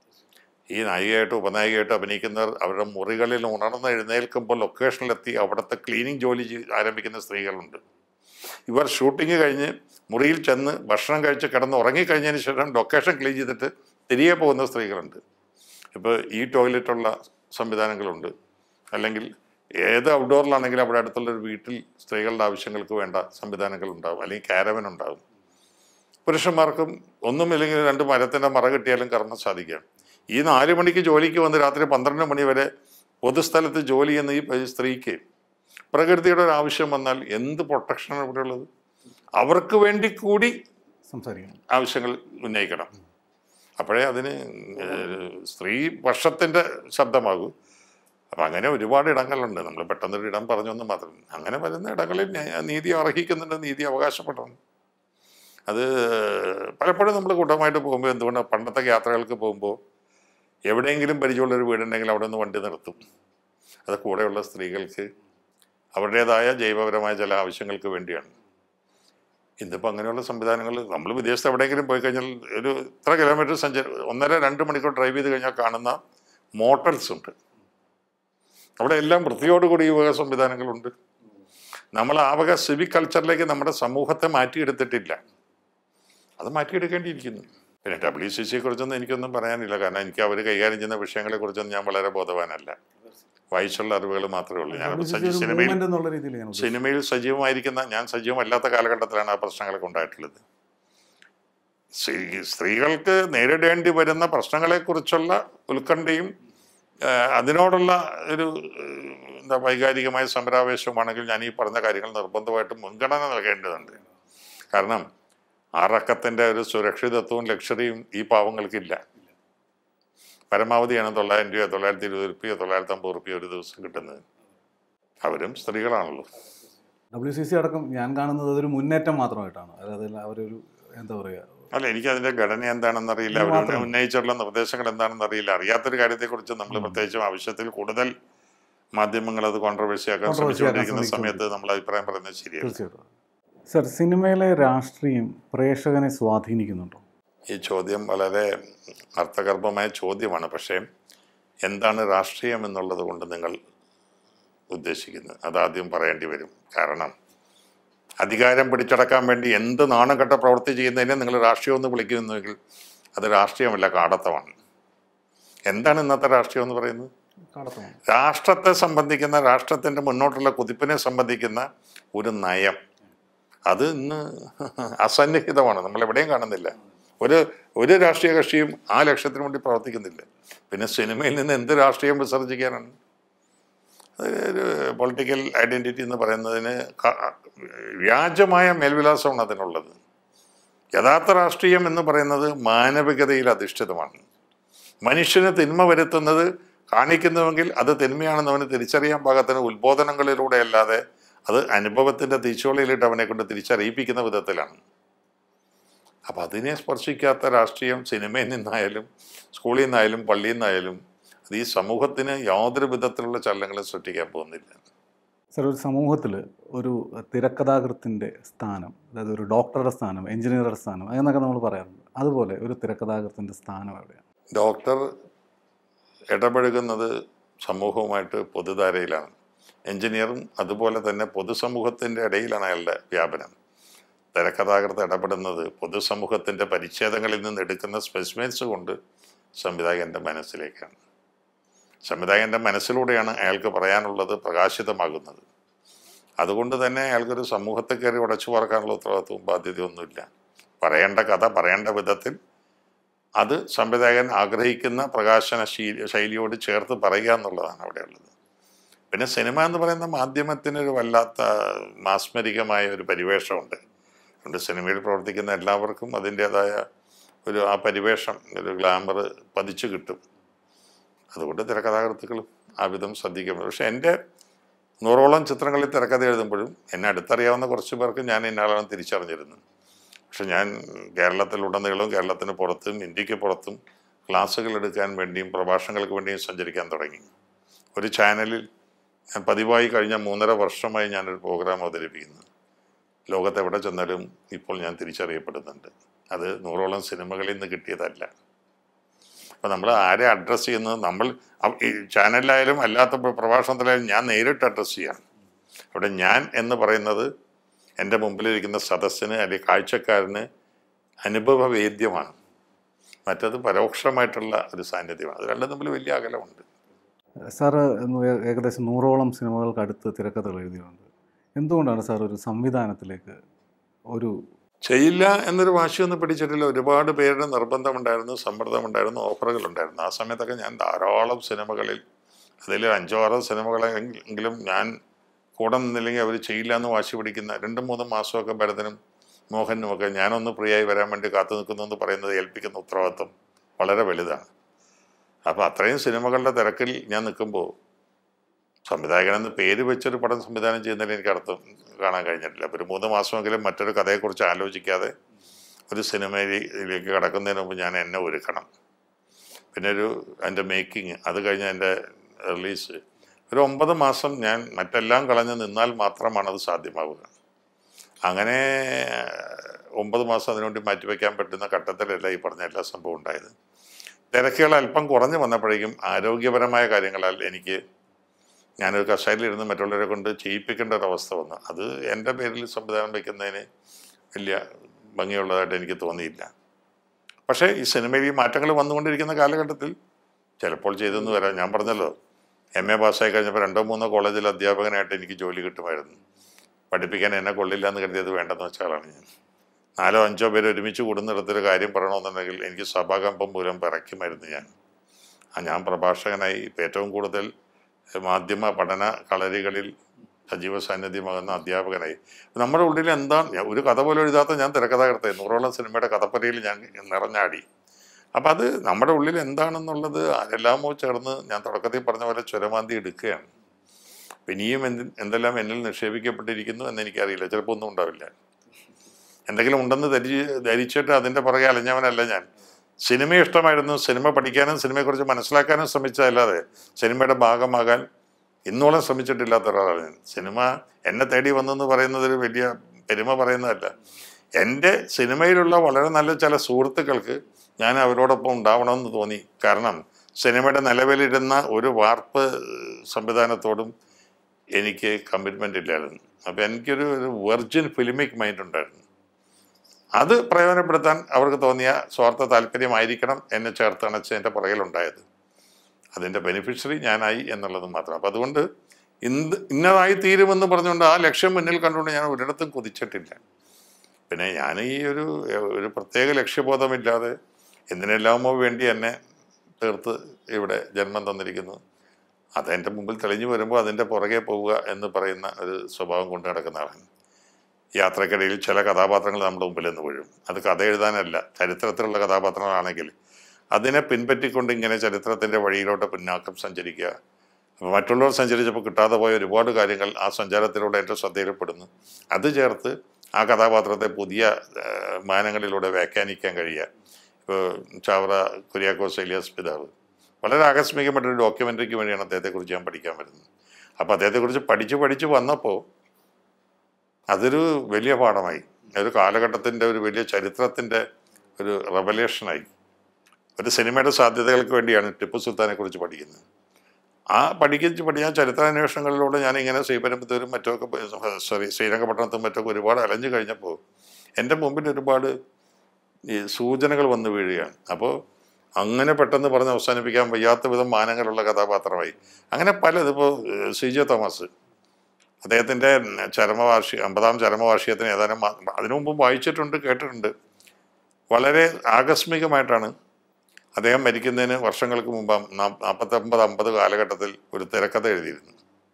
ഈ നായികയായിട്ട് ഉപനായികയായിട്ട് അഭിനയിക്കുന്നവർ അവരുടെ മുറികളിൽ ഉണർന്ന് എഴുന്നേൽക്കുമ്പോൾ ലൊക്കേഷനിലെത്തി അവിടുത്തെ ക്ലീനിങ് ജോലി ചെയ്ത് ആരംഭിക്കുന്ന സ്ത്രീകളുണ്ട് ഇവർ ഷൂട്ടിങ് കഴിഞ്ഞ് മുറിയിൽ ചെന്ന് ഭക്ഷണം കഴിച്ച് കിടന്ന് ഉറങ്ങിക്കഴിഞ്ഞതിന് ശേഷം ലൊക്കേഷൻ ക്ലീൻ ചെയ്തിട്ട് തിരികെ പോകുന്ന സ്ത്രീകളുണ്ട് ഇപ്പോൾ ഈ ടോയ്ലറ്റുള്ള സംവിധാനങ്ങളുണ്ട് അല്ലെങ്കിൽ ഏത് ഔട്ട്ഡോറിലാണെങ്കിലും അവിടെ അടുത്തുള്ള ഒരു വീട്ടിൽ സ്ത്രീകളുടെ ആവശ്യങ്ങൾക്ക് വേണ്ട സംവിധാനങ്ങൾ ഉണ്ടാവും അല്ലെങ്കിൽ കാരവൻ ഉണ്ടാവും പുരുഷന്മാർക്കും ഒന്നുമില്ലെങ്കിൽ രണ്ട് മരത്തിൻ്റെ മറ കിട്ടിയാലും കർമ്മം സാധിക്കാം ഈ നാല് മണിക്ക് ജോലിക്ക് വന്ന് രാത്രി പന്ത്രണ്ട് മണി വരെ പൊതുസ്ഥലത്ത് ജോലി ചെയ്യുന്ന ഈ പ- സ്ത്രീക്ക് പ്രകൃതിയുടെ ഒരു ആവശ്യം വന്നാൽ എന്ത് പ്രൊട്ടക്ഷനാണ് ഇവിടെ ഉള്ളത് അവർക്ക് വേണ്ടി കൂടി സംസാരിക്കണം ആവശ്യങ്ങൾ ഉന്നയിക്കണം അപ്പോഴേ അതിന് ഏഹ്, സ്ത്രീ പക്ഷത്തിൻ്റെ ശബ്ദമാകൂ അപ്പം അങ്ങനെ ഒരുപാട് ഇടങ്ങളുണ്ട് നമ്മൾ പെട്ടെന്നൊരു ഇടം പറഞ്ഞൊന്നും മാത്രം അങ്ങനെ വരുന്ന ഇടങ്ങളിൽ ന്യായ- നീതി അർഹിക്കുന്നുണ്ട് നീതി അവകാശപ്പെടണം അത് പലപ്പോഴും നമ്മൾ കൂട്ടമായിട്ട് പോകുമ്പോൾ എന്തുകൊണ്ട് പണ്ടത്തെ യാത്രകൾക്ക് പോകുമ്പോൾ എവിടെയെങ്കിലും പരിചയമുള്ളൊരു വീടുണ്ടെങ്കിൽ അവിടെ നിന്ന് വണ്ടി നിർത്തും അത് കൂടെയുള്ള സ്ത്രീകൾക്ക് അവരുടേതായ ജൈവപരമായ ചില ആവശ്യങ്ങൾക്ക് വേണ്ടിയാണ് ഇന്നിപ്പോൾ അങ്ങനെയുള്ള സംവിധാനങ്ങൾ നമ്മൾ വിദേശത്ത് എവിടെയെങ്കിലും പോയി കഴിഞ്ഞാൽ ഒരു ഇത്ര കിലോമീറ്റർ സഞ്ചരി ഒന്നര രണ്ട് മണിക്കൂർ ഡ്രൈവ് ചെയ്ത് കഴിഞ്ഞാൽ കാണുന്ന മോട്ടൽസ് ഉണ്ട് അവിടെ എല്ലാം വൃത്തിയോടുകൂടി ഈ വക സംവിധാനങ്ങളുണ്ട് നമ്മൾ ആ വക സിവിക് കൾച്ചറിലേക്ക് നമ്മുടെ സമൂഹത്തെ മാറ്റിയെടുത്തിട്ടില്ല അത് മാറ്റിയെടുക്കേണ്ടിയിരിക്കുന്നു പിന്നെ ഡബ്ല്യു സി സിയെ കുറിച്ചൊന്നും എനിക്കൊന്നും പറയാനില്ല കാരണം എനിക്ക് അവർ കൈകാര്യം ചെയ്യുന്ന വിഷയങ്ങളെ കുറിച്ചൊന്നും ഞാൻ വളരെ ബോധവാനല്ല വായിച്ചുള്ള അറിവുകൾ മാത്രമേ ഉള്ളൂ ഞാൻ ഒരു സജി സിനിമയിൽ മൂവ്മെന്റ് എന്നുള്ള രീതിയിൽ ഞാൻ ഉദ്ദേശിച്ചത്. സിനിമയിൽ സജീവമായിരിക്കുന്ന ഞാൻ സജീവമല്ലാത്ത കാലഘട്ടത്തിലാണ് ആ പ്രശ്നങ്ങളൊക്കെ ഉണ്ടായിട്ടുള്ളത് സ്ത്രീ- സ്ത്രീകൾക്ക് നേരിടേണ്ടി വരുന്ന പ്രശ്നങ്ങളെക്കുറിച്ചുള്ള ഉത്കണ്ഠയും ആ, അതിനോടുള്ള ഒരു ഏഹ്, എന്താ വൈകാരികമായ സമരാവേശമാണെങ്കിൽ ഞാൻ ഈ പറഞ്ഞ കാര്യങ്ങൾ നിർബന്ധമായിട്ടും മുൻഗണന നൽകേണ്ടതുണ്ട് കാരണം ആറക്കത്തിൻ്റെ ഒരു സുരക്ഷിതത്വവും ലക്ഷറിയും ഈ പാവങ്ങൾക്കില്ല പരമാവധിയാണ് തൊള്ളായിരം രൂപയോ തൊള്ളായിരത്തി ഇരുപത് റുപ്യോ തൊള്ളായിരത്തി അമ്പത് റുപ്യോ ഒരു ദിവസം കിട്ടുന്നത് അവരും സ്ത്രീകളാണല്ലോ ഡബ്ല്യു സി സി അടക്കം ഞാൻ കാണുന്നത് അതൊരു മുന്നേറ്റം മാത്രമായിട്ടാണ് അതായത് അവരൊരു എന്താ പറയുക അല്ല എനിക്ക് അതിന്റെ ഘടന എന്താണെന്ന് അറിയില്ല ഇത് അവർ മാത്രം. ഉന്നയിച്ചിട്ടുള്ള നിർദ്ദേശങ്ങൾ എന്താണെന്ന് അറിയില്ല അറിയാത്തൊരു കാര്യത്തെക്കുറിച്ച് നമ്മൾ പ്രത്യേകിച്ചും ആവശ്യത്തിൽ കൂടുതൽ മാധ്യമങ്ങൾ അത് കോൺട്രവേഴ്സി ആക്കാൻ Controversy ആക്കാൻ ശ്രമിച്ചുകൊണ്ടിരിക്കുന്ന ശ്രമിച്ചുകൊണ്ട്. സമയത്ത് നമ്മൾ അഭിപ്രായം പറയുന്നത് ശരിയല്ല തീർച്ചയായിട്ടും സർ സിനിമയിലെ രാഷ്ട്രീയം പ്രേക്ഷകനെ സ്വാധീനിക്കുന്നുണ്ടോ ഈ ചോദ്യം വളരെ അർത്ഥഗർഭമായ ചോദ്യമാണ് പക്ഷേ എന്താണ് രാഷ്ട്രീയം എന്നുള്ളത് കൊണ്ട് നിങ്ങൾ ഉദ്ദേശിക്കുന്നത് അതാദ്യം പറയേണ്ടി വരും കാരണം അധികാരം പിടിച്ചടക്കാൻ വേണ്ടി എന്ത് നാണംകെട്ട പ്രവൃത്തി ചെയ്യുന്നതിനെ നിങ്ങൾ രാഷ്ട്രീയം എന്ന് വിളിക്കുന്നുവെങ്കിൽ അത് രാഷ്ട്രീയമല്ല കാടത്തമാണ് എന്താണ് ഇന്നത്തെ രാഷ്ട്രീയം എന്ന് പറയുന്നത് കടത്തമാണ് രാഷ്ട്രത്തെ സംബന്ധിക്കുന്ന രാഷ്ട്രത്തിൻ്റെ മുന്നോട്ടുള്ള കുതിപ്പിനെ സംബന്ധിക്കുന്ന ഒരു നയം അത് ഇന്ന് അസന്നിഹിതമാണ് നമ്മൾ എവിടെയും കാണുന്നില്ല ഒരു ഒരു രാഷ്ട്രീയ കക്ഷിയും ആ ലക്ഷ്യത്തിന് വേണ്ടി പ്രവർത്തിക്കുന്നില്ല പിന്നെ സിനിമയിൽ നിന്ന് എന്ത് രാഷ്ട്രീയം വിസർജിക്കാനാണ് അത് ഒരു പൊളിറ്റിക്കൽ ഐഡൻറ്റിറ്റി എന്ന് പറയുന്നതിന് ക- വ്യാജമായ മേൽവിലാസമാണ് അതിനുള്ളത് യഥാർത്ഥ രാഷ്ട്രീയം എന്ന് പറയുന്നത് മാനവികതയിൽ അധിഷ്ഠിതമാണ് മനുഷ്യന് തിന്മ വരുത്തുന്നത് കാണിക്കുന്നുവെങ്കിൽ അത് തിന്മയാണെന്ന് അവന് തിരിച്ചറിയാൻ പാകത്തിന് ഉത്ബോധനങ്ങളിലൂടെ അല്ലാതെ അത് അനുഭവത്തിൻ്റെ തീച്ചോളയിലിട്ട് അവനെ കൊണ്ട് തിരിച്ചറിയിപ്പിക്കുന്ന വിധത്തിലാണ് അപ്പം അതിനെ സ്പർശിക്കാത്ത രാഷ്ട്രീയം സിനിമയിൽ നിന്നായാലും സ്കൂളിൽ നിന്നായാലും പള്ളിയിൽ നിന്നായാലും അത് ഈ സമൂഹത്തിന് യാതൊരു വിധത്തിലുള്ള ചലനങ്ങളും സൃഷ്ടിക്കാൻ പോകുന്നില്ല സർ ഒരു സമൂഹത്തിൽ ഒരു തിരക്കഥാകൃത്തിൻ്റെ സ്ഥാനം അതായത് ഒരു ഡോക്ടറുടെ സ്ഥാനം എഞ്ചിനീയറുടെ സ്ഥാനം എന്നൊക്കെ നമ്മൾ പറയാറുണ്ട് അതുപോലെ ഒരു തിരക്കഥാകൃത്തിൻ്റെ സ്ഥാനം എവിടെയാണ് ഡോക്ടർ ഇടപഴകുന്നത് സമൂഹവുമായിട്ട് പൊതുധാരയിലാണ് എഞ്ചിനീയറും അതുപോലെ തന്നെ പൊതുസമൂഹത്തിൻ്റെ ഇടയിലാണ് അയാളുടെ വ്യാപനം തിരക്കഥാകൃത്ത് ഇടപെടുന്നത് പൊതുസമൂഹത്തിൻ്റെ പരിച്ഛേദങ്ങളിൽ നിന്ന് എടുക്കുന്ന സ്പെസിമെൻസ് കൊണ്ട് സംവിധായകൻ്റെ മനസ്സിലേക്കാണ് സംവിധായകൻ്റെ മനസ്സിലൂടെയാണ് അയാൾക്ക് പറയാനുള്ളത് പ്രകാശിതമാകുന്നത് അതുകൊണ്ട് തന്നെ അയാൾക്കൊരു സമൂഹത്തെ കയറി ഉടച്ചു പറക്കാനുള്ള ഉത്തരവാദിത്വവും ബാധ്യതയൊന്നുമില്ല പറയേണ്ട കഥ പറയേണ്ട വിധത്തിൽ അത് സംവിധായകൻ ആഗ്രഹിക്കുന്ന പ്രകാശന ശീ- ശൈലിയോട് ചേർത്ത് പറയുക എന്നുള്ളതാണ് അവിടെയുള്ളത് പിന്നെ സിനിമ എന്ന് പറയുന്ന മാധ്യമത്തിനൊരു വല്ലാത്ത മാസ്മരികമായ ഒരു പരിവേഷമുണ്ട് അതുകൊണ്ട് സിനിമയിൽ പ്രവർത്തിക്കുന്ന എല്ലാവർക്കും അതിൻ്റേതായ ഒരു ആ പരിവേഷം ഒരു ഗ്ലാമർ പതിച്ചു കിട്ടും അതുകൊണ്ട് തിരക്കഥാകൃത്തുക്കളും ആ വിധം ശ്രദ്ധിക്കും പക്ഷെ എൻ്റെ നൂറോളം ചിത്രങ്ങളിൽ തിരക്കഥ എഴുതുമ്പോഴും എന്നെ അടുത്തറിയാവുന്ന കുറച്ച് പേർക്ക് ഞാൻ ഇന്നാളാണ് തിരിച്ചറിഞ്ഞിരുന്നു പക്ഷെ ഞാൻ കേരളത്തിലുടനീളവും കേരളത്തിന് പുറത്തും ഇന്ത്യക്ക് പുറത്തും ക്ലാസ്സുകൾ എടുക്കാൻ വേണ്ടിയും പ്രഭാഷണങ്ങൾക്ക് വേണ്ടിയും സഞ്ചരിക്കാൻ തുടങ്ങി ഒരു ചാനലിൽ ഞാൻ പതിവായി കഴിഞ്ഞ മൂന്നര വർഷമായി ഞാനൊരു പ്രോഗ്രാം അവതരിപ്പിക്കുന്നു ലോകത്ത് എവിടെ ചെന്നാലും ഇപ്പോൾ ഞാൻ തിരിച്ചറിയപ്പെടുന്നുണ്ട് അത് നൂറോളം സിനിമകളിൽ നിന്ന് കിട്ടിയതല്ല അപ്പോൾ നമ്മൾ ആരെ അഡ്രസ്സ് ചെയ്യുന്നത് നമ്മൾ അവ- ഈ ചാനലിലായാലും അല്ലാത്ത പ്ര- പ്രഭാഷണത്തിലായാലും ഞാൻ നേരിട്ട് അഡ്രസ്സ് ചെയ്യാം അവിടെ ഞാൻ എന്ന് പറയുന്നത് എൻ്റെ മുമ്പിലിരിക്കുന്ന സദസ്സിന് അല്ലെങ്കിൽ കാഴ്ചക്കാരന് അനുഭവവേദ്യമാണ് മറ്റത് പരോക്ഷമായിട്ടുള്ള ഒരു സാന്നിധ്യമാണ് അത് രണ്ടും തമ്മിൽ വലിയ അകലമുണ്ട് സാറ് ഇന്ന് ഏ- ഏകദേശം നൂറോളം സിനിമകൾക്ക് അടുത്ത് തിരക്കഥകൾ എഴുതിയിട്ടുണ്ട് എന്തുകൊണ്ടാണ് സാർ ഒരു സംവിധാനത്തിലേക്ക് ഒരു ചെയ്യില്ല എന്നൊരു വാശിയൊന്നും പിടിച്ചിട്ടില്ല ഒരുപാട് പേരുടെ നിർബന്ധമുണ്ടായിരുന്നു സമ്മർദ്ദമുണ്ടായിരുന്നു ഓഫറുകളുണ്ടായിരുന്നു ആ സമയത്തൊക്കെ ഞാൻ ധാരാളം സിനിമകളിൽ അതിൽ അഞ്ചോ ആറോ സിനിമകളെങ്കിലും ഞാൻ കൂടെ നിന്നില്ലെങ്കിൽ അവർ ചെയ്യില്ല എന്ന് വാശി പിടിക്കുന്ന രണ്ടും മൂന്നും മാസമൊക്കെ ഭരതനും മോഹനും ഒക്കെ ഞാനൊന്ന് ഫ്രീ ആയി വരാൻ വേണ്ടി കാത്തു നിൽക്കുന്നു എന്ന് പറയുന്നത് ഏൽപ്പിക്കുന്ന ഉത്തരവാദിത്വം വളരെ വലുതാണ് അപ്പോൾ അത്രയും സിനിമകളുടെ തിരക്കിൽ ഞാൻ നിൽക്കുമ്പോൾ സംവിധായകനെന്ന് പേര് വെച്ചൊരു പടം സംവിധാനം ചെയ്യുന്നതിൽ എനിക്ക് അർത്ഥം കാണാൻ കഴിഞ്ഞിട്ടില്ല അപ്പോൾ ഒരു മൂന്ന് മാസമെങ്കിലും മറ്റൊരു കഥയെക്കുറിച്ച് ആലോചിക്കാതെ ഒരു സിനിമയിലേക്ക് കടക്കുന്നതിന് മുമ്പ് ഞാൻ എന്നെ ഒരുക്കണം പിന്നെ ഒരു എൻ്റെ മേക്കിംഗ് അത് കഴിഞ്ഞ് എൻ്റെ റിലീസ് ഒരു ഒമ്പത് മാസം ഞാൻ മറ്റെല്ലാം കളഞ്ഞ് നിന്നാൽ മാത്രമാണ് അത് സാധ്യമാവുക അങ്ങനെ ഒമ്പത് മാസം അതിനുവേണ്ടി മാറ്റിവെക്കാൻ പറ്റുന്ന ഘട്ടത്തിലല്ല ഈ പറഞ്ഞ എല്ലാ സംഭവം ഉണ്ടായത് തിരക്കുകൾ അല്പം കുറഞ്ഞു വന്നപ്പോഴേക്കും ആരോഗ്യപരമായ കാര്യങ്ങളാൽ എനിക്ക് ഞാനൊരു കഷായിലിരുന്ന് മറ്റുള്ളവരെ കൊണ്ട് ചെയ്യിപ്പിക്കേണ്ട ഒരു അവസ്ഥ വന്നു അത് എൻ്റെ പേരിൽ സംവിധാനം വയ്ക്കുന്നതിന് വലിയ ഭംഗിയുള്ളതായിട്ട് എനിക്ക് തോന്നിയില്ല പക്ഷേ ഈ സിനിമയിൽ ഈ മാറ്റങ്ങൾ വന്നുകൊണ്ടിരിക്കുന്ന കാലഘട്ടത്തിൽ ചിലപ്പോൾ ചെയ്തെന്ന് വരാം ഞാൻ പറഞ്ഞല്ലോ എം എ പാസ്സായി കഴിഞ്ഞപ്പോൾ രണ്ടോ മൂന്നോ കോളേജിൽ അധ്യാപകനായിട്ട് എനിക്ക് ജോലി കിട്ടുമായിരുന്നു പഠിപ്പിക്കാൻ എന്നെ കൊള്ളില്ല എന്ന് കരുതിയത് വേണ്ടെന്ന് വെച്ച ആളാണ് ഞാൻ നാലോ അഞ്ചോ പേര് ഒരുമിച്ച് കൂടുന്നിടത്തൊരു കാര്യം പറയണമെന്നുണ്ടെങ്കിൽ എനിക്ക് സഭാകമ്പം മൂലം പിറയ്ക്കുമായിരുന്നു ഞാൻ ആ ഞാൻ പ്രഭാഷകനായി ഇപ്പം ഏറ്റവും കൂടുതൽ മാധ്യമ പഠന കളരികളിൽ സജീവ സാന്നിധ്യമാകുന്ന അധ്യാപകനായി നമ്മുടെ ഉള്ളിൽ എന്താ ഞാൻ ഒരു കഥ പോലും എഴുതാത്ത ഞാൻ തിരക്കഥാകൃത്തെ നൂറോളം സിനിമയുടെ കഥപ്പരയിൽ ഞാൻ നിറഞ്ഞാടി അപ്പം അത് നമ്മുടെ ഉള്ളിൽ എന്താണെന്നുള്ളത് ആരെല്ലാമോ ചേർന്ന് ഞാൻ തുടക്കത്തിൽ പറഞ്ഞ പോലെ ചുരമാന്തി എടുക്കുകയാണ് ഇനിയും എന്ത് എന്തെല്ലാം എന്നിൽ നിക്ഷേപിക്കപ്പെട്ടിരിക്കുന്നു എന്ന് എനിക്കറിയില്ല ചിലപ്പോൾ ഒന്നും ഉണ്ടാവില്ല എന്തെങ്കിലും ഉണ്ടെന്ന് ധരി ധരിച്ചിട്ട് അതിൻ്റെ പുറകെ അലഞ്ഞവനല്ല ഞാൻ സിനിമ ഇഷ്ടമായിരുന്നു സിനിമ പഠിക്കാനും സിനിമയെക്കുറിച്ച് മനസ്സിലാക്കാനും ശ്രമിച്ചതല്ലാതെ സിനിമയുടെ ഭാഗമാകാൻ ഇന്നോളം ശ്രമിച്ചിട്ടില്ലാത്ത ഒരാളാണ് ഞാൻ സിനിമ എന്നെ തേടി വന്നെന്ന് പറയുന്നത് ഒരു വലിയ പെരുമ പറയുന്നതല്ല എൻ്റെ സിനിമയിലുള്ള വളരെ നല്ല ചില സുഹൃത്തുക്കൾക്ക് ഞാൻ അവരോടൊപ്പം ഉണ്ടാവണമെന്ന് തോന്നി കാരണം സിനിമയുടെ നിലവിലിരുന്ന ഒരു വാർപ്പ് സംവിധാനത്തോടും എനിക്ക് കമ്മിറ്റ്മെൻ്റ് ഇല്ലായിരുന്നു അപ്പോൾ എനിക്കൊരു ഒരു വെർജിൻ ഫിലിമിക് മൈൻഡ് ഉണ്ടായിരുന്നു അത് പ്രയോജനപ്പെടുത്താൻ അവർക്ക് തോന്നിയ സ്വാർത്ഥ താല്പര്യമായിരിക്കണം എന്നെ ചേർത്ത് അണച്ചതിൻ്റെ പുറകിലുണ്ടായത് അതിൻ്റെ ബെനിഫിഷ്യറി ഞാനായി എന്നുള്ളത് മാത്രം അപ്പം അതുകൊണ്ട് ഇന്ത് ഇന്നതായി തീരുമെന്ന് പറഞ്ഞുകൊണ്ട് ആ ലക്ഷ്യം മുന്നിൽ കണ്ടുകൊണ്ട് ഞാൻ ഒരിടത്തും കുതിച്ചിട്ടില്ല പിന്നെ ഞാൻ ഈ ഒരു ഒരു പ്രത്യേക ലക്ഷ്യബോധമില്ലാതെ എന്തിനെല്ലാമോ വേണ്ടി എന്നെ തീർത്ത് ഇവിടെ ജന്മം തന്നിരിക്കുന്നു അതെൻ്റെ മുമ്പിൽ തെളിഞ്ഞു വരുമ്പോൾ അതിൻ്റെ പുറകെ പോവുക എന്ന് പറയുന്ന ഒരു സ്വഭാവം കൊണ്ട് നടക്കുന്ന ആളാണ് യാത്രക്കിടയിൽ ചില കഥാപാത്രങ്ങൾ നമ്മുടെ മുമ്പിൽ നിന്ന് വീഴും അത് കഥ എഴുതാനല്ല ചരിത്രത്തിലുള്ള കഥാപാത്രങ്ങളാണെങ്കിൽ അതിനെ പിൻപറ്റിക്കൊണ്ട് ഇങ്ങനെ ചരിത്രത്തിൻ്റെ വഴിയിലോട്ട് പിന്നാക്കം സഞ്ചരിക്കുക അപ്പോൾ മറ്റുള്ളവർ സഞ്ചരിച്ചപ്പോൾ കിട്ടാതെ പോയ ഒരുപാട് കാര്യങ്ങൾ ആ സഞ്ചാരത്തിലൂടെ എൻ്റെ ശ്രദ്ധയിൽപ്പെടുന്നു അത് ചേർത്ത് ആ കഥാപാത്രത്തെ പുതിയ ആ, മാനങ്ങളിലൂടെ വ്യാഖ്യാനിക്കാൻ കഴിയുക ഇപ്പോൾ ചാവറ കുര്യാക്കോസ് എലിയാസ് പിതാവ് വളരെ ആകസ്മികമായിട്ടൊരു ഡോക്യുമെൻ്ററിക്ക് വേണ്ടിയാണ് അദ്ദേഹത്തെക്കുറിച്ച് ഞാൻ പഠിക്കാൻ വരുന്നത് അപ്പോൾ അദ്ദേഹത്തെക്കുറിച്ച് പഠിച്ച് പഠിച്ച് വന്നപ്പോൾ അതൊരു വലിയ പാഠമായി ഒരു കാലഘട്ടത്തിൻ്റെ ഒരു വലിയ ചരിത്രത്തിൻ്റെ ഒരു റെവലേഷനായി ഒരു സിനിമയുടെ സാധ്യതകൾക്ക് വേണ്ടിയാണ് ടിപ്പു സുൽത്താനെ കുറിച്ച് പഠിക്കുന്നത് ആ പഠിക്കിച്ച് പഠിക്കാൻ ചരിത്രാന്വേഷണങ്ങളിലൂടെ ഞാൻ ഇങ്ങനെ ശ്രീപരമ്പത്തൂരും മറ്റുമൊക്കെ പോയി- സോറി ശ്രീരംഗപട്ടണത്തും മറ്റൊക്കെ ഒരുപാട് അലഞ്ഞു കഴിഞ്ഞപ്പോൾ എൻ്റെ മുമ്പിൽ ഒരുപാട് ഈ സൂചനകൾ വന്നു വീഴുകയാണ് അപ്പോൾ അങ്ങനെ പെട്ടെന്ന് പറഞ്ഞ് അവസാനിപ്പിക്കാൻ വയ്യാത്ത വിധം മാനങ്ങളുള്ള കഥാപാത്രമായി അങ്ങനെ പലത് ഇപ്പോൾ സി ജെ തോമസ് അദ്ദേഹത്തിൻ്റെ ചരമവാർഷിക അമ്പതാം ചരമവാർഷികത്തിന് ഏതാനും മാ- അതിനു മുമ്പ് വായിച്ചിട്ടുണ്ട് കേട്ടിട്ടുണ്ട് വളരെ ആകസ്മികമായിട്ടാണ് അദ്ദേഹം മരിക്കുന്നതിന് വർഷങ്ങൾക്ക് മുമ്പ് നാൽപ്പത്തൊമ്പത് അമ്പത് കാലഘട്ടത്തിൽ ഒരു തിരക്കഥ എഴുതിയിരുന്നു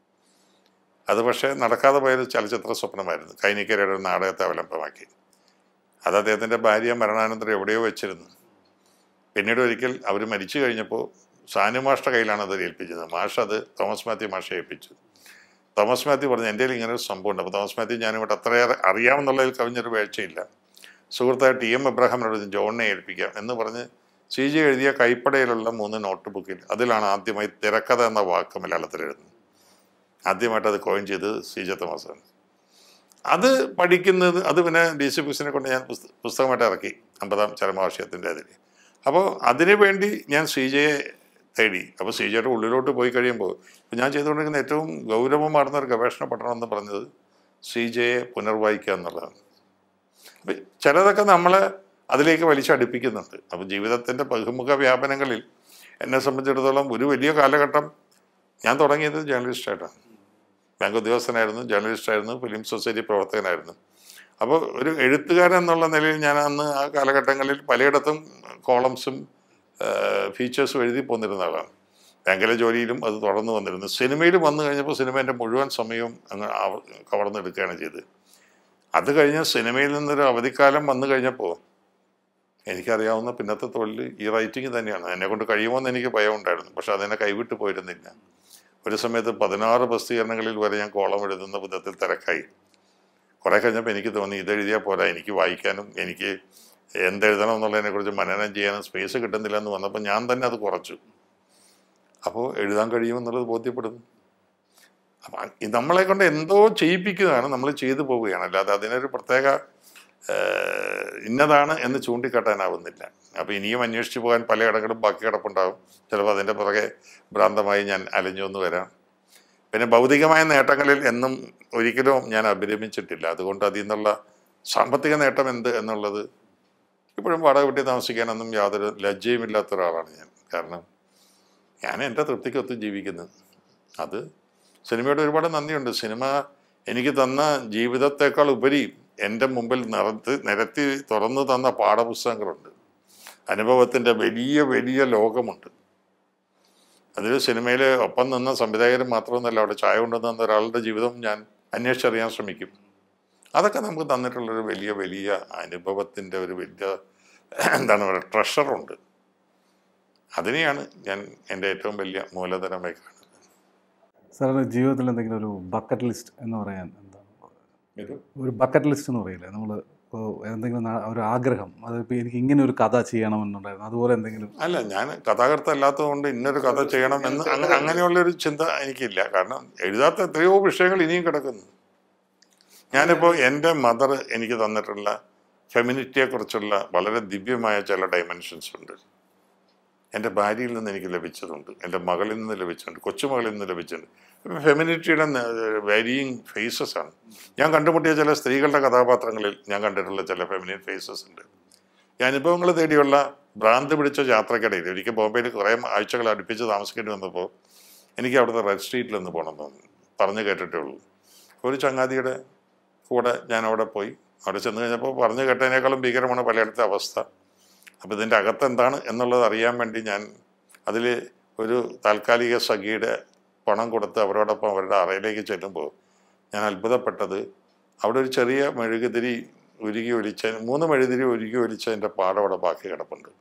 അത് പക്ഷേ നടക്കാതെ പോയൊരു ചലച്ചിത്ര സ്വപ്നമായിരുന്നു കൈനിക്കരയുടെ ഒരു നാടകത്തെ അവലംബമാക്കി അത് അദ്ദേഹത്തിൻ്റെ ഭാര്യ മരണാനന്തരം എവിടെയോ വെച്ചിരുന്നു പിന്നീട് ഒരിക്കൽ അവർ മരിച്ചു കഴിഞ്ഞപ്പോൾ സാനു മാഷ്ട കയ്യിലാണ് അത് ഏൽപ്പിച്ചത് മാഷ് അത് തോമസ് മാത്യു മാഷെ ഏൽപ്പിച്ചു തോമസ് മാത്യു പറഞ്ഞു എൻ്റെ കയ്യിൽ ഇങ്ങനെ ഒരു സംഭവം ഉണ്ട് അപ്പോൾ തോമസ് മാത്യു ഞാനിവിടെ അത്രയേറെ അറിയാമെന്നുള്ളതിൽ കവിഞ്ഞൊരു വീഴ്ചയില്ല സുഹൃത്തായ ടി എം എബ്രഹാമിനോട് ജോണിനെ ഏൽപ്പിക്കാം എന്ന് പറഞ്ഞ് സി ജി എഴുതിയ കൈപ്പടയിലുള്ള മൂന്ന് നോട്ട് ബുക്കിൽ അതിലാണ് ആദ്യമായി തിരക്കഥ എന്ന വാക്ക് മലയാളത്തിൽ എഴുതുന്നത് ആദ്യമായിട്ട് അത് കോയിൻ ചെയ്തത് സി ജെ തോമസാണ് അത് പഠിക്കുന്നത് അത് പിന്നെ ഡി സി ബുക്സിനെ കൊണ്ട് ഞാൻ പുസ്ത- പുസ്തകമായിട്ട് ഇറക്കി അമ്പതാം ചരമവാർഷികത്തിൻ്റെ അതിൽ അപ്പോൾ അതിനു വേണ്ടി ഞാൻ സി ജെയെ തേടി അപ്പോൾ സി ജെയുടെ ഉള്ളിലോട്ട് പോയി കഴിയുമ്പോൾ ഇപ്പം ഞാൻ ചെയ്തുകൊണ്ടിരിക്കുന്ന ഏറ്റവും ഗൗരവമാർന്ന ഒരു ഗവേഷണ പഠനം എന്ന് പറഞ്ഞത് സി ജെയെ പുനർവായിക്കുക എന്നുള്ളതാണ് അപ്പം ചിലതൊക്കെ നമ്മളെ അതിലേക്ക് വലിച്ചടുപ്പിക്കുന്നുണ്ട് അപ്പോൾ ജീവിതത്തിൻ്റെ ബഹുമുഖ വ്യാപനങ്ങളിൽ എന്നെ സംബന്ധിച്ചിടത്തോളം ഒരു വലിയ കാലഘട്ടം ഞാൻ തുടങ്ങിയത് ജേർണലിസ്റ്റായിട്ടാണ് ബാങ്ക് ഉദ്യോഗസ്ഥനായിരുന്നു ജേർണലിസ്റ്റായിരുന്നു ഫിലിം സൊസൈറ്റി പ്രവർത്തകനായിരുന്നു അപ്പോൾ ഒരു എഴുത്തുകാരൻ എന്നുള്ള നിലയിൽ ഞാൻ അന്ന് ആ കാലഘട്ടങ്ങളിൽ പലയിടത്തും കോളംസും ഫീച്ചേഴ്സും എഴുതി പോന്നിരുന്ന ആളാണ് ബാങ്കിലെ ജോലിയിലും അത് തുടർന്ന് വന്നിരുന്നു സിനിമയിൽ വന്നു കഴിഞ്ഞപ്പോൾ സിനിമേൻ്റെ മുഴുവൻ സമയവും അങ്ങ് ആവ- കവർന്നെടുക്കുകയാണ് ചെയ്തത് അത് കഴിഞ്ഞ് സിനിമയിൽ നിന്നൊരു അവധിക്കാലം വന്നു കഴിഞ്ഞപ്പോൾ എനിക്കറിയാവുന്ന പിന്നത്തെ തൊഴിൽ ഈ റൈറ്റിംഗ് തന്നെയാണ് എന്നെ കൊണ്ട് കഴിയുമോയെന്ന് എനിക്ക് ഭയം ഉണ്ടായിരുന്നു പക്ഷെ അതെന്നെ കൈവിട്ട് പോയിരുന്നില്ല ഒരു സമയത്ത് പതിനാറ് പ്രസിദ്ധീകരണങ്ങളിൽ വരെ ഞാൻ കോളം എഴുതുന്ന വിധത്തിൽ തിരക്കായി കുറേ കഴിഞ്ഞപ്പോൾ എനിക്ക് തോന്നി ഇതെഴുതിയാൽ പോരാ എനിക്ക് വായിക്കാനും എനിക്ക് എന്തെഴുതണം എന്നുള്ളതിനെക്കുറിച്ച് മനനം ചെയ്യാനും സ്പേസ് കിട്ടുന്നില്ല എന്ന് വന്നപ്പോൾ ഞാൻ തന്നെ അത് കുറച്ചു അപ്പോൾ എഴുതാൻ കഴിയുമെന്നുള്ളത് ബോധ്യപ്പെടുന്നു അപ്പം ഇത് നമ്മളെ കൊണ്ട് എന്തോ ചെയ്യിപ്പിക്കുകയാണ് നമ്മൾ ചെയ്തു പോവുകയാണ് അല്ലാതെ അതിനൊരു പ്രത്യേക ഏഹ്, ഇന്നതാണ് എന്ന് ചൂണ്ടിക്കാട്ടാനാവുന്നില്ല അപ്പോൾ ഇനിയും അന്വേഷിച്ച് പോകാൻ പലയിടങ്ങളും ബാക്കി കിടപ്പുണ്ടാകും ചിലപ്പോൾ അതിൻ്റെ പുറകെ ഭ്രാന്തമായി ഞാൻ അലഞ്ഞു എന്ന് വരാം പിന്നെ ഭൗതികമായ നേട്ടങ്ങളിൽ എന്നും ഒരിക്കലും ഞാൻ അഭിരമിച്ചിട്ടില്ല അതുകൊണ്ട് അതിൽ നിന്നുള്ള സാമ്പത്തിക നേട്ടം എന്ത് എന്നുള്ളത് ഇപ്പോഴും വാടക വീട്ടിൽ താമസിക്കാനൊന്നും യാതൊരു ലജ്ജയുമില്ലാത്ത ഒരാളാണ് ഞാൻ കാരണം ഞാൻ എൻ്റെ തൃപ്തിക്കൊത്ത് ജീവിക്കുന്നു അത് സിനിമയോട് ഒരുപാട് നന്ദിയുണ്ട് സിനിമ എനിക്ക് തന്ന ജീവിതത്തെക്കാൾ ഉപരി എൻ്റെ മുമ്പിൽ നിറത്ത് നിരത്തി തുറന്നു തന്ന പാഠപുസ്തകങ്ങളുണ്ട് അനുഭവത്തിൻ്റെ വലിയ വലിയ ലോകമുണ്ട് അതിൽ സിനിമയിൽ ഒപ്പം നിന്ന സംവിധായകരും മാത്രമൊന്നുമല്ല അവിടെ ചായ കൊണ്ടുവന്ന ഒരാളുടെ ജീവിതം ഞാൻ അന്വേഷിച്ചറിയാൻ ശ്രമിക്കും അതൊക്കെ നമുക്ക് തന്നിട്ടുള്ളൊരു വലിയ വലിയ അനുഭവത്തിൻ്റെ ഒരു വലിയ എന്താണ് പറയുക ട്രഷറുണ്ട് അതിനെയാണ് ഞാൻ എൻ്റെ ഏറ്റവും വലിയ മൂലധനമായി കാണുന്നത് സാറിൻ്റെ ജീവിതത്തിൽ എന്തെങ്കിലും ഒരു ബക്കറ്റ് ലിസ്റ്റ് എന്ന് പറയാൻ എന്താണ് ഇത് ഒരു ബക്കറ്റ് ലിസ്റ്റ് എന്ന് പറയില്ലേ നമ്മൾ ഇപ്പോൾ എന്തെങ്കിലും ന- ഒരു ആഗ്രഹം അതിപ്പോൾ എനിക്ക് ഇങ്ങനെ ഒരു കഥ ചെയ്യണമെന്നുണ്ടായിരുന്നു അതുപോലെ എന്തെങ്കിലും അല്ല ഞാൻ കഥാകൃത്ത് അല്ലാത്തത് കൊണ്ട് ഇന്നൊരു കഥ ചെയ്യണം എന്ന് അങ്ങ- അങ്ങനെയുള്ളൊരു ചിന്ത എനിക്കില്ല കാരണം എഴുതാത്ത എത്രയോ വിഷയങ്ങൾ ഇനിയും കിടക്കുന്നു ഞാനിപ്പോൾ എൻ്റെ മദർ എനിക്ക് തന്നിട്ടുള്ള ഫെമിനിറ്റിയെക്കുറിച്ചുള്ള വളരെ ദിവ്യമായ ചില ഡൈമെൻഷൻസ് ഉണ്ട് എൻ്റെ ഭാര്യയിൽ നിന്ന് എനിക്ക് ലഭിച്ചതുണ്ട് എൻ്റെ മകളിൽ നിന്ന് ലഭിച്ചിട്ടുണ്ട് കൊച്ചുമകളിൽ നിന്ന് ലഭിച്ചിട്ടുണ്ട് ഫെമിനിറ്റിയുടെ വേരിയിങ് ഫേസസ് ആണ് ഞാൻ കണ്ടുമുട്ടിയ ചില സ്ത്രീകളുടെ കഥാപാത്രങ്ങളിൽ ഞാൻ കണ്ടിട്ടുള്ള ചില ഫെമിനിൻ ഫേസസ് ഉണ്ട് ഈ അനുഭവങ്ങൾ തേടിയുള്ള ഭ്രാന്ത് പിടിച്ച യാത്രക്കിടയിൽ ഒരിക്കൽ ബോംബെയിൽ കുറേ ആഴ്ചകൾ അടുപ്പിച്ച് താമസിക്കേണ്ടി വന്നപ്പോൾ എനിക്ക് അവിടുത്തെ റെഡ് സ്ട്രീറ്റിൽ ഒന്ന് പോകണം തോന്നി പറഞ്ഞു കേട്ടിട്ടേ ഉള്ളൂ ഒരു ചങ്ങാതിയുടെ കൂടെ ഞാൻ അവിടെ പോയി അവിടെ ചെന്ന് കഴിഞ്ഞപ്പോൾ പറഞ്ഞു കേട്ടതിനേക്കാളും ഭീകരമാണ് പലയിടത്തെ അവസ്ഥ അപ്പോൾ ഇതിൻ്റെ അകത്ത് എന്താണ് എന്നുള്ളത് അറിയാൻ വേണ്ടി ഞാൻ അതിൽ ഒരു താൽക്കാലിക സഖിയുടെ പണം കൊടുത്ത് അവരോടൊപ്പം അവരുടെ അറയിലേക്ക് ചെല്ലുമ്പോൾ ഞാൻ അത്ഭുതപ്പെട്ടത് അവിടെ ഒരു ചെറിയ മെഴുകുതിരി ഉരുകി ഒലിച്ച മൂന്ന് മെഴുകുതിരി ഉരുകി ഒലിച്ചതിൻ്റെ പാടം അവിടെ ബാക്കി കിടപ്പുണ്ട്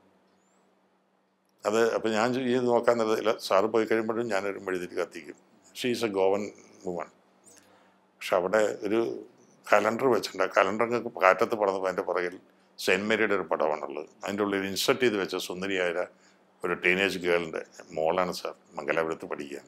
അത് അപ്പം ഞാൻ ഈ നോക്കാൻ നേരത്തില്ല സാറ് പോയി കഴിയുമ്പോഴും ഞാനൊരു മെഴുകുതിരി കത്തിക്കും ഷീസ് എ ഗോവൻ വുമൺ പക്ഷെ അവിടെ ഒരു കലണ്ടർ വെച്ചിട്ടുണ്ട് ആ കലണ്ടർ കാറ്റത്ത് പറന്നപ്പോൾ അതിൻ്റെ പുറകിൽ സെൻറ്റ് മേരിയുടെ ഒരു പടമാണുള്ളത് അതിൻ്റെ ഉള്ളിൽ ഇൻസർട്ട് ചെയ്ത് വെച്ച സുന്ദരിയായ ഒരു ടീനേജ് ഗേളിൻ്റെ മോളാണ് സാർ മംഗലാപുരത്ത് പഠിക്കാൻ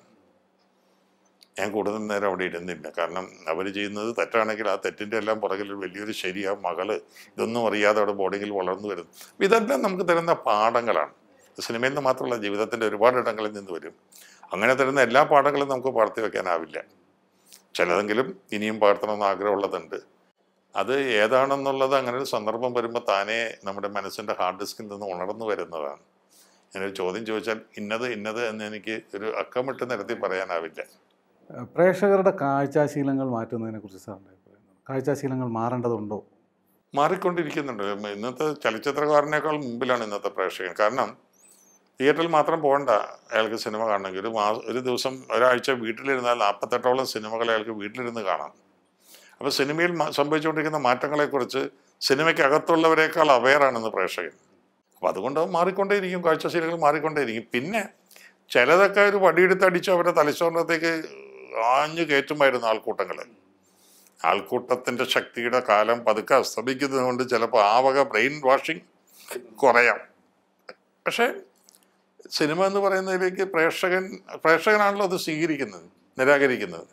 ഞാൻ കൂടുതൽ നേരം അവിടെ ഇരുന്നില്ല കാരണം അവർ ചെയ്യുന്നത് തെറ്റാണെങ്കിൽ ആ തെറ്റിൻ്റെ എല്ലാം പുറകിൽ ഒരു വലിയൊരു ശരി ആ മകള് ഇതൊന്നും അറിയാതെ അവിടെ ബോർഡിങ്ങിൽ വളർന്നു വരുന്നു അപ്പൊ ഇതെല്ലാം നമുക്ക് തരുന്ന പാഠങ്ങളാണ് സിനിമയിൽ നിന്ന് മാത്രമല്ല ജീവിതത്തിൻ്റെ ഒരുപാട് ഇടങ്ങളിൽ നിന്ന് വരും അങ്ങനെ തരുന്ന എല്ലാ പാഠങ്ങളും നമുക്ക് പകർത്തി വെക്കാനാവില്ല ചിലതെങ്കിലും ഇനിയും പകർത്തണമെന്ന് ആഗ്രഹമുള്ളതുണ്ട് അത് ഏതാണെന്നുള്ളത് അങ്ങനെ ഒരു സന്ദർഭം വരുമ്പോൾ താനേ നമ്മുടെ മനസ്സിൻ്റെ ഹാർഡ് ഡിസ്കിൽ നിന്ന് ഉണർന്നു വരുന്നതാണ് ഞാനൊരു ചോദ്യം ചോദിച്ചാൽ ഇന്നത് ഇന്നത് എന്ന് എനിക്ക് ഒരു അക്കമിട്ട് നിരത്തി പറയാനാവില്ല ഏഹ് പ്രേക്ഷകരുടെ കാഴ്ചാശീലങ്ങൾ മാറ്റുന്നതിനെ കുറിച്ച് സാറിൻ്റെ അഭിപ്രായം എന്താണ്? കാഴ്ചാശീലങ്ങൾ മാറേണ്ടതുണ്ടോ മാറിക്കൊണ്ടിരിക്കുന്നുണ്ട് ഇന്നത്തെ ചലച്ചിത്രകാരനേക്കാൾ മുമ്പിലാണ് ഇന്നത്തെ പ്രേക്ഷകൻ കാരണം തിയേറ്ററിൽ മാത്രം പോകണ്ട അയാൾക്ക് സിനിമ കാണണമെങ്കിൽ ഒരു മാസം ഒരു ദിവസം ഒരാഴ്ച വീട്ടിലിരുന്നാൽ നാൽപ്പത്തെട്ടോളം സിനിമകൾ അയാൾക്ക് വീട്ടിലിരുന്ന് കാണാം അപ്പോൾ സിനിമയിൽ മ- സംഭവിച്ചുകൊണ്ടിരിക്കുന്ന മാറ്റങ്ങളെക്കുറിച്ച് സിനിമയ്ക്ക് അകത്തുള്ളവരെക്കാൾ അവെയറാണെന്ന് പ്രേക്ഷകൻ അപ്പോൾ അതുകൊണ്ട് അത് മാറിക്കൊണ്ടേയിരിക്കും കാഴ്ചശീലങ്ങൾ മാറിക്കൊണ്ടേയിരിക്കും പിന്നെ ചിലതൊക്കെ ഒരു വടിയെടുത്ത് അടിച്ച് അവരുടെ തലച്ചോറിനകത്തേക്ക് ആഞ്ഞു കയറ്റുമായിരുന്നു ആൾക്കൂട്ടങ്ങൾ ആൾക്കൂട്ടത്തിൻ്റെ ശക്തിയുടെ കാലം പതുക്കെ അസ്തമിക്കുന്നത് കൊണ്ട് ചിലപ്പോൾ ആ വക ബ്രെയിൻ വാഷിംഗ് കുറയാം പക്ഷേ സിനിമ എന്ന് പറയുന്നതിലേക്ക് പ്രേക്ഷകൻ പ്രേക്ഷകനാണല്ലോ അത് സ്വീകരിക്കുന്നത് നിരാകരിക്കുന്നത്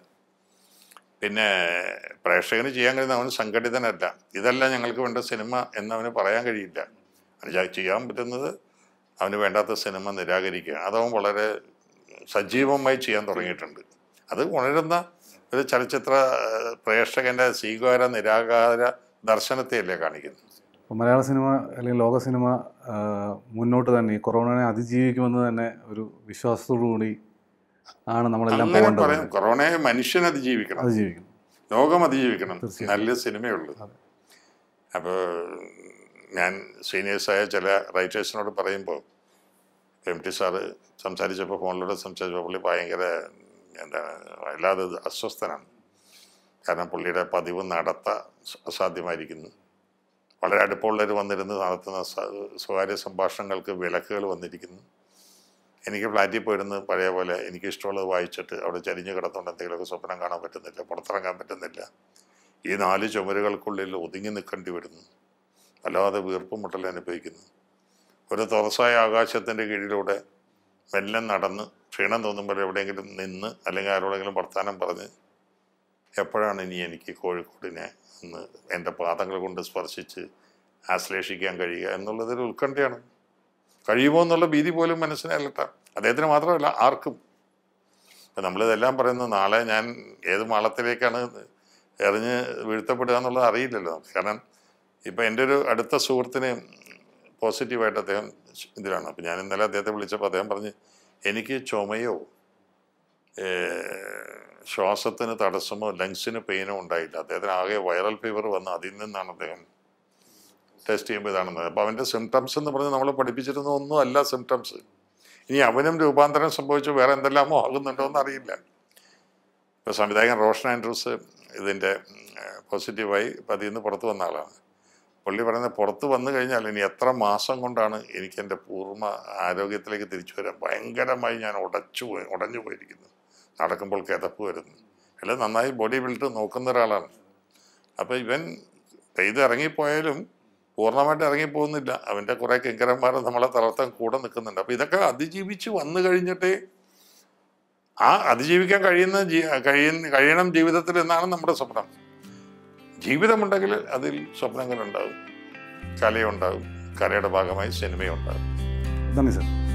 പിന്നെ പ്രേക്ഷകന് ചെയ്യാൻ കഴിയുന്ന അവന് സംഘടിതനല്ല ഇതല്ല ഞങ്ങൾക്ക് വേണ്ട സിനിമ എന്നവന് പറയാൻ കഴിയില്ല അത് ചെ- ചെയ്യാൻ പറ്റുന്നത് അവന് വേണ്ടാത്ത സിനിമ നിരാകരിക്കുക അതവൻ വളരെ സജീവമായി ചെയ്യാൻ തുടങ്ങിയിട്ടുണ്ട് അത് ഉണരുന്ന ഒരു ചലച്ചിത്ര ഏഹ്, പ്രേക്ഷകന്റെ സ്വീകാര നിരാകാര ദർശനത്തെയല്ലേ കാണിക്കുന്നത് ഇപ്പോൾ മലയാള സിനിമ അല്ലെങ്കിൽ ലോക സിനിമ ആഹ് മുന്നോട്ട് തന്നെ ഈ കൊറോണയെ അതിജീവിക്കുമെന്ന് തന്നെ ഒരു വിശ്വാസത്തോടു കൂടി ആണ് നമ്മളെല്ലാം അങ്ങനെ പോകേണ്ടത് പറയാം കൊറോണയെ മനുഷ്യൻ അതിജീവിക്കണം അതിജീവിക്കണം ലോകം അതിജീവിക്കണം തീർച്ചയായും. നല്ല സിനിമയുള്ളൂ അതെ. അപ്പോൾ ഞാൻ സീനിയേഴ്സായ ചില റൈറ്റേഴ്സിനോട് പറയുമ്പോൾ എം ടി സാറ് സംസാരിച്ചപ്പോൾ ഫോണിലൂടെ സംസാരിച്ചപ്പോൾ പുള്ളി ഭയങ്കര എന്താണ് വല്ലാതെ അസ്വസ്ഥനാണ് കാരണം പുള്ളിയുടെ പതിവ് നടത്ത അസാധ്യമായിരിക്കുന്നു വളരെ അടുപ്പമുള്ളവർ വന്നിരുന്ന് നടത്തുന്ന സ- സ്വകാര്യ സംഭാഷണങ്ങൾക്ക് വിലക്കുകൾ വന്നിരിക്കുന്നു എനിക്ക് ഫ്ലാറ്റിൽ പോയിരുന്ന് പഴയ പോലെ എനിക്ക് ഇഷ്ടമുള്ളത് വായിച്ചിട്ട് അവിടെ ചരിഞ്ഞ് കിടന്നുകൊണ്ട് എന്തെങ്കിലുമൊക്കെ സ്വപ്നം കാണാൻ പറ്റുന്നില്ല പുറത്തിറങ്ങാൻ പറ്റുന്നില്ല ഈ നാല് ചുമരുകൾക്കുള്ളിൽ ഒതുങ്ങി നിൽക്കേണ്ടി വരുന്നു വല്ലാതെ വീർപ്പും മുട്ടൽ അനുഭവിക്കുന്നു ഒരു തുറസായ ആകാശത്തിൻ്റെ കീഴിലൂടെ മെല്ലെ നടന്ന് ക്ഷീണം തോന്നുമ്പോൾ എവിടെയെങ്കിലും നിന്ന് അല്ലെങ്കിൽ ആരോടെങ്കിലും വർത്തമാനം പറഞ്ഞ് എപ്പോഴാണ് ഇനി എനിക്ക് കോഴിക്കോടിനെ ഒന്ന് എൻ്റെ പാദങ്ങൾ കൊണ്ട് സ്പർശിച്ച് ആശ്ലേഷിക്കാൻ കഴിയുക എന്നുള്ളതൊരു ഉത്കണ്ഠയാണ് കഴിയുമോ എന്നുള്ള ഭീതി പോലും മനസ്സിനെ അലട്ട അദ്ദേഹത്തിന് മാത്രമല്ല ആർക്കും ഇപ്പം നമ്മളിതെല്ലാം പറയുന്നത് നാളെ ഞാൻ ഏത് മാളത്തിലേക്കാണ് എറിഞ്ഞ് വീഴ്ത്തപ്പെടുക എന്നുള്ളത് അറിയില്ലല്ലോ കാരണം ഇപ്പം എൻ്റെ ഒരു അടുത്ത സുഹൃത്തിന് പോസിറ്റീവായിട്ട് അദ്ദേഹം ഇതിലാണ് അപ്പം ഞാൻ ഇന്നലെ അദ്ദേഹത്തെ വിളിച്ചപ്പോൾ അദ്ദേഹം പറഞ്ഞ് എനിക്ക് ചുമയോ ഏഹ്, ശ്വാസത്തിന് തടസ്സമോ ലങ്സിന് പെയിനോ ഉണ്ടായില്ല അദ്ദേഹത്തിന് ആകെ വൈറൽ ഫീവർ വന്ന് അതിൽ നിന്നാണ് അദ്ദേഹം ടെസ്റ്റ് ചെയ്യുമ്പോൾ ഇതാണെന്ന് അപ്പോൾ അവൻ്റെ സിംറ്റംസ് എന്ന് പറഞ്ഞ് നമ്മൾ പഠിപ്പിച്ചിരുന്ന ഒന്നും അല്ല സിംറ്റംസ് ഇനി അവനും രൂപാന്തരം സംഭവിച്ചു വേറെ എന്തെല്ലാമോ ആകുന്നുണ്ടോ എന്ന് അറിയില്ല ഇപ്പോൾ സംവിധായകൻ റോഷൻ ആൻഡ്രൂസ് ഇതിൻ്റെ പോസിറ്റീവായി ഇപ്പം അതിൽ നിന്ന് പുറത്ത് വന്ന ആളാണ് പുള്ളി പറയുന്നത് പുറത്ത് വന്നു കഴിഞ്ഞാൽ ഇനി എത്ര മാസം കൊണ്ടാണ് എനിക്ക് എൻ്റെ പൂർണ്ണ ആരോഗ്യത്തിലേക്ക് തിരിച്ചു വരാൻ ഭയങ്കരമായി ഞാൻ ഉടച്ചു പോയി ഉടഞ്ഞു പോയിരിക്കുന്നു നടക്കുമ്പോൾ കിതപ്പ് വരുന്നു അല്ല നന്നായി ബോഡി ബിൽഡ് നോക്കുന്ന ഒരാളാണ് അപ്പോൾ ഇവൻ പെയ്ത് ഇറങ്ങിപ്പോയാലും പൂർണ്ണമായിട്ട് ഇറങ്ങിപ്പോകുന്നില്ല അവൻ്റെ കുറേ കിങ്കരന്മാർ നമ്മളെ തളർത്താൻ കൂടെ നിൽക്കുന്നുണ്ട് അപ്പോൾ ഇതൊക്കെ അതിജീവിച്ച് വന്നു കഴിഞ്ഞിട്ടേ ആ അതിജീവിക്കാൻ കഴിയുന്ന ജീ കഴിയുന്ന കഴിയണം ജീവിതത്തിൽ എന്നാണ് നമ്മുടെ സ്വപ്നം ജീവിതമുണ്ടെങ്കിൽ അതിൽ സ്വപ്നങ്ങളുണ്ടാകും കലയുണ്ടാകും കലയുടെ ഭാഗമായി സിനിമയുണ്ടാകും നന്ദി സാർ